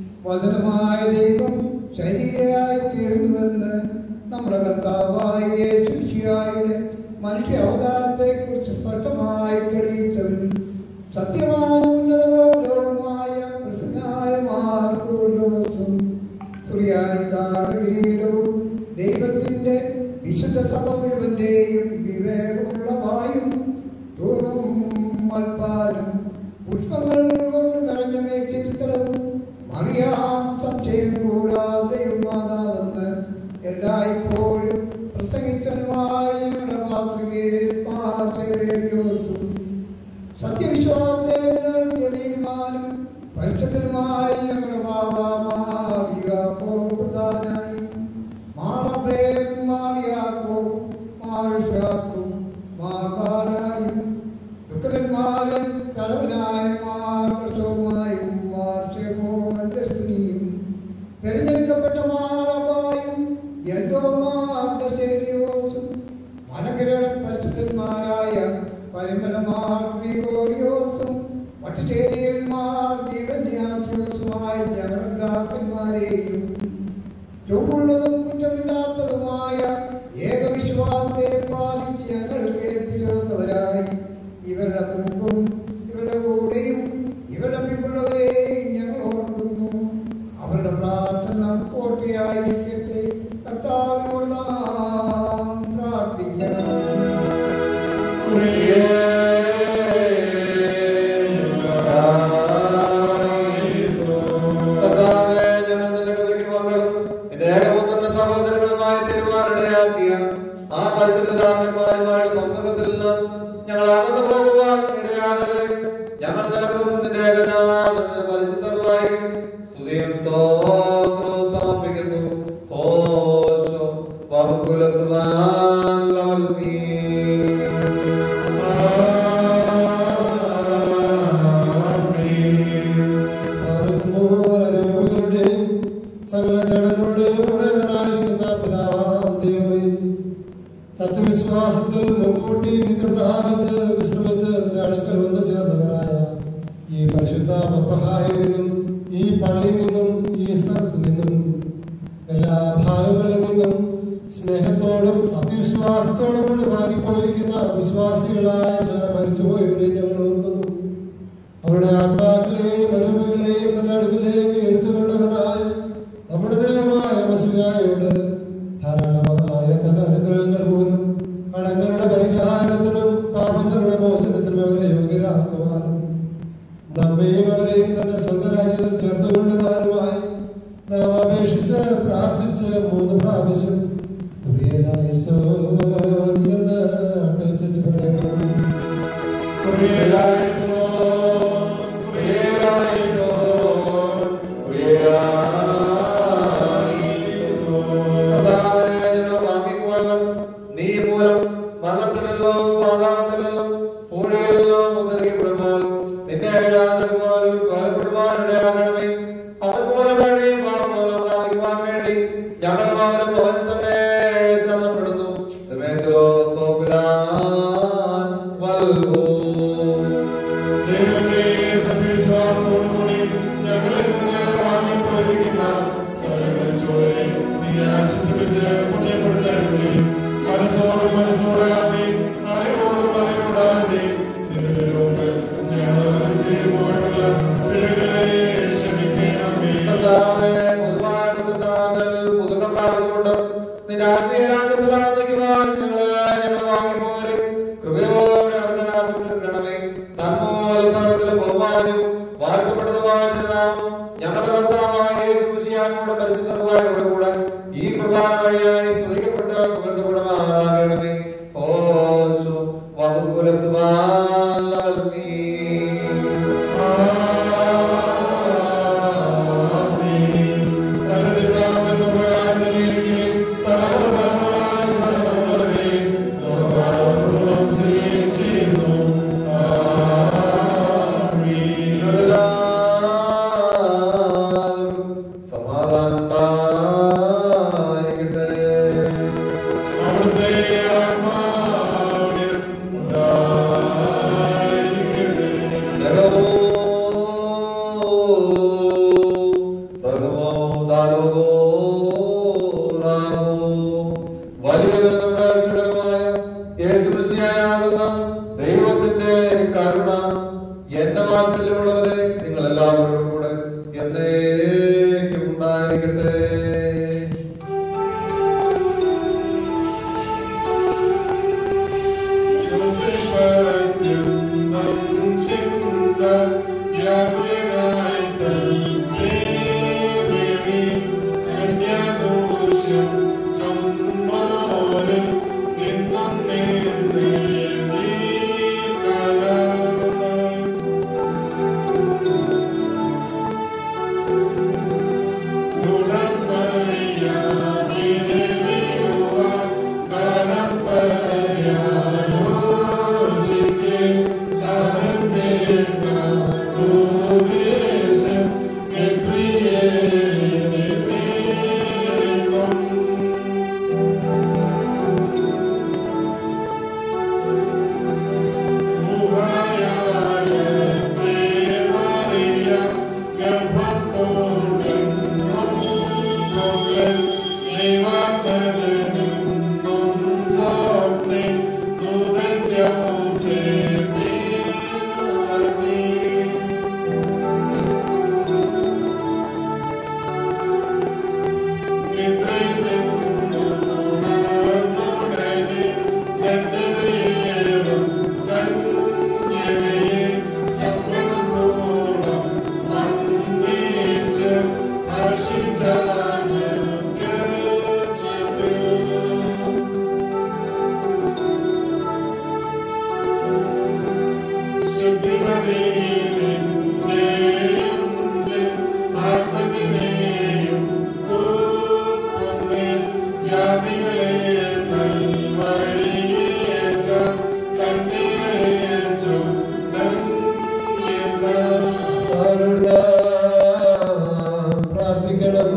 വചനമായ ദൈവം ശരീരയായി തീർന്നുവെന്ന് നമ്മുടെ കർത്താവായ യേശുശിയായുടെ മനുഷ്യ അവതാരത്തെ കുറിച്ച് സ്പഷ്ടമായി തെളിയിച്ചവനും സത്യമായ ഉന്നതഗൗരവമായ പ്രസന്നായ മാർഗോസും സുറിയാനിക്കാരുടെ കിരീടവും ദൈവത്തിന്റെ വിശുദ്ധ സഭ മുഴുവന്റെയും വിവേകമുള്ള വായും തൂണും മൽപ്പാലും പുഷ്പങ്ങൾ കൊണ്ട് നിറഞ്ഞ മേച്ചിത്രവും അറിയാം സംശയം കൂടാതെ മാതാവെന്ന് എല്ലായ്പ്പോഴും പ്രസംഗിച്ചനുമായ ഞങ്ങളുടെ മാതൃകയെ മാതൃകേറിയോസും സത്യവിശ്വാസത്തെ നിലനിർത്തിയ നീതിമാനും പരിശുദ്ധനുമായ ഞങ്ങളുടെ ബാബാമാവിക പ്രധാനായി മാറബ്രേം മാറിയാക്കും മാറിയാക്കും മാർപ്പാടായും ദുഃഖന്മാരും തലവനായ മാർഗവുമായും മാർഷമോന്തസ്തുനിയും തിരഞ്ഞെടുക്കപ്പെട്ട മാറബായും എന്തോ മാറുടെ ശൈലിയോസും മനകര പരിശുദ്ധന്മാരായ പരിമലമാർ ഗ്രിഗോറിയോസും വട്ടശ്ശേരിയന്മാർ ദീപന്യാസിയോസുമായ ഞങ്ങളുടെ പിതാക്കന്മാരെയും ചൊവ്വുള്ളതും കുറ്റമില്ലാത്തതുമായ ഏകവിശ്വാസത്തെ പാലിച്ച് ഞങ്ങൾ കേൾപ്പിച്ചവരായി ഇവരുടെ മുമ്പും ഇവരുടെ കൂടെയും ഇവരുടെ പിമ്പുള്ളവരെയും ഞങ്ങൾ ഓർക്കുന്നു അവരുടെ പ്രാർത്ഥന കോട്ടയായിരിക്കട്ടെ കർത്താവിനോട് നാം പ്രാർത്ഥിക്കണം കർത്താവേ, ഞങ്ങൾ നിന്റെ കൃപയ്ക്ക് മക്കളും നിന്റെ ഏകപുത്രന്റെ സഹോദരങ്ങളുമായി തീരുമാനിടയാക്കിയ ആ പരിശുദ്ധരാമന്മാരുമായുള്ള സംസർഗത്തിൽ നിന്ന് ഞങ്ങൾ അകന്നു പോകുവാൻ ഇടയാകരുത് ഞങ്ങൾ നിനക്കും നിന്റെ ഏകനാഥന്റെ പരിശുദ്ധമായി സ്തുതിയും സ്തോത്രവും സമർപ്പിക്കുന്നു ഓശോ വഹുകുലസുവാൻ ലവൽ മീ ആത്മോരങ്ങളുടെയും സകല ജനങ്ങളുടെയും ഉടയവനായിരിക്കുന്ന പിതാവാം ദൈവമേ സത്യവിശ്വാസത്തിൽ മുൻകൂട്ടി നിത്യം പ്രാപിച്ച് വിശ്രമിച്ച് നിന്റെ അടുക്കൽ വന്നു ചേർന്നവരായ ഈ പരിശുദ്ധ മപ്പഹായിൽ നിന്നും ഈ പള്ളിയിൽ നിന്നും ഈ സ്ഥലത്ത് നിന്നും എല്ലാ ഭാഗങ്ങളിൽ നിന്നും സ്നേഹത്തോടും സത്യവിശ്വാസത്തോടും കൂടി വാങ്ങിപ്പോയിരിക്കുന്ന വിശ്വാസികളായ സകല മരിച്ചുപോയവരെ ഞങ്ങൾ ഓർക്കുന്നു അവരുടെ ആത്മാക്കളെയും അനുഭവികളെയും തന്റെ അടുക്കിലേക്ക് എടുത്തുകൊണ്ടവനായ നമ്മുടെ ദൈവമായ മസികായോട് ധാരാളമായ തന്റെ അനുഗ്രഹങ്ങൾ പോലും കടങ്ങളുടെ പരിഹാരത്തിനും പാപങ്ങളുടെ മോചനത്തിനും അവരെ യോഗ്യരാക്കുവാനും നമ്മയും അവരെയും തന്റെ സ്വന്തം രാജ്യത്തിൽ ചേർത്തുകൊള്ളുവാനുമായി നാം അപേക്ഷിച്ച് പ്രാർത്ഥിച്ച് മൂന്ന് പ്രാവശ്യം കുറിയലായിസോ എന്ന് അട്ടഹസിച്ച് പറയണം നീ മൂലം മരണത്തിലല്ലോ പാതാളത്തിലല്ലോ പൂഴിയിലല്ലോ മുദ്രയ്ക്കപ്പെടുമ്പോൾ നിന്റെ കൊലപ്പെടുവാനിടയാകണമേ അതുപോലെ തന്നെ പാപമൂലം പ്രാപിക്കുവാൻ വേണ്ടി ഞങ്ങൾ മകനും മോഹൻ തന്നെ തള്ളപ്പെടുന്നു സമയത്തിലോ തോപ്പിലാൻ വൽവോ ദൈവമേ സത്യവിശ്വാസത്തോടുകൂടി ഞങ്ങളിൽ നിന്ന് വാങ്ങിപ്പോയിരിക്കുന്ന സകലമരിച്ചോരെ നീ ആശ്വസിപ്പിച്ച് പുണ്യപ്പെടുത്തണമേ മനസ്സോട് മനസ്സോടാതെ അറിവോട് അറിവോടാതെ നിന്റെ മുമ്പ് ഞങ്ങൾ ചെയ്തു പോയിട്ടുള്ള പിഴകളെ ക്ഷമിക്കണമേ കർത്താവേ, പൊതുവായ പ്രതിജ്ഞാകൾ പുതുക്കം പ്രാപിച്ചുകൊണ്ട് നിന്റെ ആത്മീയ രാജ്യത്തിലായിരിക്കുവാൻ ഞങ്ങളെ ഞങ്ങൾ വാങ്ങിപ്പോലെ കൃപയോടെ അർഹനാക്കണമേ. നന്മോലെ സർവ്വത്തിലും ബഹുമാനവും വാഴ്ത്തപ്പെട്ടതുമായ നിന്റെ നാമം ഞങ്ങളുടെ കർത്താവായ യേശു മിശിഹായോടും പരിശുദ്ധനുമായോടും കൂടെ ഈ കുർബാന വഴിയായി സ്തുതിക്കപ്പെട്ട് സുഗന്ധപ്പെടുമാറാകണമേ. ഓശോ വകുകുല സുബാലവൽമീ. സമാധാനം ഉണ്ടായിരിക്കട്ടെ ദൈവത്തിന്റെ കരുണ എന്റെ വാത്സല്യമുള്ളവരെ നിങ്ങൾ എല്ലാവരും കൂടെ എന്നേക്കും ഉണ്ടായിരിക്കട്ടെ പ്രാർത്ഥിക്കണം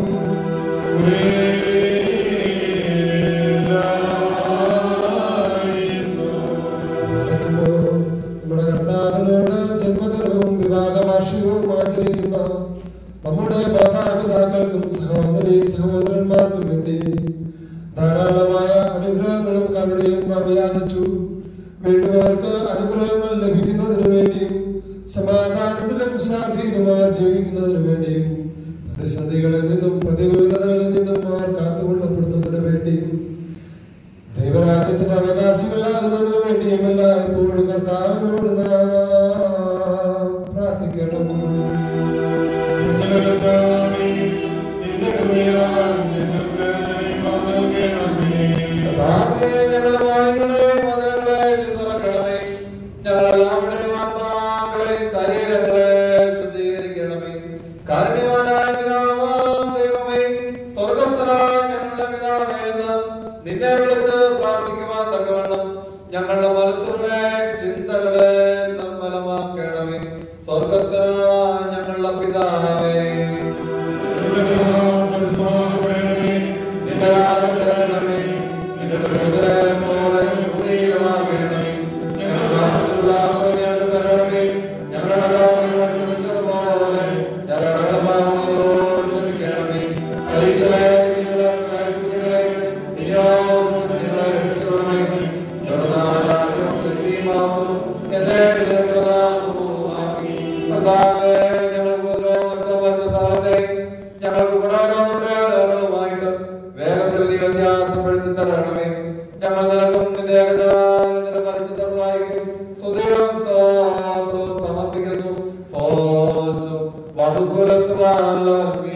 നമ്മുടെ കർത്താവിനോട് ജന്മദിനവും വിവാഹ വാർഷികവും ആചരിക്കുന്ന നമ്മുടെ മാതാപിതാക്കൾക്കും സഹോദരി സഹോദരന്മാർക്കും വേണ്ടി ധാരാളമായ അനുഗ്രഹങ്ങളും കരുണയും നാം യാചിച്ചു വേണ്ടുന്നവർക്ക് അനുഗ്രഹങ്ങൾ ലഭിക്കുന്നതിനു വേണ്ടിയും സമാധാനത്തിലും ശാന്തിയിലും അവർ ജീവിക്കുന്നതിനു വേണ്ടിയും പ്രതിസന്ധികളിൽ നിന്നും പ്രതികൂലതകളിൽ നിന്നും അവർ കാത്തുകൊള്ളപ്പെടുന്നതിനു വേണ്ടിയും ദൈവരാജ്യത്തിന്റെ അവകാശികളാകുന്നതിനു വേണ്ടിയും എല്ലായ്പ്പോഴും കർത്താവിനോട് നാം പ്രാർത്ഥിക്കണം കർത്താവേ, ഞങ്ങളുടെ വായുകളെ, മതങ്ങളെ തുറക്കണമേ. ഞങ്ങളെല്ലാവരുടെയും ആത്മാക്കളെയും ശരീരങ്ങളെ ശുദ്ധീകരിക്കണമേ. കാരുണ്യവാനായ പിതാവാം ദൈവമേ, സ്വർഗ്ഗസ്ഥനായ ഞങ്ങളുടെ പിതാവേ എന്ന് നിന്നെ വിളിച്ച് പ്രാർത്ഥിക്കുവാൻ തക്കവണ്ണം ഞങ്ങളുടെ മനസ്സുകളെ ചിന്തകളെ നിർമ്മലമാക്കണമേ സ്വർഗസ്ഥനായ ഞങ്ങളുടെ പിതാവേ നിന്റെ ആരാധനമേ നിന്റെ പ്രസരമോടെ പുനീതമാകണമേ ഞങ്ങളുടെ ആവശ്യമുള്ള പുണ്യം തരണമേ ഞങ്ങൾക്ക് ഗുണാനോമായിട്ട് വേഗത്തിൽ നീ വ്യത്യാസപ്പെടുത്തി തരണമേ ഞങ്ങൾ നിനക്കും നിന്റെ ഏകജാതന്റെ പരിശുദ്ധമായിരിക്കും സുദൈവം സ്തോത്രവും സമർപ്പിക്കുന്നു ഓശു വധുകുലത്തുവാലമീ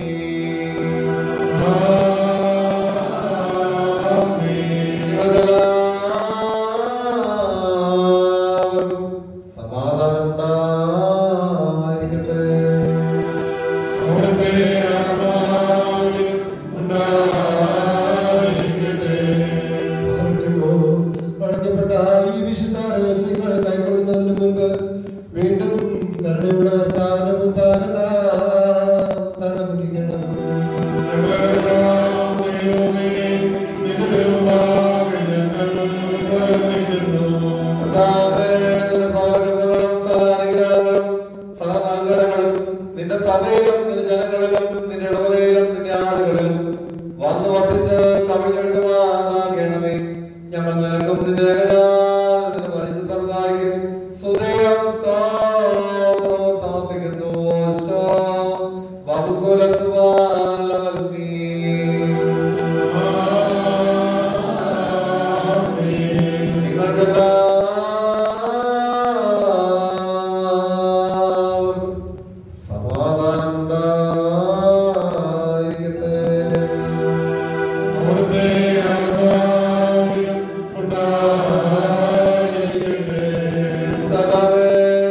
സമാധാനം ഉണ്ടായിരിക്കട്ടെ അവിടുത്തെ ആത്മാവിൽ ഉണ്ടായിരിക്കട്ടെ. പഠിക്കപ്പെട്ട ഈ വിശുദ്ധ രഹസ്യങ്ങൾ കൈക്കൊള്ളുന്നതിന് മുൻപ് വീണ്ടും കരുണയുള്ള കർത്താവിന്റെ മുൻപാകെ നാം തലകുനിക്കണം. ഞങ്ങളുടെ ദൈവമേ, നിന്റെ തിരുമുമ്പാകെ ഞങ്ങൾ പ്രാർത്ഥിക്കുന്നു. കർത്താവേ, നിന്റെ സകലകൃപകളും സകലാനുഗ്രഹങ്ങളും സകലനന്മകളും നിന്റെ സഭയിലും നിന്റെ ജനങ്ങളിലും നിന്റെ ഇടവകയിലും നിന്റെ ആളുകളിലും വന്നു വസിച്ച് കവിഞ്ഞെടുക്കുവാനാകണമേ ഞങ്ങൾ നിനക്കും നിന്റെ ഏകജാതന്റെ പരിശുദ്ധർക്കായും സുദയം സ്തോത്രവും സമർപ്പിക്കുന്നു ഓശോ വകുകുലത്തുവാലമൽമീ നിങ്ങൾക്കെല്ലാവർക്കും സമാധാനം ഉണ്ടായിരിക്കട്ടെ അവിടുത്തെ ആത്മാവിൽ ഉണ്ടായിരിക്കട്ടെ. കർത്താവേ,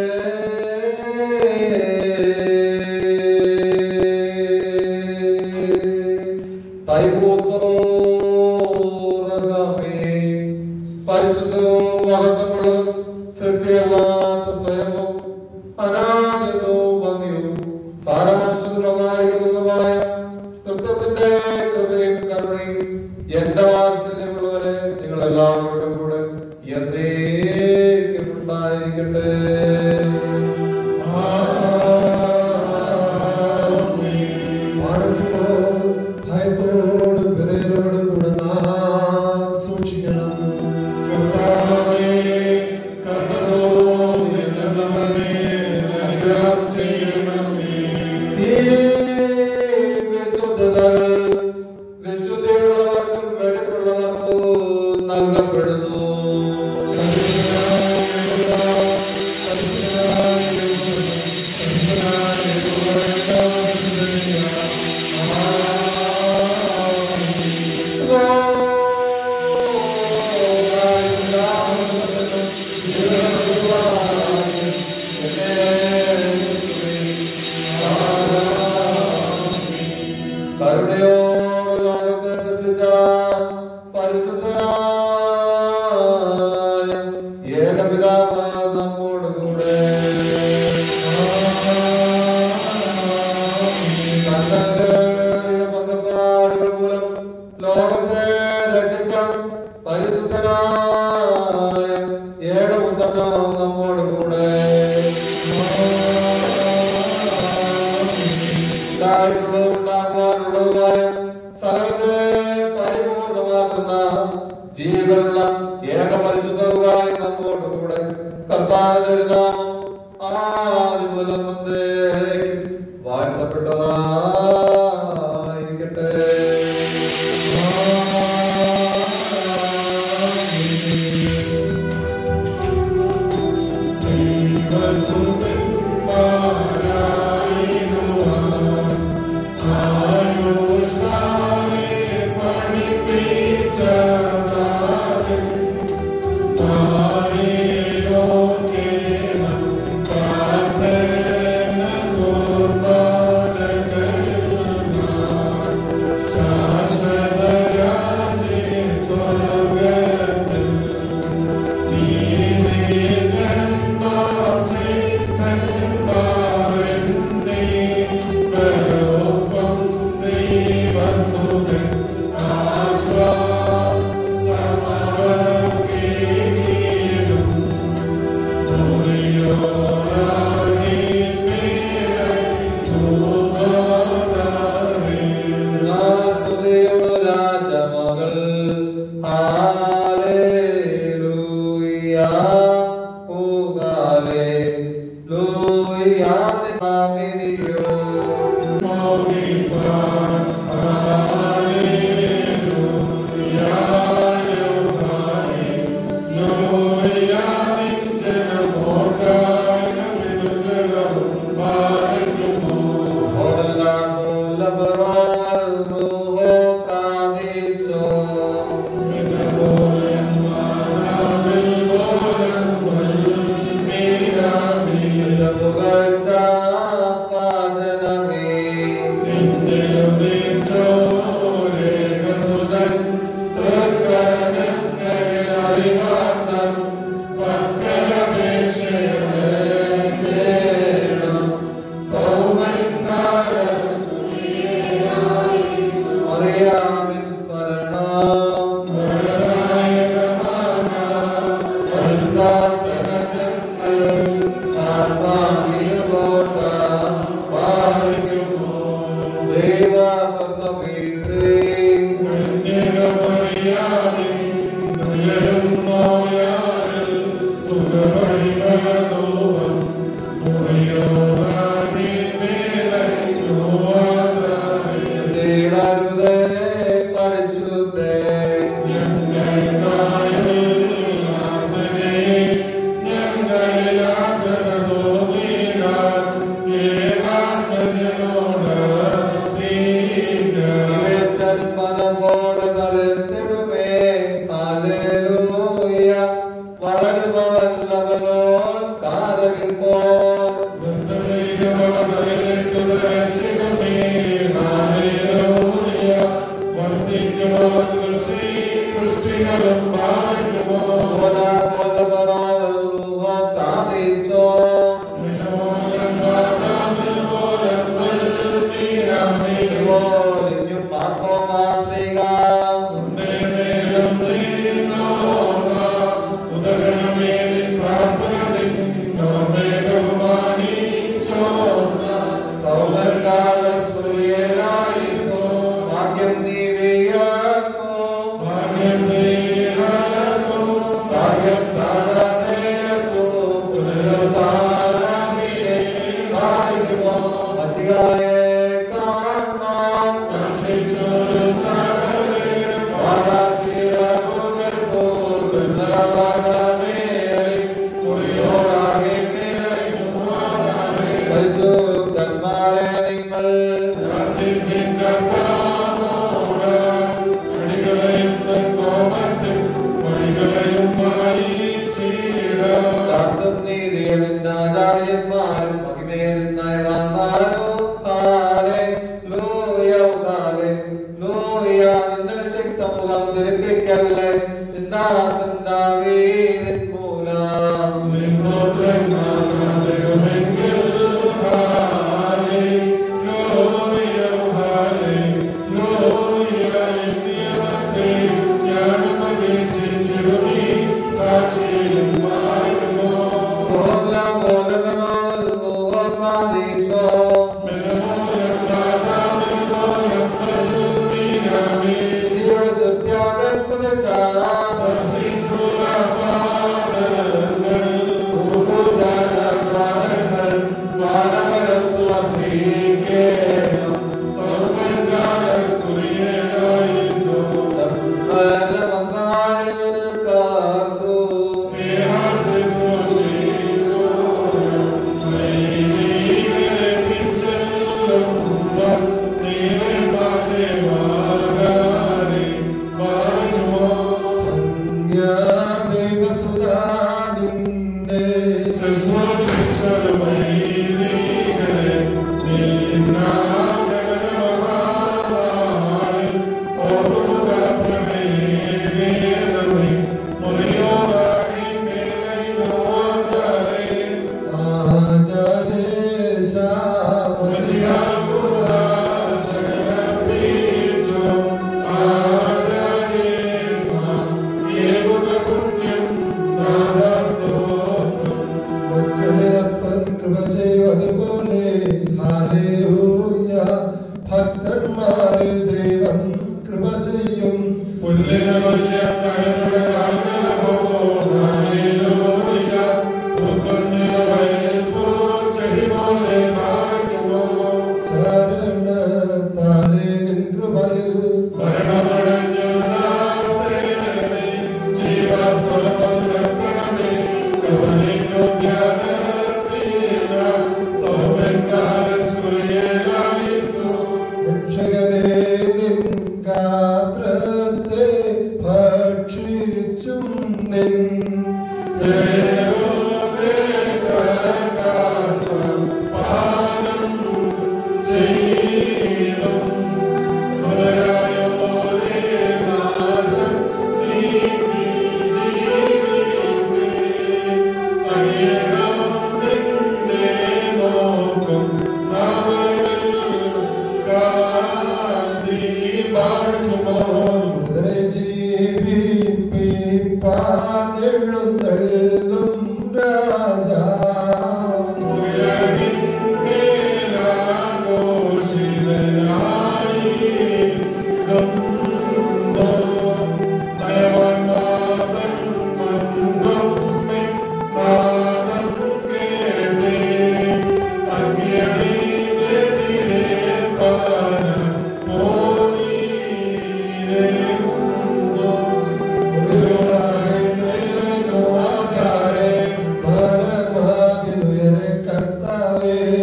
തൈപൂർണ്ണമേ, പരിശുദ്ധവും മഹത്വമുള്ളതും സൃഷ്ടിയല്ലാത്ത സ്വയവും അനാദിതവും ഭംഗിയും സാരാംശങ്ങളുമായിരിക്കുന്നതുമായ തൃത്വത്തിന്റെ കൃപയും കരുണയും എന്റെ വാത്സല്യമുള്ളവരെ നിങ്ങൾ എല്ലാവരോടും കൂടെ എന്നേക്കും ഉണ്ടായിരിക്കട്ടെ പാടുമ്പോൾ ഭയത്തോടും വിറയലോടും കൂടെ നാം സൂക്ഷിക്കണം കർത്താവേ, കർത്താവേ, ഞങ്ങളുടെ മേൽ അനുഗ്രഹം ചെയ്യണമേ. വിശുദ്ധിയുള്ളവർക്കും വെടിപ്പുള്ളവർക്കും നൽകപ്പെടുന്നു കരുണയോട് ലോകത്തെ സൃഷ്ടിച്ച പരിശുദ്ധനായ ഏകപിതാവ് നമ്മോട് കൂടെ തന്റെ പങ്കപ്പാടുകൾ മൂലം ലോകത്തെ രക്ഷിച്ച പരിശുദ്ധനായ ഏകപുത്രനും നമ്മോട് കൂടെ ഉണ്ടായിട്ടുള്ളതും ഉണ്ടാകുവാനുള്ളതുമായ സകലത്തെ പരിപൂർണമാക്കുന്ന ജീവനുള്ള ഏക പരിശുദ്ധവുമായി നമ്മോട് കൂടെ കർത്താവിന്റെ ഒരു നാമം ആദ്യം മുതൽ എന്നേക്കും വാഴ്ത്തപ്പെട്ടതായിരിക്കട്ടെ പ്രാർത്ഥന കുർബാനകളിൽ Thank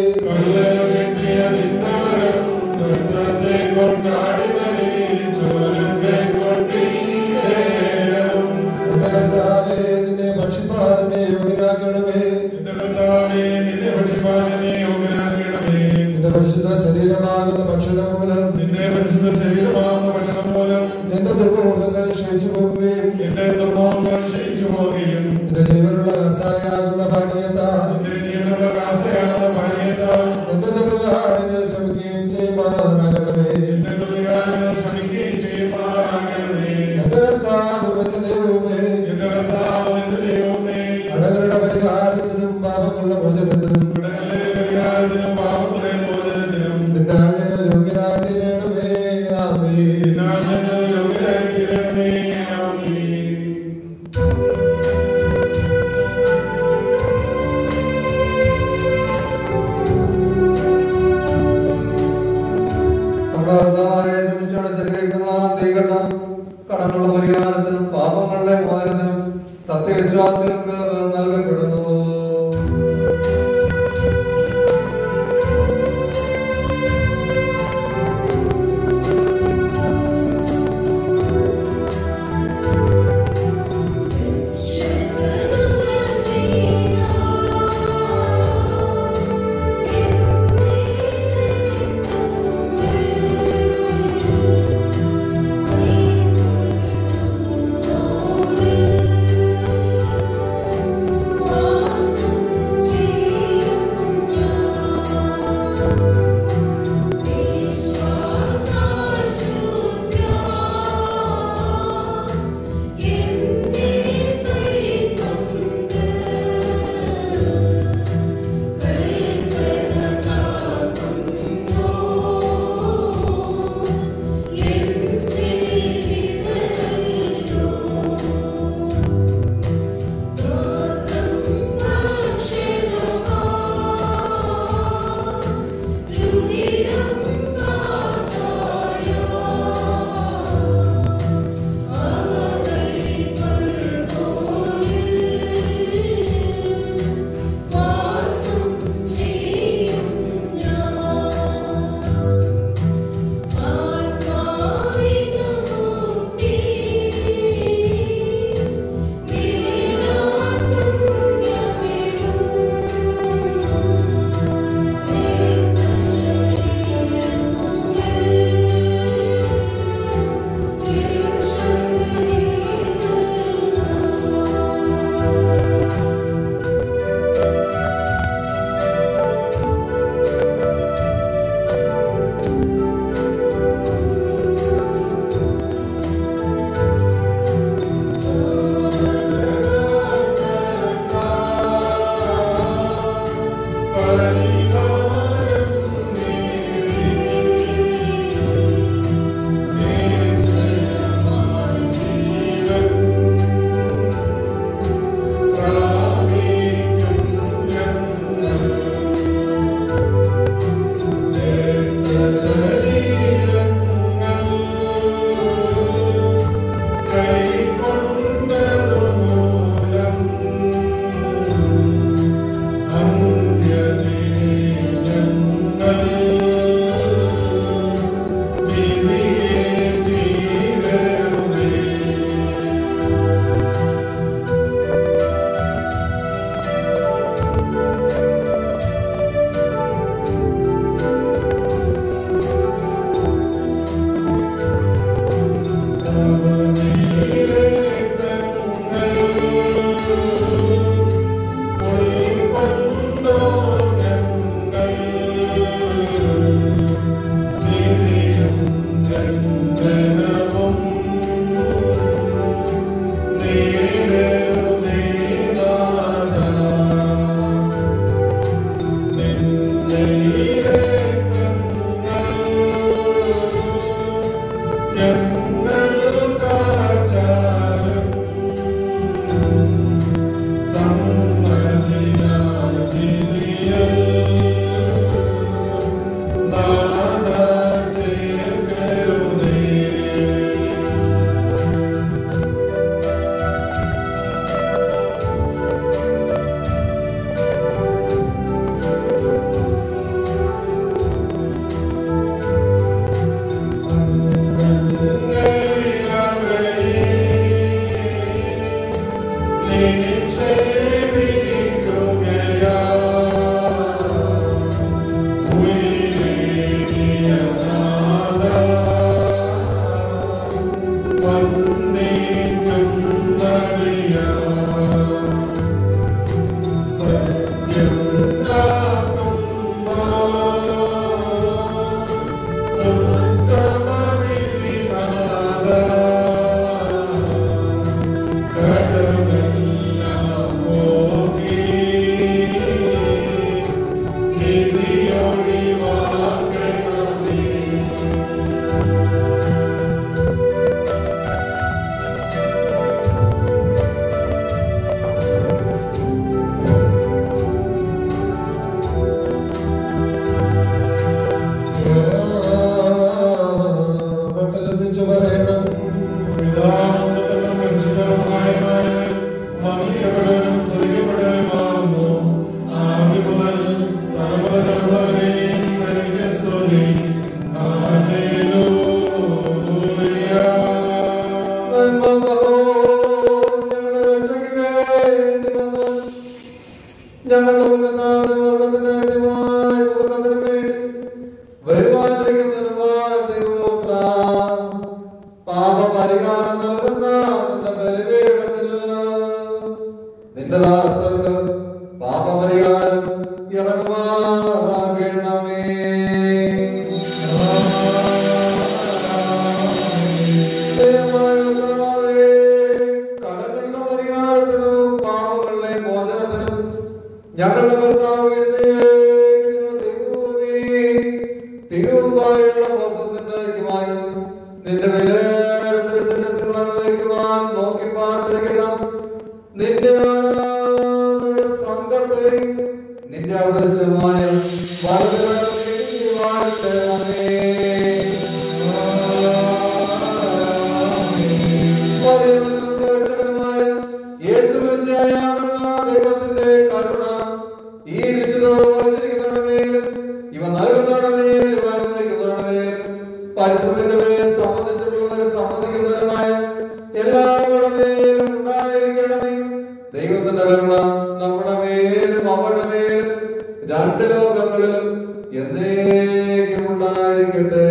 കള്ളനു കിട്ടിയ നിന്നവരം തന്ത്രത്തെ കൊണ്ടാടി മരിച്ചോരും കൈക്കൊണ്ടീടേണം എന്റെ കർത്താവേ, നിന്നെ ഭക്ഷിപ്പാനെ യോഗ്യനാക്കണമേ എന്റെ കർത്താവേ നിന്റെ ഭക്ഷ്യപാലനെ യോഗ്യനാക്കണമേ നിന്റെ പരിശുദ്ധ ശരീരമാകുന്ന ഭക്ഷണം മൂലം നിന്റെ പരിശുദ്ധ ശരീരമാകുന്ന ഭക്ഷണം മൂലം എന്റെ ദുർമുഖങ്ങൾ ക്ഷയിച്ചു പോകുകയും എന്റെ ദുർമോഹങ്ങൾ ക്ഷയിച്ചു പോവുകയും നിന്റെ ജീവനുള്ള കസായാകുന്ന പാനീയത്താൽ നിന്റെ ജീവനുള്ള കാസയാകുന്ന പാനീയത്താൽ എന്റെ ദുർവ്യവഹാരങ്ങൾ ശ്രമിക്കുകയും ചെയ്യുമാറാകണമേ എന്റെ ദുർവ്യാഹങ്ങൾ ശ്രമിക്കുകയും ചെയ്യുമാറാകണമേ എന്റെ കർത്താവ് എന്റെ ദൈവമേ എന്റെ കർത്താവ് എന്റെ ദൈവമേ അടകളുടെ പരിഹാരത്തിനും പാപങ്ങളുടെ മോചനത്തിനും ഇടങ്ങളിലെ പരിഹാരത്തിനും പാപങ്ങളുടെ മോചനത്തിനും നിന്റെ ആജ്ഞകൾ യോഗ്യനാകണമേ ആമേ എന്നാൽ ഞങ്ങൾ യോഗ്യരായി തീരണമേ ആമേൻ നമ്മുടെ കർത്താവായ യേശുമിശിഹായുടെ ശരീരത്തിലുള്ള തീകരണം കടങ്ങളുടെ പരിഹാരത്തിനും പാപങ്ങളുടെ മോചനത്തിനും സത്യവിശ്വാസികൾക്ക് നൽകപ്പെടുന്നു Thank നിന്റെ ദാസർക്ക് പാപപരിഹാരം ഇറങ്ങുമാറാകണമേ ദൈവമായുള്ളവേ, കടങ്ങളുടെ പരിഹാരത്തിനും പാപങ്ങളുടെ മോചനത്തിനും ഞങ്ങളുടെ കർത്താവ് തിരുവായുള്ള പദ്ധതിക്കുമായി നിന്റെ വിലയിരുത്തുവാൻ നോക്കി പാർത്തിരിക്കുന്ന നിന്റെ സംഘത്തെ നിന്റെ ആദർശമായ ദൈവത്തിന്റെ കരുണ ഈ വിശുദ്ധ മേലും ഇവ നൽകുന്നവരുടെ മേലും ഇവ അനുഭവിക്കുന്നവരുടെ മേലും പരിശ്രമിന്റെ മേലും സമ്മതിച്ചിട്ടുള്ളവരും സമ്മതിക്കുന്നവരുമായ എല്ലാവരുടെ മേലും ഉണ്ടായിരിക്കണമേ ദൈവത്തിന്റെ കരുണ നമ്മുടെ മേലും അവരുടെ മേലും രണ്ട് ലോകങ്ങളിലും എന്നേക്കും ഉണ്ടായിരിക്കട്ടെ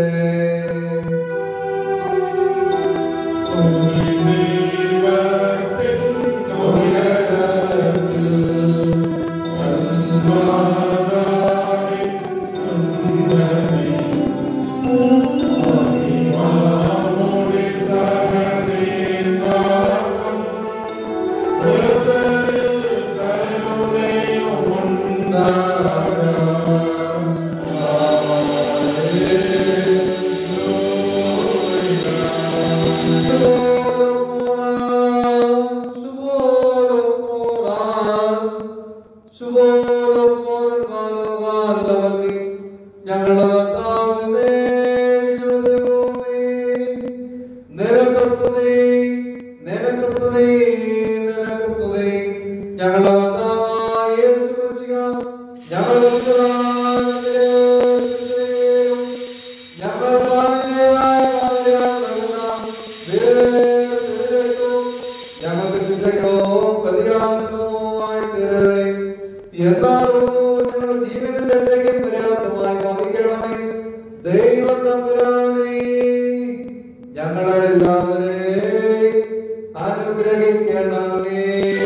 ഞങ്ങളുടെ കർത്താവിനെ നിരക്കസ്തുതി നിരക്കസ്തുതി നിരക്കസ്തുതി ഞങ്ങളുടെ കർത്താവായ യേശുക്രിസ്തുവേ, ഞങ്ങളുടെ കർത്താവിനെ ഞങ്ങൾ പ്രാർത്ഥനയായ കാവലിയാൽ നൽകുന്ന ദൈവത്തിലേക്കും ഞങ്ങൾക്ക് ശിക്ഷയ്ക്കോ പ്രതികാരത്തിനോ ആയി തീരരുതേ. എന്നാലോ ഞങ്ങളുടെ ജീവനിൽ എന്തെങ്കിലും പര്യാപ്തമായി ഭവിക്കണമേ ദൈവം തമ്പുരാനേ ഞങ്ങളെ എല്ലാവരെയും അനുഗ്രഹിക്കണമേ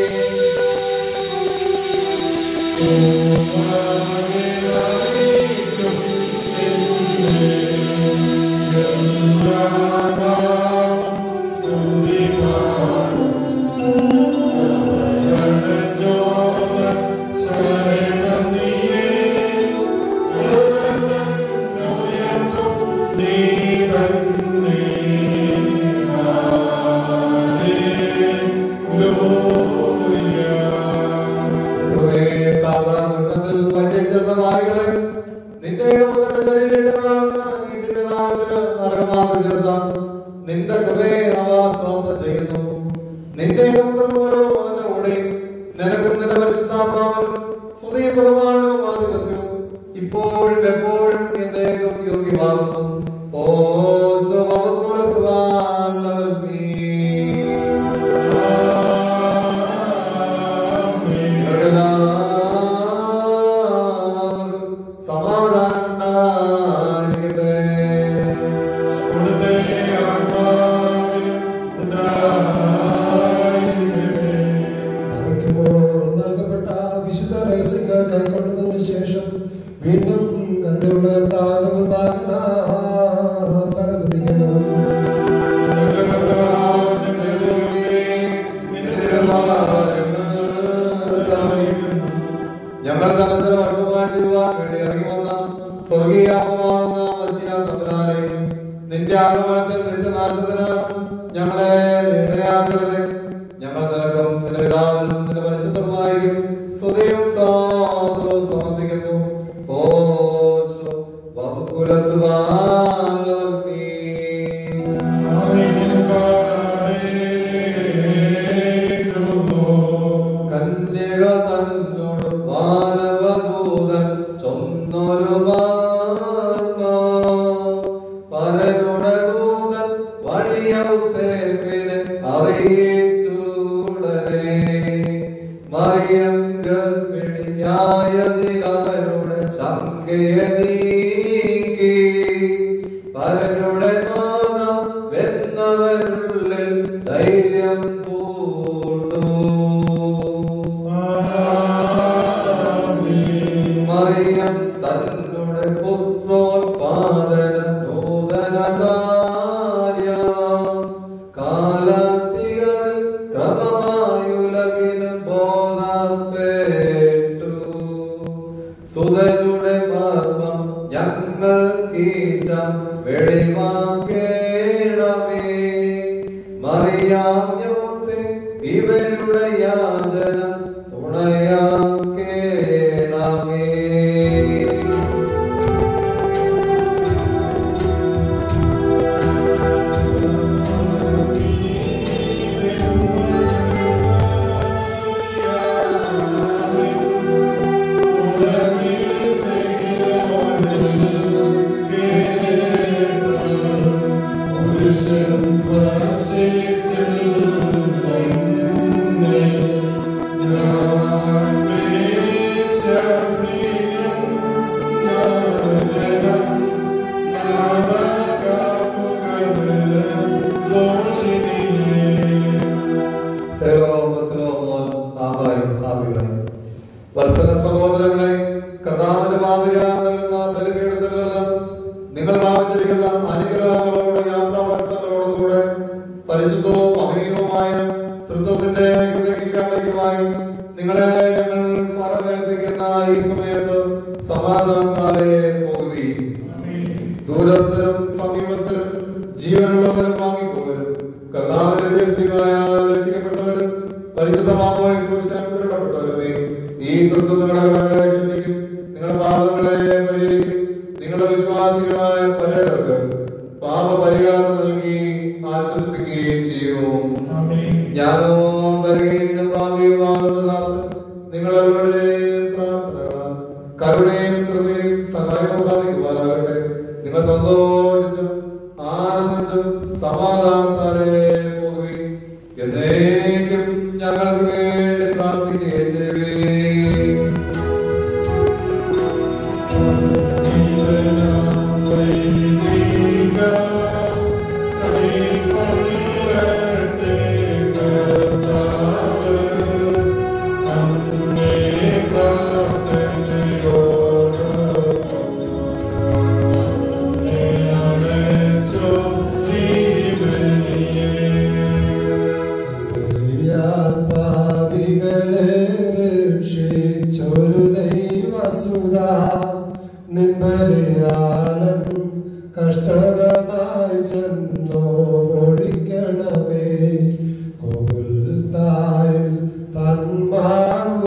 യഹോവേ, സാധാരണത്തിൽ പഞ്ചേശ്വരത വായുകളെ നിന്റെ പുത്രന്റെ ശരീരങ്ങളാകുന്ന ഈ ദിവ്യനാമത്തിന് നരകമാക്കി ചേർത്ത നിന്റെ കൃപയെ അവ സ്തോത്രം ചെയ്യുന്നു നിന്റെ പുത്രൻ മൂലവും അവന്റെ കൂടെയും നിനക്കും നിന്റെ പരിശുദ്ധാത്മാവിനും സ്തുതിയും ബഹുമാനവും ആധിപത്യവും ഇപ്പോഴും എപ്പോഴും എന്നേക്കും യോഗ്യമാകുന്നു ഓ നൽകപ്പെട്ട വിശുദ്ധ രഹസ്യങ്ങൾ കൈക്കൊണ്ടതിനു ശേഷം വീണ്ടും കണ്ടുള്ള താഴ്ന്ന മുൻപാകെ നാം തലകുനിക്കണം. ഞങ്ങൾ തലത്തിൽ വർഷമായി തീരുവാൻ വേണ്ടി ഇറങ്ങി വന്ന സ്വർഗീയാത്മാവുന്ന മനുഷ്യ തമ്പുരാനെ നിന്റെ ആഗമനത്തിൽ നിന്റെ നാശത്തിന് ഞങ്ങളെ ഇടയാക്കരുത് ഞങ്ങൾ നിനക്കും നിന്റെ പിതാവിനും നിന്റെ പരിശുദ്ധമായും സ്തുതിയും സ്തോത്രവും സമർപ്പിക്കുന്നു ഓ കന്യക തന്നോട് മാനവദൂതൻ ചൊന്നൊരു പരനുടെ ദൂതൻ വഴിയൗസേപ്പിനെ അറിയിച്ചൂടനെ മറിയം ഗർഭിണിയായതിലവരുടെ ശങ്കയെ നീക്കി പരനുടെ നാദം വെന്നവരുള്ളിൽ ധൈര്യം പൂണ്ടു തന്നെ പുത്രോത്പാദന നൂതന കാര്യ കാലാന്തികവിൽ ക്രമമായുലകിന് ബോധപ്പെട്ടു സുതനുടെ മർമ്മം ഞങ്ങൾ കീശ വെളിവാക്കേണമേ മറിയാം യോസെ ഇവരുടെ യാചനം തുണയാക്കേണമേ സേവനവും വത്സലവും ആഹായും ആവികളും വത്സല സഹോദരങ്ങളെ കർത്താവിന്റെ മാതൃകയാൽ നൽകുന്ന ബലിപീഠത്തിൽ നിന്ന് നിങ്ങൾ പ്രാപിച്ചിരിക്കുന്ന അനുഗ്രഹങ്ങളോട് യാത്രാവർത്തങ്ങളോടും കൂടെ പരിശുദ്ധവും അഭിനയവുമായ തൃത്വത്തിന്റെ ഗ്രഹിക്കാണ്ടയ്ക്കുമായി നിങ്ങളെ ഞങ്ങൾ ഫലമേൽപ്പിക്കുന്ന ഈ സമയത്ത് സമാധാനത്താലെ പോകുകയും ദൂരസ്ഥരും സമീപസ്ഥരും ജീവനുള്ളവരും വാങ്ങിപ്പോവരും കർത്താവിന്റെ രഹസ്യങ്ങളായാൽ രക്ഷിക്കപ്പെട്ടവരും പരിശുദ്ധമാവുമായി ദൃഢപ്പെട്ടവരുമേ ഈ തൃത്വം നിങ്ങളുടെ കടങ്ങളെ ക്ഷമിക്കും നിങ്ങളുടെ പാപങ്ങളെ പരിഹരിക്കും നിങ്ങളുടെ വിശ്വാസികളായ പലർക്ക് പാപപരിഹാരം നൽകി ആശ്വസിപ്പിക്കുകയും ചെയ്യും ഞാനോ നൽകിയും ഭാവിയുമാകുന്ന നിങ്ങളുടെ പ്രാർത്ഥനകളാൽ കരുണയും കൃപയും സഹായവും പ്രാപിക്കുവാനാകട്ടെ നിങ്ങൾ സന്തോഷിച്ചും ആനന്ദിച്ചും സമാധാനത്താലെ പോകുകയും എന്നേക്കും ഞങ്ങൾക്ക് വേണ്ടി പ്രാർത്ഥിക്കുകയും ചെയ്യുകയും പാപികളെ രക്ഷിച്ചൊരു ദൈവസുത നിമ്പലിയാലൻ കഷ്ടതമായി ചെന്നോ ഒഴിക്കണമേ കോകുൽത്തായിൽ തന്മാവു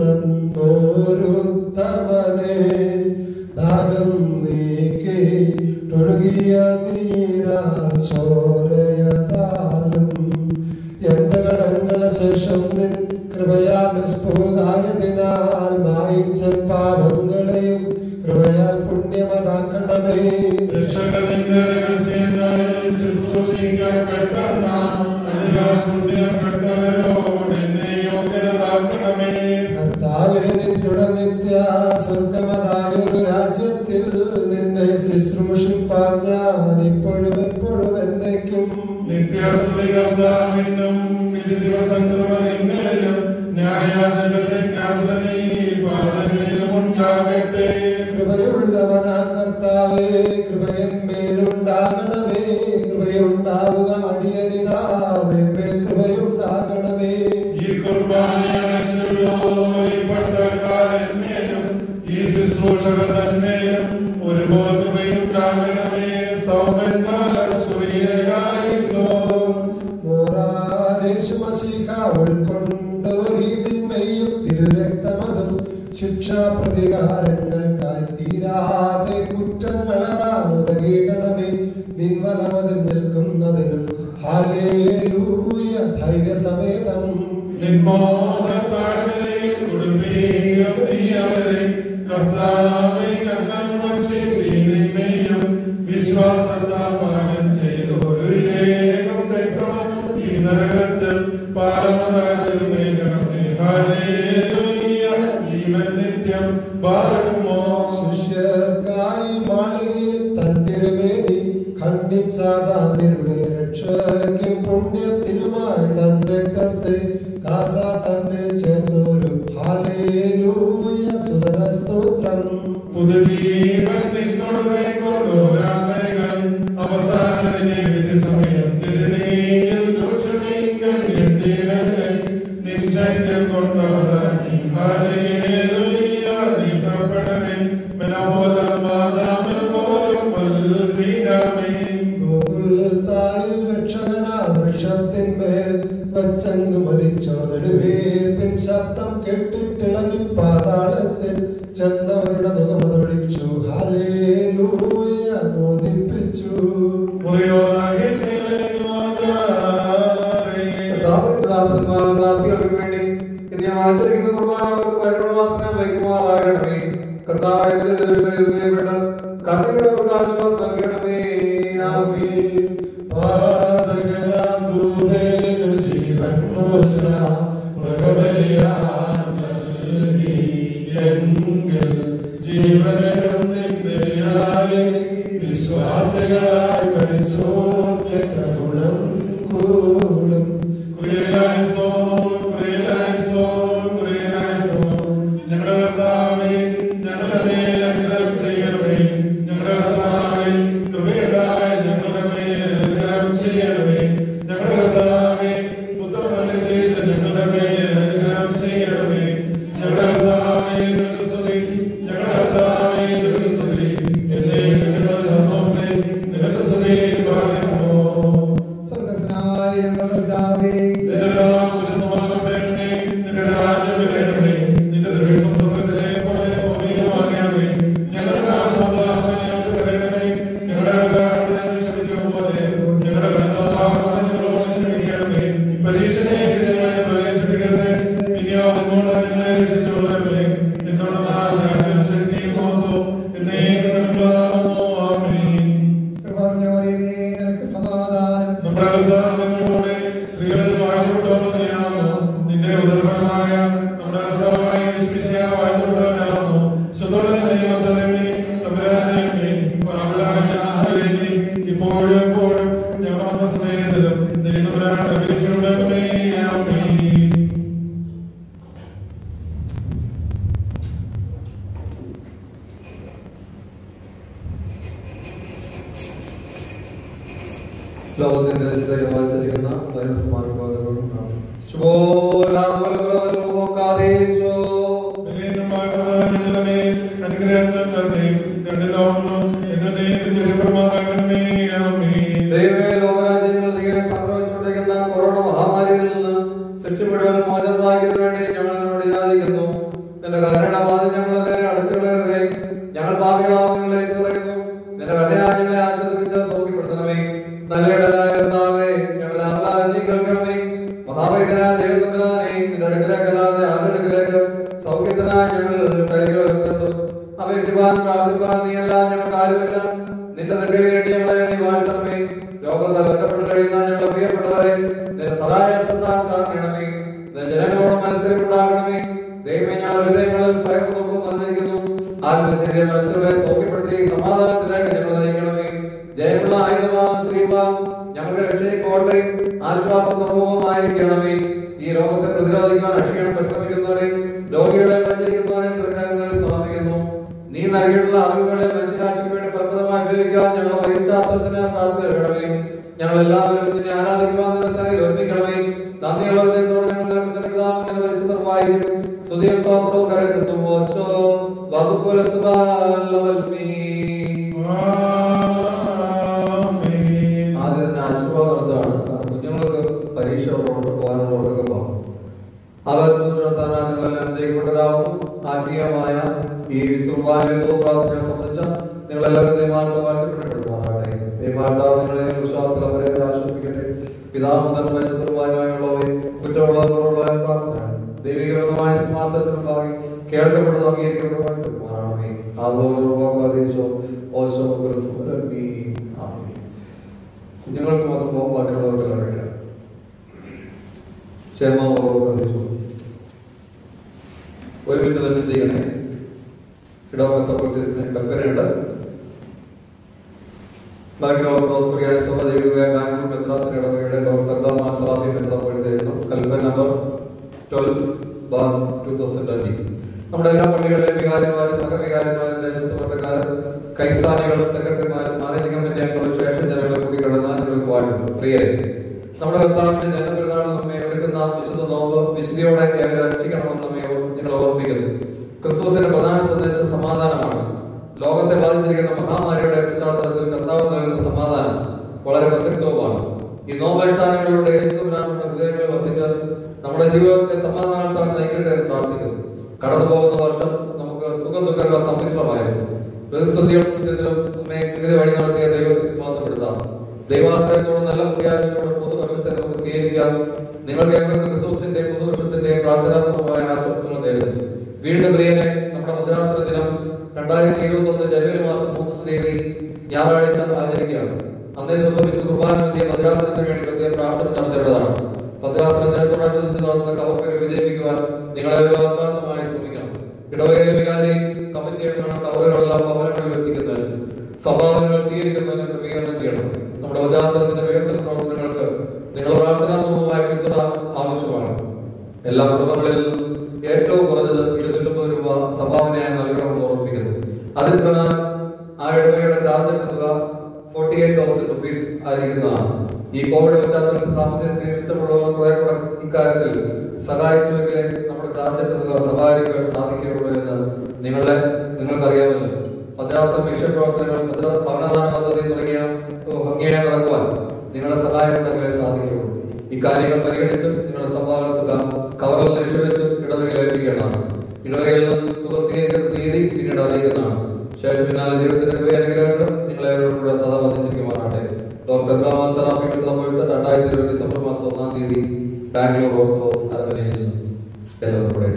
തുറന്നോരുത്തമനെ ദാഹം നീക്കി ടൊഴുകിയ നീരാ ചോരയതാലും എന്റെ കടങ്ങളെ ശേഷം നിൻ കൃപയാൽ നിസ്ഫുകായതിനാൽ മായിച്ച പാപങ്ങളെയും കൃപയാൽ പുണ്യമതാക്കണമേ രക്ഷകന്റെ രഹസ്യങ്ങൾ ശുശ്രൂഷിക്കപ്പെട്ട നാം പുണ്യപ്പെട്ടവരോട് എന്നെ യോഗ്യരാക്കണമേ കർത്താവേ നിന്നുടെ നിത്യ സ്വർഗമതായൊരു രാജ്യത്തിൽ നിന്നെ ശുശ്രൂഷിപ്പാൻ ഞാൻ ഇപ്പോഴും എപ്പോഴും എന്നേക്കും നിത്യസ്തുതികർത്താവിനും വിധി ദിവസം കൃപ നിങ്ങളിലും ന്യായാധിപത്തെ പാദങ്ങളിലും ഉണ്ടാകട്ടെ കൃപയുള്ളവനാ കർത്താവേ കൃപയന്മേലുണ്ടാകണമേ കൃപയുണ്ടാവുക അടിയനിതാ മേന്മേൽ കൃപയുണ്ടാകണമേ ഈ കുർബാനയണച്ചുള്ളോ ഈ പട്ടക്കാരന്മേലും ഈ ശുശ്രൂഷക തന്മേലും ഒരുപോലെ കൃപയുണ്ടാകണമേ സൗമന്താലോ മോറാനേശുമശീഹ ഉൾക്കൊണ്ടോരീ തിന്മയും തിരുരക്തമതും ശിക്ഷാ പ്രതികാരങ്ങൾക്കായി തീരാതെ കുറ്റങ്ങളാണുതകീടണമേ നിൻവലമതിൽ നിൽക്കുന്നതിനും ഹാലേലൂയ ധൈര്യസമേതം നിന്മോഹത്താഴ്വരയിൽ കുടുംബീയം നീ അവരെ കർത്താവെ ഞങ്ങൾ ഭക്ഷിച്ച് നിന്നെയും വിശ്വാസത്താൽ പാനം ചെയ്തു ഒരു ഏകം രക്തം ഈ നരകത്തിൽ പാലമതാകരുമേ ഹല്ലേലൂയ ജീവൻ നിത്യം ബാലകുമോ ശിഷ്യർക്കായി മാളികയിൽ തന്തിരുമേനി ഖണ്ഡിച്ചാതാമിരുടെ രക്ഷയ്ക്കും പുണ്യത്തിനുമായി തൻ രക്തത്തെ കാസ തന്നിൽ ചേർന്നൊരു ഹാലേലൂയ സുതന സ്തോത്രം പുതുജീവ ജീവൻ നിന്നോട് കൈക്കൊണ്ടോരാമകൾ അവസാനത്തിനെ വിധി സമയത്തിൽ നീയും രൂക്ഷതീങ്കൾ എത്തിയിടലേ നിൻ ശൈത്യം കൊണ്ടവതാനി ഹല്ലേലൂയ നീട്ടപ്പെടണേ മനോഹരം മാതാമൽ പോലും വൽമീനാമീൻ താഴിൽ രക്ഷകനാ വൃക്ഷത്തിന്മേൽ പച്ചങ്ങ് മരിച്ചോർന്നിടുവേർപ്പിൻ ശബ്ദം കേട്ടിട്ടിളകി പാതാളത്തിൽ ചെന്നവരുടെ മുഖമതൊഴിച്ചു ഹാലേലൂയ മോദിപ്പിച്ചു ദാസന്മാർക്ക് വേണ്ടി ഇത് ഞാൻ ആചരിക്കുന്ന കുർബാന അവർക്ക് പരിണമാസനം വയ്ക്കുമാറാകണമേ കർത്താവിന്റെ കരുണയുടെ പ്രകാശം നൽകണമേ ആമീൻ പാതകരാം ഭൂതേനു ജീവൻ മോസ മൃഗബലിയാൽ നൽകി എങ്കിൽ ജീവനും നിന്റെയായി വിശ്വാസികളായി മരിച്ചോർക്ക് ഗുണം കൂടും ഞങ്ങളുടെ കർത്താവേ ഞങ്ങളുടെ മേൽ അനുഗ്രഹം ചെയ്യണമേ ഞങ്ങളുടെ കർത്താവേ കൃപയുണ്ടായി ഞങ്ങളുടെ മേൽ അനുഗ്രഹം ചെയ്യണമേ ഞങ്ങളുടെ കർത്താവേ പുത്രമല്ല ചെയ്ത് ഞങ്ങളുടെ മേൽ അനുഗ്രഹം ചെയ്യണമേ ഞങ്ങളുടെ കർത്താവേ നിനക്ക് സ്തുതി ഞങ്ങളുടെ കർത്താവേ നിനക്ക് സ്തുതി എന്നേ നിങ്ങളുടെ സമൂഹമേ നിനക്ക് സ്തുതി പറയുന്നു സ്വർഗ്ഗസ്നായ ഞങ്ങളുടെ പിതാവേ, നിന്റെ നാമം വിശുദ്ധമാക്കപ്പെടണമേ. നിന്റെ രാജ്യം വരണമേ. നിന്റെ ദൃഷ്ടി സ്വർഗ്ഗത്തിലെ പോലെ ഭൂമിയിലുമാകണമേ. ഞങ്ങൾക്ക് ആവശ്യമുള്ള ആഹാരം ഞങ്ങൾക്ക് തരണമേ. ഞങ്ങളുടെ കടക്കാരോട് ഞങ്ങൾ ക്ഷമിച്ചതുപോലെ ഞങ്ങളുടെ കടപ്പാടുകളെ ഞങ്ങളോട് ക്ഷമിക്കണമേ. പരീക്ഷയിലേക്ക് ഞങ്ങളെ പ്രവേശിപ്പിക്കരുതേ. പിന്നെയോ നിന്നോട് ഞങ്ങളെ രക്ഷിച്ചുകൊള്ളണമേ. നിന്നോട് നാം രാജ്യവും ശക്തിയും മഹത്വവും എന്നേക്കും നിനക്കുള്ളതാകുന്നു. ആമേൻ. കൃപ നിറഞ്ഞ മറിയമേ, നിനക്ക് സമാധാനം നമ്മുടെ കർത്താവിനോടുകൂടെ സ്ത്രീകളിൽ വാഴ്ത്തപ്പെട്ടവനാകുന്നു നിന്റെ ഉദരഫലമായ നമ്മുടെ കർത്താവായ യേശുമിശിഹാ വാഴ്ത്തപ്പെട്ടവനാകുന്നു ശുദ്ധമുള്ള ദൈവത്തന്നെ തമ്പുരാനെ പാപികളായ ഞങ്ങൾക്ക് വേണ്ടി ഇപ്പോഴും എപ്പോഴും ഞങ്ങളുടെ സ്നേഹത്തിലും ദൈവത്തമ്പുരാന്റെ അപേക്ഷയുണ്ടാകണമേ ആമേൻ ലോകത്തിന്റെ ദൈവമാചരിക്കുന്ന വൈറസ്മാർക്കും അനുഗ്രഹങ്ങൾ തന്നെ രണ്ടിലോണം എന്നതേക്ക് തിരുപ്രമാകണമേ ആമേൻ ദൈവമേ ലോകരാജ്യങ്ങൾ തീരെ സംക്രമിച്ചുകൊണ്ടിരിക്കുന്ന കൊറോണ മഹാമാരിയിൽ നിന്ന് ശിക്ഷപ്പെടുവാനും മോചനമാക്കിയതിനു വേണ്ടി ഞങ്ങൾ നിന്നോട് യാചിക്കുന്നു നിന്റെ കരുണയുടെ വാതിൽ ഞങ്ങളെ നേരെ അടച്ചുകളയരുതേ ഞങ്ങൾ പാപികളാവും നിങ്ങളെ പറയുന്നു നിന്റെ കന്യാജ്ഞങ്ങളെ ആശ്രയിച്ച് സൗഖ്യപ്പെടുത്തണമേ നല്ലയിടലായ കർത്താവേ ഞങ്ങളെ ആഹ്ലാദം നീ കേൾക്കണമേ മഹാവൈദ്യനായ ദൈവത്തമ്പുരാനെ നിന്റെ അടുക്കലേക്കല്ലാതെ ആരുടെ അടുക്കലേക്ക് സൗഖ്യത്തിനായി ഞങ്ങൾ കൈകൾ ഉയർത്തുന്നു അപേക്ഷിപ്പാൻ പ്രാർത്ഥിപ്പാൻ നീയല്ല ഞങ്ങൾക്ക് ആരുമില്ല നിന്റെ നിന്റെ വേണ്ടി ഞങ്ങളെ നീ വാഴ്ത്തണമേ രോഗത്താൽ ഒറ്റപ്പെട്ട് കഴിയുന്ന ഞങ്ങളുടെ പ്രിയപ്പെട്ടവരെ നിന്റെ സഹായ സന്താൻ കാക്കണമേ നിന്റെ ജനങ്ങളോട് മത്സരമുണ്ടാകണമേ ദൈവമേ ഞങ്ങളുടെ ഹൃദയങ്ങളിൽ ഭയപ്പെടുന്നു നിറഞ്ഞിരിക്കുന്നു ആത്മശരീര മനസ്സുകളെ സൗഖ്യപ്പെടുത്തി സമാധാനത്തിലേക്ക് ഞങ്ങൾ നയിക്കണമേ ജയമുള്ള ആയുധമാണ് ശ്രീമാൻ ഞങ്ങളുടെ രക്ഷയെ ആശ്വാസം സമൂഹമായിരിക്കണമേ ഈ രോഗത്തെ പ്രതിരോധിക്കാൻ അക്ഷീണം പരിശ്രമിക്കുന്നവരെ രോഗികളെ സഞ്ചരിക്കുന്നവരെ തൃക്കാര്യങ്ങളിൽ സമർപ്പിക്കുന്നു നീ നൽകിയിട്ടുള്ള അറിവുകളെ മനുഷ്യരാശിക്ക് വേണ്ടി ഫലപ്രദമായി ഉപയോഗിക്കാൻ ഞങ്ങൾ വൈദ്യശാസ്ത്രത്തിന് പ്രാപ്തരാകണമേ ഞങ്ങൾ എല്ലാവരും നിന്നെ ആരാധിക്കുവാൻ നിന്റെ സന്നിധിയിൽ ഒരുമിക്കണമേ നന്ദിയുള്ള ഹൃദയത്തോടെ ഞങ്ങൾ നിന്റെ പിതാവിന്റെ പരിശുദ്ധമായിരിക്കും സ്തുതിയും സ്വാതന്ത്ര്യവും കരകെത്തുന്നു ഓശോ വകുക്കുല സുബാലവൽമീ ആമേൻ ആദ്യം തന്നെ ആശീർവാദമാണ് കാരണം കുഞ്ഞുങ്ങൾക്ക് പരീക്ഷ ഉള്ളവർക്ക് പോകാനുള്ളവർക്കൊക്കെ പോകാം ആകാശത്ത് നടത്താൻ നിങ്ങളെല്ലാം അനുഗ്രഹിക്കപ്പെട്ടവരാകുന്നു ആത്മീയമായ ഈ സുർബാനവും പ്രാർത്ഥനയെ സംബന്ധിച്ച നിങ്ങളെല്ലാവരും ദൈവമായിട്ട് വാഴ്ത്തപ്പെട്ടിട്ടുമാറാകട്ടെ ദൈവമാർത്താവ് നിങ്ങളെ വിശ്വാസത്തിൽ അവരെ ആശ്വസിപ്പിക്കട്ടെ പിതാവും തന്നെ പരിശുദ്ധമായുള്ളവയെ കുറ്റമുള്ളവരോടുള്ള പ്രാർത്ഥനയാണ് ദൈവികമായ സിംഹാസനത്തിന് ഭാഗി കേൾക്കപ്പെടുന്നു അംഗീകരിക്കപ്പെടുവാൻ തീരുമാനമേ ആവോശോ ഓശോ ആമേ കുഞ്ഞുങ്ങൾക്ക് മാത്രം പോകും ബാക്കിയുള്ളവർക്ക് കഴിക്കാം ക്ഷേമപൂർവ്വം പ്രതീക്ഷ ഒരു മിനിറ്റ് തന്നെ ചെയ്യണേ ഇടവകത്തെ കൽപ്പനയുണ്ട് മലഗ്രാമപ്രോസ്ഫറിയായ സഭദേവിക ബാംഗ്ലൂർ മെത്രാസ് ഇടവകയുടെ ഡോക്ടർ മാസറാഫി മെത്രാപ്പൊഴുതായിരുന്നു കൽപ്പന number twelve bar two thousand twenty നമ്മുടെ എല്ലാ പള്ളികളിലെ വികാരന്മാരും സഹവികാരന്മാരും ദേശത്ത് പട്ടക്കാരും കൈസ്ഥാനികളും സെക്രട്ടറിമാരും മാനേജിംഗ് കമ്മിറ്റി അംഗങ്ങളും ശേഷം ജനങ്ങളെ കൂടി കടന്ന് നിങ്ങൾക്ക് വാഴും പ്രിയരെ നമ്മുടെ കർത്താവിന്റെ ജനപെരുന്നാൾ നമ്മെ ഒരുക്കുന്ന വിശുദ്ധ നോമ്പ് വിശുദ്ധിയോടെ ഏവരെ രക്ഷിക്കണമെന്ന് നമ്മെ ഓർ- നിങ്ങൾ ഓർമ്മിക്കുന്നു ക്രിസ്തുസിന്റെ പ്രധാന സന്ദേശം സമാധാനമാണ് ലോകത്തെ ബാധിച്ചിരിക്കുന്ന മഹാമാരിയുടെ പശ്ചാത്തലത്തിൽ കർത്താവ് നൽകുന്ന സമാധാനം വളരെ പ്രസക്തവുമാണ് ഈ നോമ്പനുഷ്ഠാനങ്ങളിലൂടെ യേശുവിനാണ് നമ്മുടെ ഹൃദയങ്ങളിൽ വസിച്ച് നമ്മുടെ ജീവിതത്തെ സമാധാനത്താൽ നയിക്കട്ടെ എന്ന് പ്രാർത്ഥിക്കുന്നു കടന്നു പോകുന്ന വർഷം നമുക്ക് സുഖം ദുഃഖങ്ങൾ സമ്മിശ്രമായിരുന്നു പ്രതിസന്ധികളും നമ്മെ വിവിധ വഴി നടത്തിയ ദൈവത്തിൽ മാത്രപ്പെടുത്താം ദൈവാശ്രയത്തോടും നല്ല പ്രത്യാശയോടും പുതുവർഷത്തെ നമുക്ക് സ്വീകരിക്കാം നിങ്ങൾക്ക് ഏവർക്കും ക്രിസ്തുവിന്റെ പുതുവർഷത്തിന്റെ പ്രാർത്ഥനാപൂർവമായ ആശംസകൾ നേരുന്നു വീണ്ടും പ്രിയനെ നമ്മുടെ മുദ്രാസന ദിനം രണ്ടായിരത്തി ഇരുപത്തി ഒന്ന് ജനുവരി മാസം മൂന്നാം തീയതി ഞായറാഴ്ച ആചരിക്കുകയാണ് അന്നേ ദിവസം വിശുദ്ധ കുർബാന നടത്തിയ ഭദ്രാസനത്തിന് വേണ്ടി പ്രത്യേക പ്രാർത്ഥന നടത്തേണ്ടതാണ് ഭദ്രാസന ദിനത്തോടനുബന്ധിച്ച് നടത്തുന്ന കവർക്കരെ വിജയിപ്പിക്കുവാൻ നിങ്ങളെ ഒരു ആത്മാർത്ഥമായി ശ്രമിക്കണം ഇടവകയിലെ വികാരി കമ്മിറ്റി അംഗങ്ങൾ കവറുകളെല്ലാം ഭവനങ്ങളിൽ എത്തിക്കുന്നതിന് സംഭാവനകൾ സ്വീകരിക്കുന്നതിന് ക്രമീകരണം ചെയ്യണം നമ്മുടെ ഭദ്രാസനത്തിന്റെ വികസന പ്രവർത്തനങ്ങൾക്ക് നിങ്ങൾ പ്രാർത്ഥനാപൂർവമായ പിന്തുണ ആവശ്യമാണ് എല്ലാ കുടുംബങ്ങളിലും ഏറ്റവും കുറഞ്ഞത് ഇരുന്നൂറ്റമ്പത് രൂപ സംഭാവനയായി നൽകണമെന്ന് ഓർമ്മിപ്പിക്കുന്നു അതിൽ പ്രകാരം ആ ഇടവകയുടെ ടാർഗറ്റ് തുക ഫോർട്ടി എയ്റ്റ് തൗസൻഡ് റുപ്പീസ് ആയിരിക്കുന്നതാണ് ഈ കോവിഡ് പശ്ചാത്തലത്തിൽ സാമ്പത്തിക സ്ഥിതി മെച്ചമുള്ളവർ കുറെ കൂടെ ഇക്കാര്യത്തിൽ സഹായിച്ചുവെങ്കിലേ നമ്മുടെ ടാർഗറ്റ് തുക സഹായിക്കാൻ സാധിക്കുകയുള്ളൂ എന്ന് നിങ്ങളെ നിങ്ങൾക്കറിയാമല്ലോ ഭദ്രാസന മിഷൻ പ്രവർത്തനങ്ങൾ ഭദ്ര ഭവനദാന പദ്ധതി തുടങ്ങിയ ഭംഗിയായി നടക്കുവാൻ നിങ്ങളുടെ സഹായം ഉണ്ടെങ്കിലേ സാധിക്കുകയുള്ളൂ ഇക്കാര്യങ്ങൾ പരിഗണിച്ചും നിങ്ങളുടെ സംഭാവന തുക കവറിൽ ലക്ഷ്യവെച്ചും ഇടവകയിൽ ഏൽപ്പിക്കേണ്ടതാണ് ഇടവകയിൽ നിന്ന് തുക സ്വീകരിക്കുന്ന തീയതി പിന്നീട് അറിയിക്കുന്നതാണ് ശേഷം പിന്നാലെ ദൈവത്തിന്റെ കൃപ അനുഗ്രഹങ്ങളും നിങ്ങളെ കൂടെ സദാ വധിച്ചിരിക്കുമാറാട്ടെ ഡോക്ടർ ബ്രഹ്മ സറാഫിക്കൽ സംഭവിച്ച രണ്ടായിരത്തി ഇരുപത് ഡിസംബർ മാസം ഒന്നാം തീയതി ബാംഗ്ലൂർ ഓർത്തഡോക്സ് അരമനയിൽ നിന്ന് എല്ലാവരും കൂടെ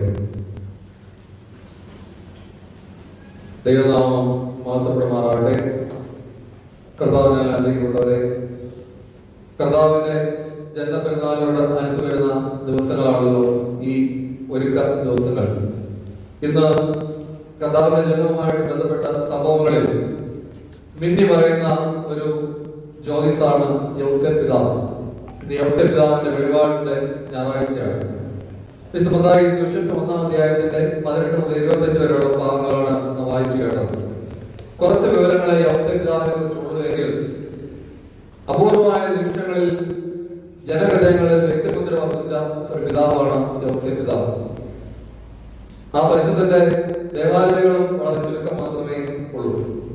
ദൈവനാമം മഹത്വപ്പെടുമാറാകട്ടെ കർത്താവിനെ അനുഗ്രഹിക്കുന്നവരെ കർത്താവിന്റെ ജന്മപെരുന്നാളിനോട് അടുത്തു വരുന്ന ദിവസങ്ങളാണല്ലോ ഈ ഒരുക്ക ദിവസങ്ങൾ ഇന്ന് കർത്താവിന്റെ ജന്മവുമായിട്ട് ബന്ധപ്പെട്ട സംഭവങ്ങളിൽ മിന്നി പറയുന്ന ഒരു ജ്യോതിസാണ് യൗസഫ് പിതാവ് ഇത് യൗസഫ് പിതാവിന്റെ വെളിപാടിന്റെ ഞായറാഴ്ചയാണ് വിശുദ്ധമായി സുശേഷം ഒന്നാം അധ്യായത്തിന്റെ പതിനെട്ട് മുതൽ ഇരുപത്തഞ്ച് വരെയുള്ള ഭാഗങ്ങളാണ് നാം വായിച്ചു കേട്ടത് കുറച്ച് വിവരങ്ങളെ യൗസഫ് പിതാവിനെ കുറിച്ചുള്ളതെങ്കിൽ അപൂർവമായ നിമിഷങ്ങളിൽ ജനഹൃദയങ്ങളിൽ വ്യക്തിമുദ്ര വർദ്ധിച്ച ഒരു പിതാവാണ് യൗസഫ് പിതാവ് ആ പരിശുദ്ധന്റെ ദേവാലയങ്ങളും വളരെ ചുരുക്കം മാത്രമേ ഉള്ളൂ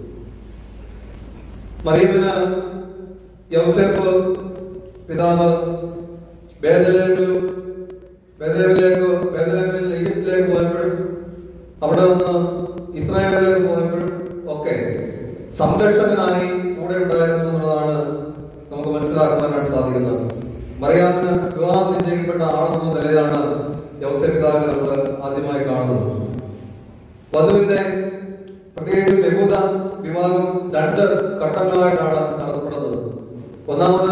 മറിയമിന് യൗസേപ്പ് പിതാവ് ബേദലേക്ക് ബേദലേമിലേക്ക് ബേദലേമിൽ ഈജിപ്തിലേക്ക് പോയപ്പോഴും അവിടെ നിന്ന് ഇസ്രായേലിലേക്ക് പോയപ്പോഴും ഒക്കെ സംരക്ഷകനായി കൂടെ ഉണ്ടായിരുന്നു എന്നുള്ളതാണ് നമുക്ക് മനസ്സിലാക്കുവാനായിട്ട് സാധിക്കുന്നത് മറിയാമിന് വിവാഹം നിശ്ചയിക്കപ്പെട്ട ആളെന്ന നിലയിലാണ് യൗസേ പിതാവിനെ നമ്മൾ ആദ്യമായി കാണുന്നത് വധുവിന്റെ പ്രത്യേകിച്ച് ബഹുത വിവാഹം രണ്ട് ഘട്ടങ്ങളായിട്ടാണ് നടത്തപ്പെടുന്നത് ഒന്നാമത്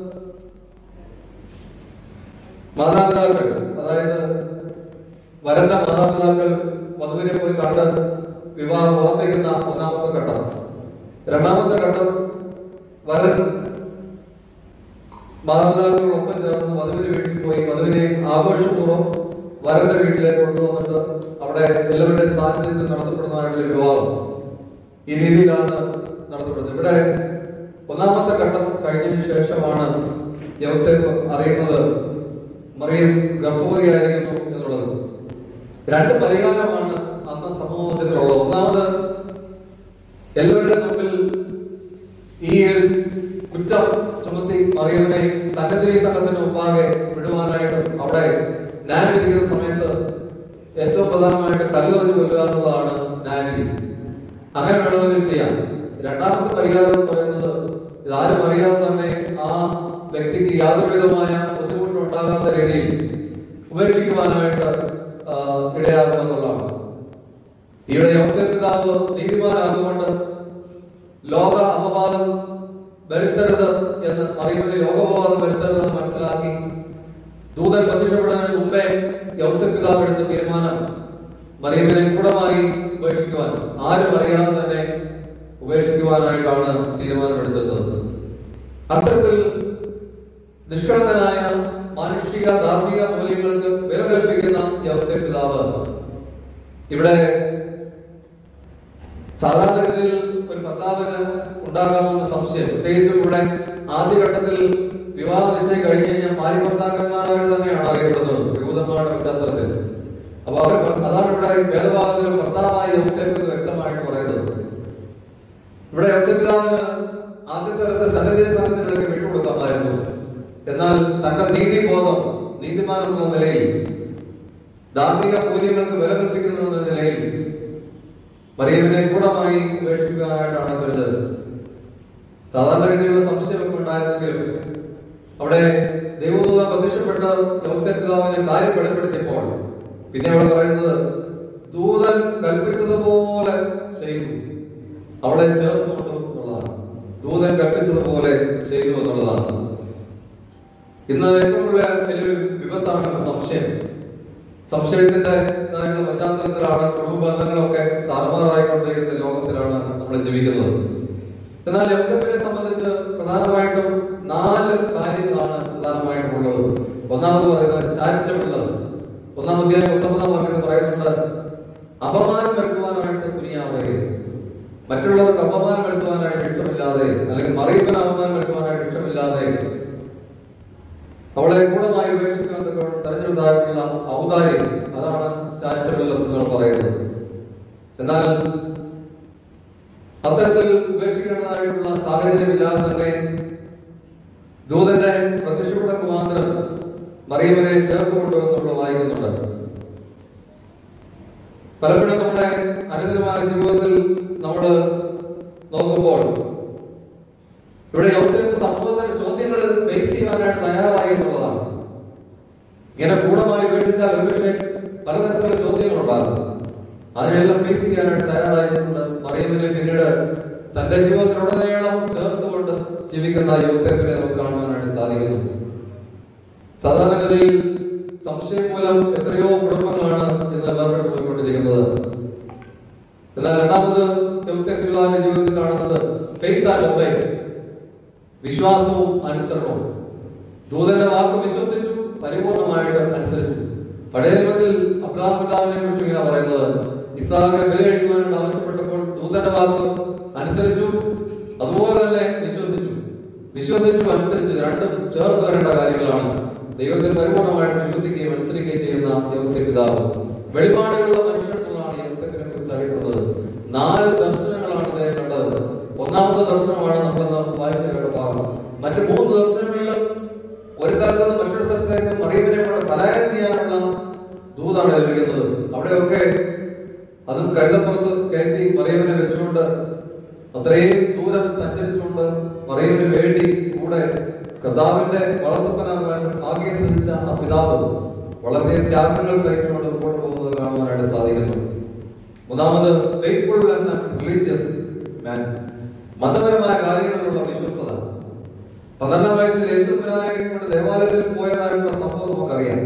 മാതാപിതാക്കൾ അതായത് വരന്റെ മാതാപിതാക്കൾ വധുവിനെ പോയി കണ്ട് വിവാഹം ഉറപ്പിക്കുന്ന ഒന്നാമത്തെ ഘട്ടം രണ്ടാമത്തെ ഘട്ടം വരൻ മാതാപിതാക്കളോടൊപ്പം ചേർന്ന് വധുവിന്റെ വീട്ടിൽ പോയി വധുവിനെ ആഘോഷപൂർവ്വം വരന്റെ വീട്ടിലേക്ക് കൊണ്ടുവന്നിട്ട് അവിടെ എല്ലാവരുടെയും സാന്നിധ്യത്തിൽ നടത്തപ്പെടുന്നതായിട്ടുള്ള ഒരു വിവാഹം ഈ രീതിയിലാണ് നടത്തപ്പെടുന്നത് ഇവിടെ ഒന്നാമത്തെ ഘട്ടം കഴിഞ്ഞതിന് ശേഷമാണ് യവസേപ്പ് അറിയുന്നത് മറിയം ഗർഭവതിയായിരിക്കുന്നു എന്നുള്ളത് രണ്ട് പരിഹാരമാണ് അന്ന് സമൂഹത്തിലുള്ളത് ഒന്നാമത് എല്ലാവരുടെ മുമ്പിൽ ഈ ഒരു കുറ്റം ചുമത്തി മറിയവനെ സന്നദ്ധി സംഘത്തിന് മുമ്പാകെ വിടുവാനായിട്ടും അവിടെ ന്യായവിധിക്കുന്ന സമയത്ത് ഏറ്റവും പ്രധാനമായിട്ട് കല്ലെറിഞ്ഞ് കൊല്ലുക എന്നുള്ളതാണ് ന്യായവിധി അങ്ങനെ വേണമെങ്കിൽ ചെയ്യാം രണ്ടാമത്തെ പരിഹാരം എന്ന് പറയുന്നത് ഇതാരും അറിയാതെ തന്നെ ആ വ്യക്തിക്ക് യാതൊരു വിധമായ ബുദ്ധിമുട്ടും ഉണ്ടാകാത്ത രീതിയിൽ ഉപേക്ഷിക്കുവാനായിട്ട് ആ, ഇടയാകുക എന്നുള്ളതാണ് ഇവിടെ യോസേഫ് പിതാവ് നീതിമാനാകുകൊണ്ട് ലോക അപവാദം വരുത്തരുത് എന്ന് അറിയുന്നതിൽ ലോകപവാദം വരുത്തരുത് എന്ന് മനസ്സിലാക്കി ദൂതൻ പ്രത്യക്ഷപ്പെടുന്നതിന് മുമ്പേ യൗസഫ് പിതാവ് എടുത്ത തീരുമാനം മറിയമ്മിനെ കൂടമായി ഉപേക്ഷിക്കുവാൻ ആരും അറിയാതെ തന്നെ ഉപേക്ഷിക്കുവാനായിട്ടാണ് തീരുമാനമെടുത്തത് അത്തരത്തിൽ നിഷ്കളങ്കനായ മാനുഷിക ധാർമ്മിക മൂല്യങ്ങൾക്ക് വില കൽപ്പിക്കുന്ന യൗസഫ് പിതാവ് ഇവിടെ സാധാരണഗതിയിൽ ഒരു ഉണ്ടാകാമെന്ന സംശയം പ്രത്യേകിച്ചും ഇവിടെ ആദ്യഘട്ടത്തിൽ വിവാഹ നിശ്ചയം കഴിഞ്ഞു കഴിഞ്ഞാൽ ഭാര്യ ഭർത്താക്കന്മാരായിട്ട് തന്നെയാണ് അറിയപ്പെടുന്നത് യഹൂദന്മാരുടെ പശ്ചാത്തലത്തിൽ അപ്പൊ അവർ അതാണ് ഇവിടെ വേദഭാഗത്തിൽ ഭർത്താവായി യോസേഫ് എന്ന് വ്യക്തമായിട്ട് പറയുന്നത് ഇവിടെ യോസേഫ് പിതാവിന് ആദ്യത്തെ കാലത്ത് സന്നദ്ധ സംഘത്തിനിടയ്ക്ക് വിട്ടുകൊടുക്കാമായിരുന്നു എന്നാൽ തന്റെ നീതിബോധം നീതിമാൻ എന്നുള്ള നിലയിൽ ധാർമ്മിക മൂല്യങ്ങൾക്ക് വില കൽപ്പിക്കുന്നു എന്ന നിലയിൽ മറിയമിനെ കൂടമായി ഉപേക്ഷിക്കാനായിട്ടാണ് വരുന്നത് സാധാരണ രീതിയിലുള്ള സംശയമൊക്കെ ഉണ്ടായിരുന്നെങ്കിലും അവിടെ ദൈവദൂത പ്രത്യക്ഷപ്പെട്ട് യോസേഫ് പിതാവിനെ കാര്യം വെളിപ്പെടുത്തിയപ്പോൾ പിന്നെ അവിടെ പറയുന്നത് ദൂതൻ കൽപ്പിച്ചതുപോലെ ചെയ്തു അവളെ ചേർത്തുകൊണ്ടു എന്നുള്ളതാണ് ദൂതൻ കൽപ്പിച്ചതുപോലെ ചെയ്തു എന്നുള്ളതാണ് ഇന്ന് ഏറ്റവും വലിയ വലിയൊരു വിപത്താണ് സംശയം സംശയത്തിന്റെ ഇതായിട്ടുള്ള പശ്ചാത്തലത്തിലാണ് കുടുംബ ബന്ധങ്ങളൊക്കെ താറുമാറായിക്കൊണ്ടിരിക്കുന്ന ലോകത്തിലാണ് നമ്മൾ ജീവിക്കുന്നത് എന്നാൽ യോസഫിനെ സംബന്ധിച്ച് പ്രധാനമായിട്ടും നാല് കാര്യങ്ങളാണ് പ്രധാനമായിട്ടും ഉള്ളത് ഒന്നാമത് പറയുന്നത് ചാരിറ്റബിൾനെസ് ഒന്നാം അധ്യായം പത്തൊമ്പതാം വാക്യത്തിൽ പറയുന്നുണ്ട് അപമാനം വരുത്തുവാനായിട്ട് തുനിയാവേ മറ്റുള്ളവർക്ക് അപമാനം വരുത്തുവാനായിട്ട് ഇഷ്ടമില്ലാതെ അല്ലെങ്കിൽ മറിയപ്പന് അപമാനം വരുത്തുവാനായിട്ട് ഇഷ്ടമില്ലാതെ അവളെ കൂടമായി ഉപേക്ഷിക്കാൻ തെരഞ്ഞെടുത്തായിട്ടുള്ള ഔദാര്യം അതാണ് ചാരിറ്റബിൾനെസ് എന്ന് പറയുന്നത് എന്നാൽ അത്തരത്തിൽ ഉപേക്ഷിക്കേണ്ടതായിട്ടുള്ള സാഹചര്യമില്ലാതെ തന്നെ ദൂതന്റെ പ്രത്യക്ഷപ്പെട്ട മുഖാന്തരം മറിയമ്മനെ ചേർത്തുകൊണ്ടു നമ്മൾ വായിക്കുന്നുണ്ട് പലപ്പോഴും നമ്മുടെ അനുദിനമായ ജീവിതത്തിൽ നമ്മൾ നോക്കുമ്പോൾ ഇവിടെ യോസേഫ് സമൂഹത്തിന് ചോദ്യങ്ങൾ ഫേസ് ചെയ്യാനായിട്ട് തയ്യാറായി എന്നുള്ളതാണ് ഇങ്ങനെ കൂടമായി വീട്ടിച്ചാൽ ഒരുപക്ഷെ പലതരത്തിലുള്ള ചോദ്യങ്ങൾ ഉണ്ടാകും അതിനെല്ലാം ഫേസ് ചെയ്യാനായിട്ട് തയ്യാറായിട്ടുണ്ട് മറിയമ്മിനെ പിന്നീട് തന്റെ ജീവിതത്തിലുടനീളം ചേർത്തുകൊണ്ട് ജീവിക്കുന്ന യോസേഫിനെ നമുക്ക് കാണുവാനായിട്ട് സാധിക്കുന്നു സാധാരണഗതിയിൽ സംശയം മൂലം എത്രയോ കുടുംബങ്ങളാണ് ഇന്ന് വേർപെട്ട് പോയിക്കൊണ്ടിരിക്കുന്നത് എന്നാൽ രണ്ടാമത് യോസേഫ് പിതാവിന്റെ ജീവിതത്തിൽ കാണുന്നത് ഫെയ്ത്ത് ആൻഡ് ഒബേ വിശ്വാസവും അനുസരണവും ദൂതന്റെ വാക്ക് വിശ്വസിച്ചു പരിപൂർണമായിട്ട് അനുസരിച്ചു പഴയ നിയമത്തിൽ അബ്രാഹം പിതാവിനെ കുറിച്ച് ഇങ്ങനെ പറയുന്നത് ഇസാഖിനെ ബലികഴിക്കുവാനായിട്ട് ആവശ്യപ്പെട്ടപ്പോൾ ദൂതന്റെ വാക്ക് അനുസരിച്ചു അതുപോലെ തന്നെ വിശ്വസിച്ചു വിശ്വസിച്ചു അനുസരിച്ചു രണ്ടും ചേർത്ത് വരേണ്ട കാര്യങ്ങളാണ് ദൈവത്തിൽ പരിപൂർണമായിട്ട് വിശ്വസിക്കുകയും അനുസരിക്കുകയും ചെയ്യുന്ന യോസഫ് പിതാവ് വെളിപാടുകളുള്ള മനുഷ്യൻ എന്നുള്ളതാണ് യോസഫിനെ കുറിച്ച് അറിയപ്പെടുന്നത് നാല് ദർശനങ്ങളാണ് അദ്ദേഹം കണ്ടത് ഒന്നാമത്തെ ദർശനമാണ് നമ്മൾ വായിച്ച കേട്ട ഭാഗം മറ്റു മൂന്ന് ദർശനങ്ങളിലും ഒരു സ്ഥലത്ത് നിന്ന് മറ്റൊരു സ്ഥലത്തേക്ക് മറിയമിനെ കൊണ്ട് പലായനം ചെയ്യാനുള്ള ദൂതാണ് ലഭിക്കുന്നത് അവിടെയൊക്കെ അതും കഴുതപ്പുറത്ത് കയറ്റി മറിയമിനെ വെച്ചുകൊണ്ട് അത്രയും ദൂരം സഞ്ചരിച്ചുകൊണ്ട് മറിയമിന് വേണ്ടി കൂടെ കർത്താവിന്റെ വളർത്തപ്പനാകാൻ ഭാഗ്യം ശ്രമിച്ച ആ പിതാവ് വളരെ ത്യാഗങ്ങൾ സഹിച്ചുകൊണ്ട് മുമ്പോട്ട് പോകുന്നത് കാണുവാനായിട്ട് സാധിക്കുന്നു മൂന്നാമത് ഫെയ്ത്ത്ഫുൾനെസ് ആൻഡ് റിലീജിയസ് മാൻ മതപരമായ കാര്യങ്ങളിലുള്ള വിശ്വസ്തത പന്ത്രണ്ടാം വയസ്സിൽ യേശുവിനായി കൊണ്ട് ദേവാലയത്തിൽ പോയതായിട്ടുള്ള സംഭവം നമുക്കറിയാം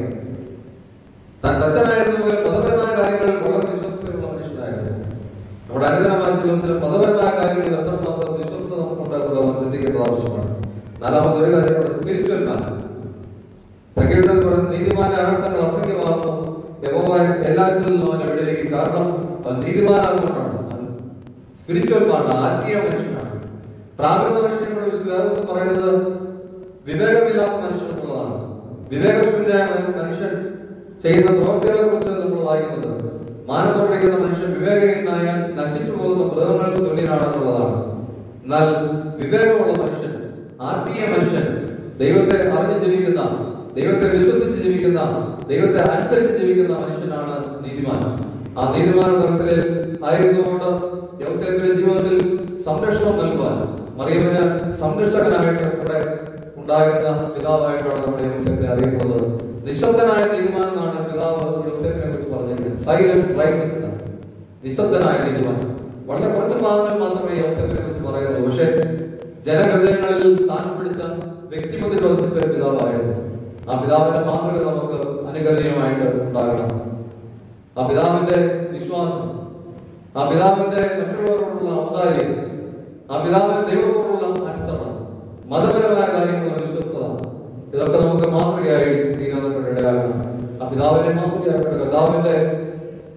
താൻ തച്ചനായിരുന്നു മതപരമായ കാര്യങ്ങളിൽ വളരെ വിശ്വസ്തയുള്ള മനുഷ്യനായിരുന്നു നമ്മുടെ അനുദിനമായ ജീവിതത്തിൽ മതപരമായ കാര്യങ്ങളിൽ എത്രമാത്രം വിശ്വസ്തത നമുക്കുണ്ടായിട്ടുള്ള നാം ചിന്തിക്കേണ്ടത് ആവശ്യമാണ് നാലാമത് ഒരു കാര്യം സ്പിരിച്വൽ മാൻ സംഗീതത്തിൽ പറയുന്ന നീതിമാന്റെ അനർത്ഥങ്ങൾ അസംഖ്യമാകുന്നു യഹോവ എല്ലാറ്റിൽ നിന്നും അവനെ വിടുവിക്കും കാരണം അവൻ നീതിമാനാകുകൊണ്ടാണ് സ്പിരിച്വൽ ആണ് ആത്മീയ മനുഷ്യനാണ് പ്രാകൃത മനുഷ്യനോട് വിശുദ്ധ പറയുന്നത് വിവേകമില്ലാത്ത മനുഷ്യൻ എന്നുള്ളതാണ് വിവേകശൂന്യനായ മനുഷ്യൻ ചെയ്യുന്ന പ്രവൃത്തികളെ കുറിച്ച് നമ്മൾ വായിക്കുന്നുണ്ട് മാനത്തോടിരിക്കുന്ന മനുഷ്യൻ വിവേകഹീനായ നശിച്ചു പോകുന്ന മൃഗങ്ങൾക്ക് തുല്യനാണെന്നുള്ളതാണ് എന്നാൽ വിവേകമുള്ള മനുഷ്യൻ ആത്മീയ മനുഷ്യൻ ദൈവത്തെ അറിഞ്ഞു ജീവിക്കുന്ന ദൈവത്തെ വിശ്വസിച്ച് ജീവിക്കുന്ന ദൈവത്തെ അനുസരിച്ച് ജീവിക്കുന്ന മനുഷ്യനാണ് നീതിമാൻ ആ നീതിമാന തലത്തിൽ ആയിരുന്നുകൊണ്ട് യോസേഫിന്റെ ജീവിതത്തിൽ സംരക്ഷണം നൽകുവാൻ മറിയമ്മിന് സംരക്ഷകനായിട്ട് കൂടെ ഉണ്ടായിരുന്ന പിതാവായിട്ടാണ് നമ്മുടെ യോസേഫിനെ അറിയപ്പെടുന്നത് നിശബ്ദനായ നീതിമാൻ എന്നാണ് പിതാവ് യോസേഫിനെ കുറിച്ച് പറഞ്ഞിരിക്കുന്നത് സൈലന്റ് റൈറ്റസ്നെസ് നിശബ്ദനായ നീതിമാൻ വളരെ കുറച്ച് ഭാഗങ്ങൾ മാത്രമേ യോസേഫിനെ കുറിച്ച് പറയുന്നുള്ളൂ പക്ഷേ ജനഹൃദയങ്ങളിൽ സ്ഥാനം പിടിച്ച വ്യക്തിപതിൽ വർദ്ധിച്ച ഒരു പിതാവായിരുന്നു ആ പിതാവിന്റെ മാതൃക നമുക്ക് അനുകരണീയമായിട്ട് ഉണ്ടാകണം ആ പിതാവിന്റെ വിശ്വാസം ആ പിതാവിന്റെ മറ്റുള്ളവരോടുള്ള ഔദാര്യം ആ പിതാവിന്റെ ദൈവത്തോടുള്ള അനുസരണം മതപരമായ കാര്യങ്ങളുള്ള വിശ്വസ്തത ഇതൊക്കെ നമുക്ക് മാതൃകയായി തീരുന്നതിനുള്ള ഇടയാകണം ആ പിതാവിനെ മാതൃകയായിട്ട് കർത്താവിന്റെ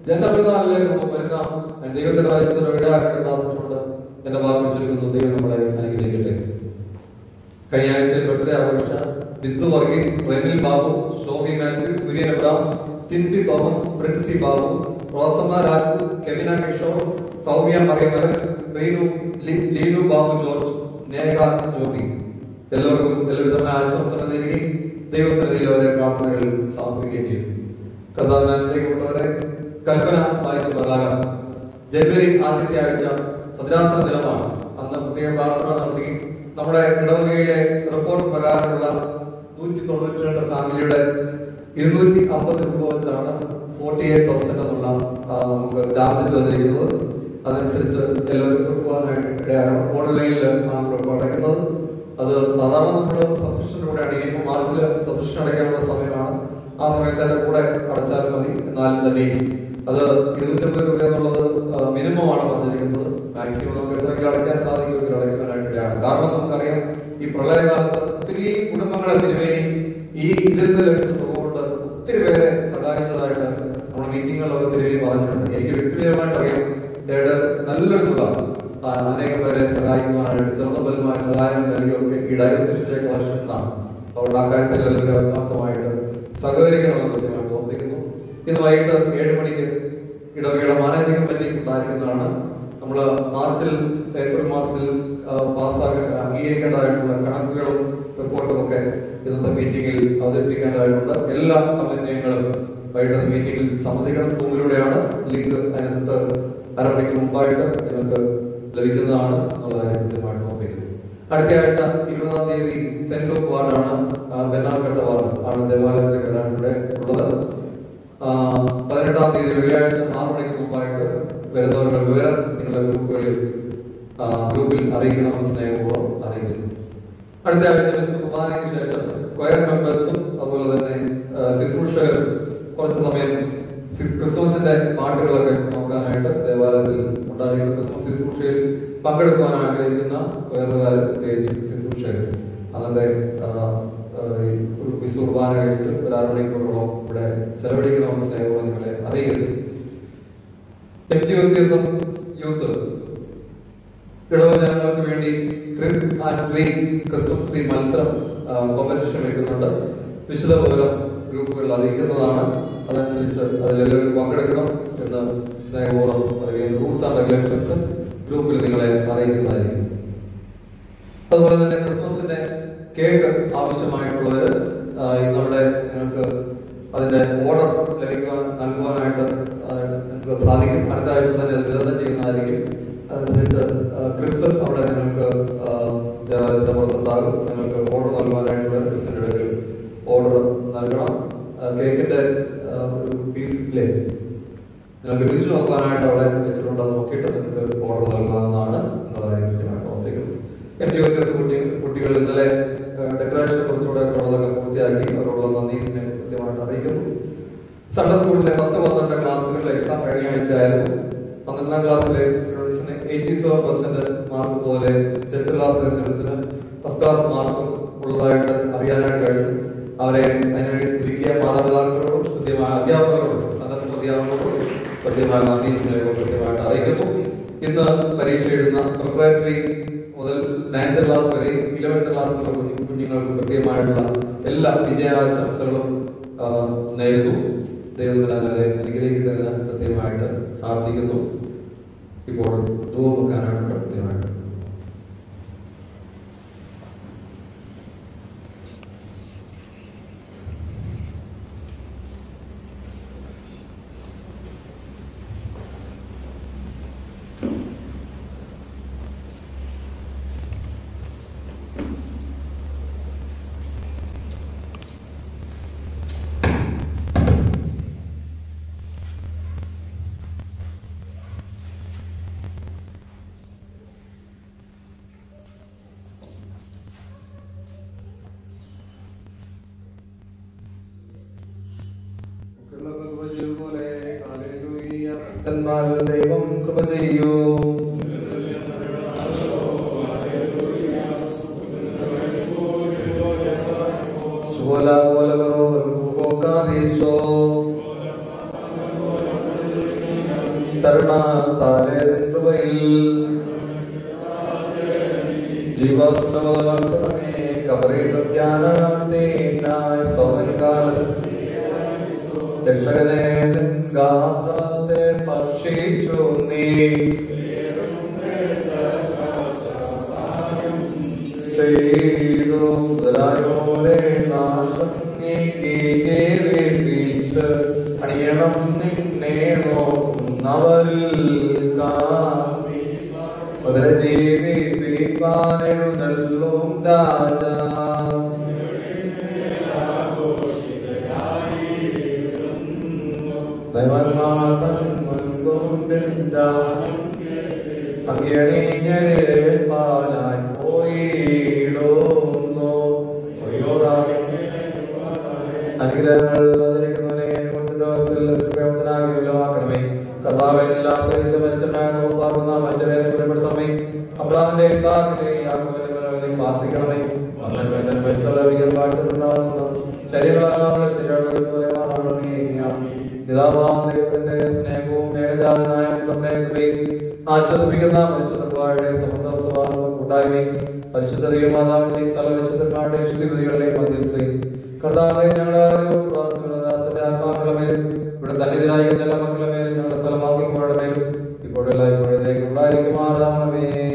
ജനപിതാവിലേക്ക് നമുക്ക് വരുന്ന ദൈവത്തിന്റെ രാജ്യത്തിന് ഇടയാക്കട്ടെ പ്രാർത്ഥിച്ചുകൊണ്ട് എന്റെ വാക്കുകൾ ചുരുക്കുന്നു ദൈവം നമ്മളെ കഴിഞ്ഞ ആഴ്ച ബർത്ത്ഡേ ആഘോഷിച്ച ബിന്ദു വർഗീസ് റെനിൽ ബാബു ഷോഫി മാത്യു കുര്യൻ എബ്രാം ടിൻസി തോമസ് പ്രിൻസി ബാബു റോസമ്മ രാജു കെവിന കിഷോർ സൗമ്യ മറിയമകൻ റീനു ലി- ലീനു ബാബു ജോർജ് നേഹ ജ്യോതി എല്ലാവർക്കും എല്ലാവിധമായ ആശംസകൾ നേരുകയും ദൈവസന്നിധിയിൽ അവരെ പ്രാർത്ഥനകൾ സമർപ്പിക്കുകയും ചെയ്യും കർത്താവിനേക്കുള്ളവരെ കൽപ്പന വായിച്ച പ്രകാരം ജനുവരി ആദ്യത്തെ ആഴ്ച ഭദ്രാസന ദിനമാണ് അന്ന് പ്രത്യേക പ്രാർത്ഥന നടത്തി നമ്മുടെ ഇടവകയിലെ റിപ്പോർട്ട് പ്രകാരമുള്ള നൂറ്റി തൊണ്ണൂറ്റി രണ്ട് ഫാമിലിയുടെ ഇരുന്നൂറ്റി അമ്പത് രൂപ വെച്ചാണ് ഫോർട്ടി എയ്റ്റ് തൗസൻഡ് എന്നുള്ള ആ, നമുക്ക് ചാർജ് തന്നിരിക്കുന്നത് അതനുസരിച്ച് എല്ലാവരും കൊടുക്കുവാനായിട്ട് ഇടയാണ് ഓൺലൈനിൽ ആണല്ലോ ഇപ്പോൾ അടയ്ക്കുന്നത് അത് സാധാരണ നമ്മൾ സബ്സ്ക്രിപ്ഷൻ കൂടെ അടയ്ക്കും മാർച്ചിൽ സബ്സ്ക്രിപ്ഷൻ അടയ്ക്കാനുള്ള സമയമാണ് ആ സമയത്ത് തന്നെ കൂടെ അടച്ചാൽ മതി എന്നാലും തന്നെ അത് ഇരുന്നൂറ്റമ്പത് രൂപ എന്നുള്ളത് മിനിമം ആണ് പറഞ്ഞിരിക്കുന്നത് മാക്സിമം നമുക്ക് എത്രയെങ്കിലും അടയ്ക്കാൻ സാധിക്കുമെങ്കിൽ അടയ്ക്കാനായിട്ടിടയാണ് കാരണം നമുക്കറിയാം ഈ പ്രളയകാലത്ത് ഒത്തിരി കുടുംബങ്ങളെ തിരുവേനി ഈ ഇതിൽ നിന്ന് ലഭിച്ച തുക കൊണ്ട് ഒത്തിരി പേരെ സഹായിച്ചതായിട്ട് നമ്മുടെ മീറ്റിങ്ങുകളിലൊക്കെ തിരുവേനി പറഞ്ഞിട്ടുണ്ട് എനിക്ക് വ്യക്തിപരമായിട്ട് അറിയാം ഏട് നല്ലൊരു തുക ആ, അനേകം പേരെ സഹായിക്കുവാനായിട്ട് ചെറുതും വലുതുമായ സഹായം നൽകിയൊക്കെ ഈ ഡയഗ്നോസിസിന്റെ കളക്ഷൻ എന്നാണ് അതുകൊണ്ട് ആ കാര്യത്തിൽ എല്ലാവരും ആത്മാർത്ഥമായിട്ട് സഹകരിക്കണമെന്ന് കൃത്യമായിട്ട് ഓർമ്മിക്കുന്നു ഇന്ന് വൈകിട്ട് ഏഴ് മണിക്ക് ഇടവകയുടെ മാനേജിംഗ് കമ്മിറ്റി ഉണ്ടായിരിക്കുന്നതാണ് നമ്മൾ മാർച്ചിൽ ഏപ്രിൽ മാസത്തിൽ പാസ്സാക്കി അംഗീകരിക്കേണ്ടതായിട്ടുള്ള കണക്കുകളും റിപ്പോർട്ടും ഒക്കെ ഇന്നത്തെ മീറ്റിംഗിൽ അവതരിപ്പിക്കേണ്ടതായിട്ടുണ്ട് എല്ലാ കമ്മിറ്റി അംഗങ്ങളും വൈകിട്ട് മീറ്റിംഗിൽ സംബന്ധിക്കണം സൂമിലൂടെയാണ് ലിങ്ക് അതിനകത്ത് അരമണിക്ക് മുമ്പായിട്ട് നിങ്ങൾക്ക് ലഭിക്കുന്നതാണ് എന്നുള്ള കാര്യം കൃത്യമായിട്ട് ഓർമ്മിക്കുന്നു അടുത്ത ആഴ്ച ഇരുപതാം തീയതി സെന്റ് ലൂക്ക് വാർഡാണ് ബെന്നാർഘട്ട വാർഡ് ആണ് ദേവാലയത്തിൽ വരാൻ ഇവിടെ ഉള്ളത് ആ, പതിനെട്ടാം തീയതി വെള്ളിയാഴ്ച ആറ് മണിക്ക് മുമ്പായിട്ട് വരുന്നവരുടെ വിവരം നിങ്ങളുടെ ഗ്രൂപ്പുകളിൽ ആ, ഗ്രൂപ്പിൽ അറിയിക്കണമെന്ന് സ്നേഹപൂർവ്വം അറിയിക്കുന്നു അടുത്ത ആഴ്ച വിശുദ്ധ കുർബാനയ്ക്ക് ശേഷം കൊയർ മെമ്പേഴ്സും അതുപോലെ തന്നെ ആ, ശുശ്രൂഷകരും കുറച്ച് സമയം ക്രിസ്- ക്രിസ്മസിന്റെ പാട്ടുകളൊക്കെ നോക്കാനായിട്ട് ദേവാലയത്തിൽ ഉണ്ടായിരിക്കുന്ന ക്രിസ്മസ് ശുശ്രൂഷയിൽ പങ്കെടുക്കുവാൻ ആഗ്രഹിക്കുന്ന കൊയറുകാർ പ്രത്യേകിച്ച് ശുശ്രൂഷകർ അന്നത്തെ ആ, ആ, ഈ വിശുദ്ധ കുർബാന കഴിഞ്ഞിട്ട് ഒരു അര മണിക്കൂറോളം ഇവിടെ ചെലവഴിക്കണമെന്ന് സ്നേഹപൂർവ്വം നിങ്ങളെ അറിയിക്കുന്നു എം ജി എം യൂത്ത് ഇടവജനങ്ങൾക്ക് വേണ്ടി crib and tree Christmas tree മത്സരം കോമ്പറ്റീഷൻ വെക്കുന്നുണ്ട് വിശദ വിവരം ഗ്രൂപ്പുകളിൽ അറിയിക്കുന്നതാണ് അതനുസരിച്ച് അതിലെല്ലാവരും പങ്കെടുക്കണം എന്ന് സ്നേഹപൂർവ്വം പറയുകയും റൂൾസ് ആൻഡ് റെഗുലേഷൻസ് ഗ്രൂപ്പിൽ നിങ്ങളെ അറിയിക്കുന്നതായിരിക്കും അതുപോലെ തന്നെ ക്രിസ്മസിന്റെ കേക്ക് ആവശ്യമായിട്ടുള്ളവര് ആ, ഇന്ന് അവിടെ നിങ്ങൾക്ക് അതിന്റെ ഓർഡർ ലഭിക്കുവാൻ നൽകുവാനായിട്ട് ആ, നിങ്ങൾക്ക് സാധിക്കും അടുത്ത ആഴ്ച തന്നെ അത് വിതരണം ചെയ്യുന്നതായിരിക്കും അതനുസരിച്ച് ആ, ക്രിസ് അവിടെ നിങ്ങൾക്ക് ആ, ദേവാലയത്തിന്റെ പുറത്തുണ്ടാകും നിങ്ങൾക്ക് ഓർഡർ നൽകുവാനായിട്ടുള്ള ക്രിസിന്റെ അടുക്കൽ ഓർഡർ നൽകണം ആ, കേക്കിന്റെ ആ, ഒരു പീസ് ഇല്ലേ നിങ്ങൾക്ക് രുചി നോക്കാനായിട്ട് അവിടെ വെച്ചിട്ടുണ്ട് അത് നോക്കിയിട്ട് നിങ്ങൾക്ക് ഓർഡർ നൽകാവുന്നതാണ് എന്നുള്ള കാര്യം കൃത്യമായിട്ട് ഓർമ്മിക്കുന്നു എം ഡി എസ് കുട്ടി കുട്ടികൾ ഇന്നലെ ഡെക്കറേഷൻ കുറച്ചുകൂടെ ഉള്ളതൊക്കെ പൂർത്തിയാക്കി അവരുള്ള നന്ദി സ്നേഹം കൃത്യമായിട്ട് അറിയിക്കുന്നു സൺഡേ സ്കൂളിലെ പത്ത് പന്ത്രണ്ട് ക്ലാസ്സുകളിലെ എക്സാം കഴിഞ്ഞ ആഴ്ച ആയിരുന്നു പന്ത്രണ്ടാം ക്ലാസ്സിലെ സ്റ്റുഡൻസിന് എയ്റ്റി സെവൻ പെർസെന്റ് മാർക്ക് പോലെ ടെൻത്ത് ക്ലാസ്സിലെ സ്റ്റുഡൻസിന് ഫസ്റ്റ് ക്ലാസ് മാർക്കും ഉള്ളതായിട്ട് അറിയാനായിട്ട് കഴിഞ്ഞു അവരെ അതിനുവേണ്ടി തിരികിയ മാതാപിതാക്കളോടും കൃത്യമായ അധ്യാപകരോടും സന്ദർഭ അധ്യാപകരോടും കൃത്യമായ നന്ദി സ്നേഹവും കൃത്യമായിട്ട് അറിയിക്കുന്നു ഇന്ന് പരീക്ഷ എഴുതുന്ന പ്രിപ്പറേറ്ററി മുതൽ നയൻത് ക്ലാസ് വരെ ഇലവൻത്ത് ക്ലാസ്സിലുള്ള കുഞ്ഞു കുഞ്ഞുങ്ങൾക്ക് കൃത്യമായിട്ടുള്ള എല്ലാ വിജയാശംസകളും ആ, നേരുന്നു ദൈവത്തിന് അവരെ അനുഗ്രഹിക്കുന്നതിന് കൃത്യമായിട്ട് പ്രാർത്ഥിക്കുന്നു ഇപ്പോൾ ധൂപം വെക്കാനായിട്ട് കൃത്യമായിട്ട് പോലെ ഹല്ലേലൂയ. ഭക്തന്മാരിൽ ദൈവം കൃപ ചെയ്യൂ ശോല പോലെ പോകാതീശോ ശരണ താരേ കൃപയിൽ ജീവാസ്തവ കബറിടുത്യാനായി സൗരകാലത്ത് രക്ഷകനെ ഗാത്രത്തെ ഭക്ഷിച്ചു നീ ചെയ്തു ദരായോടെ നാശം നീക്കി ജീവിപ്പിച്ച് അണിയണം നിന്നെ നോക്കുന്നവരിൽ മുതല ജീവിപ്പിക്കാനെഴുന്നള്ളും രാജാ പാലായി പോയിടുന്നു അനുഗ്രഹങ്ങൾ തന്നിരിക്കുന്നവനെ കൊണ്ടുണ്ടാകണമേ കർത്താവെ എല്ലാം സഹിച്ച് മരിച്ചിട്ടുണ്ടാകുന്ന മനുഷ്യരെ കുറ്റപ്പെടുത്തണമേ അബ്രാമിന്റെ ഇസാഖിനെ യാക്കോബിന്റെ പ്രാർത്ഥിക്കണമേ അന്നൽ വേദന വെച്ചുള്ള വികൽപ്പാട്ടുണ്ടാകുന്ന ശരീരങ്ങളെല്ലാം ശരിയാണമേ പിതാവാം ദൈവത്തിന്റെ സ്നേഹവും ഏകജാതനായ പുത്രന്റെ കൃപയും ആശ്വസിപ്പിക്കുന്ന പരിശുദ്ധമായ സമത്വ സ്വഭാവം കൂട്ടായ്മയും പരിശുദ്ധ ദൈവമാതാവിന്റെയും സർവവിശുദ്ധന്മാരുടെ ശുദ്ധികൃതികളുടെയും മധ്യസ്ഥയും കർത്താവെ ഞങ്ങളുടെ ദാസന്റെ ആത്മാക്കളുടെ മേലും ഇവിടെ സന്നിധിയിലായിരിക്കുന്ന എല്ലാ മക്കളുടെ മേലും ഞങ്ങളുടെ സ്ഥലമാക്കിപ്പോഴുടെ മേലും ഇപ്പോഴെല്ലാം ഇപ്പോഴത്തേക്ക് ഉണ്ടായിരിക്കുമാറാമേ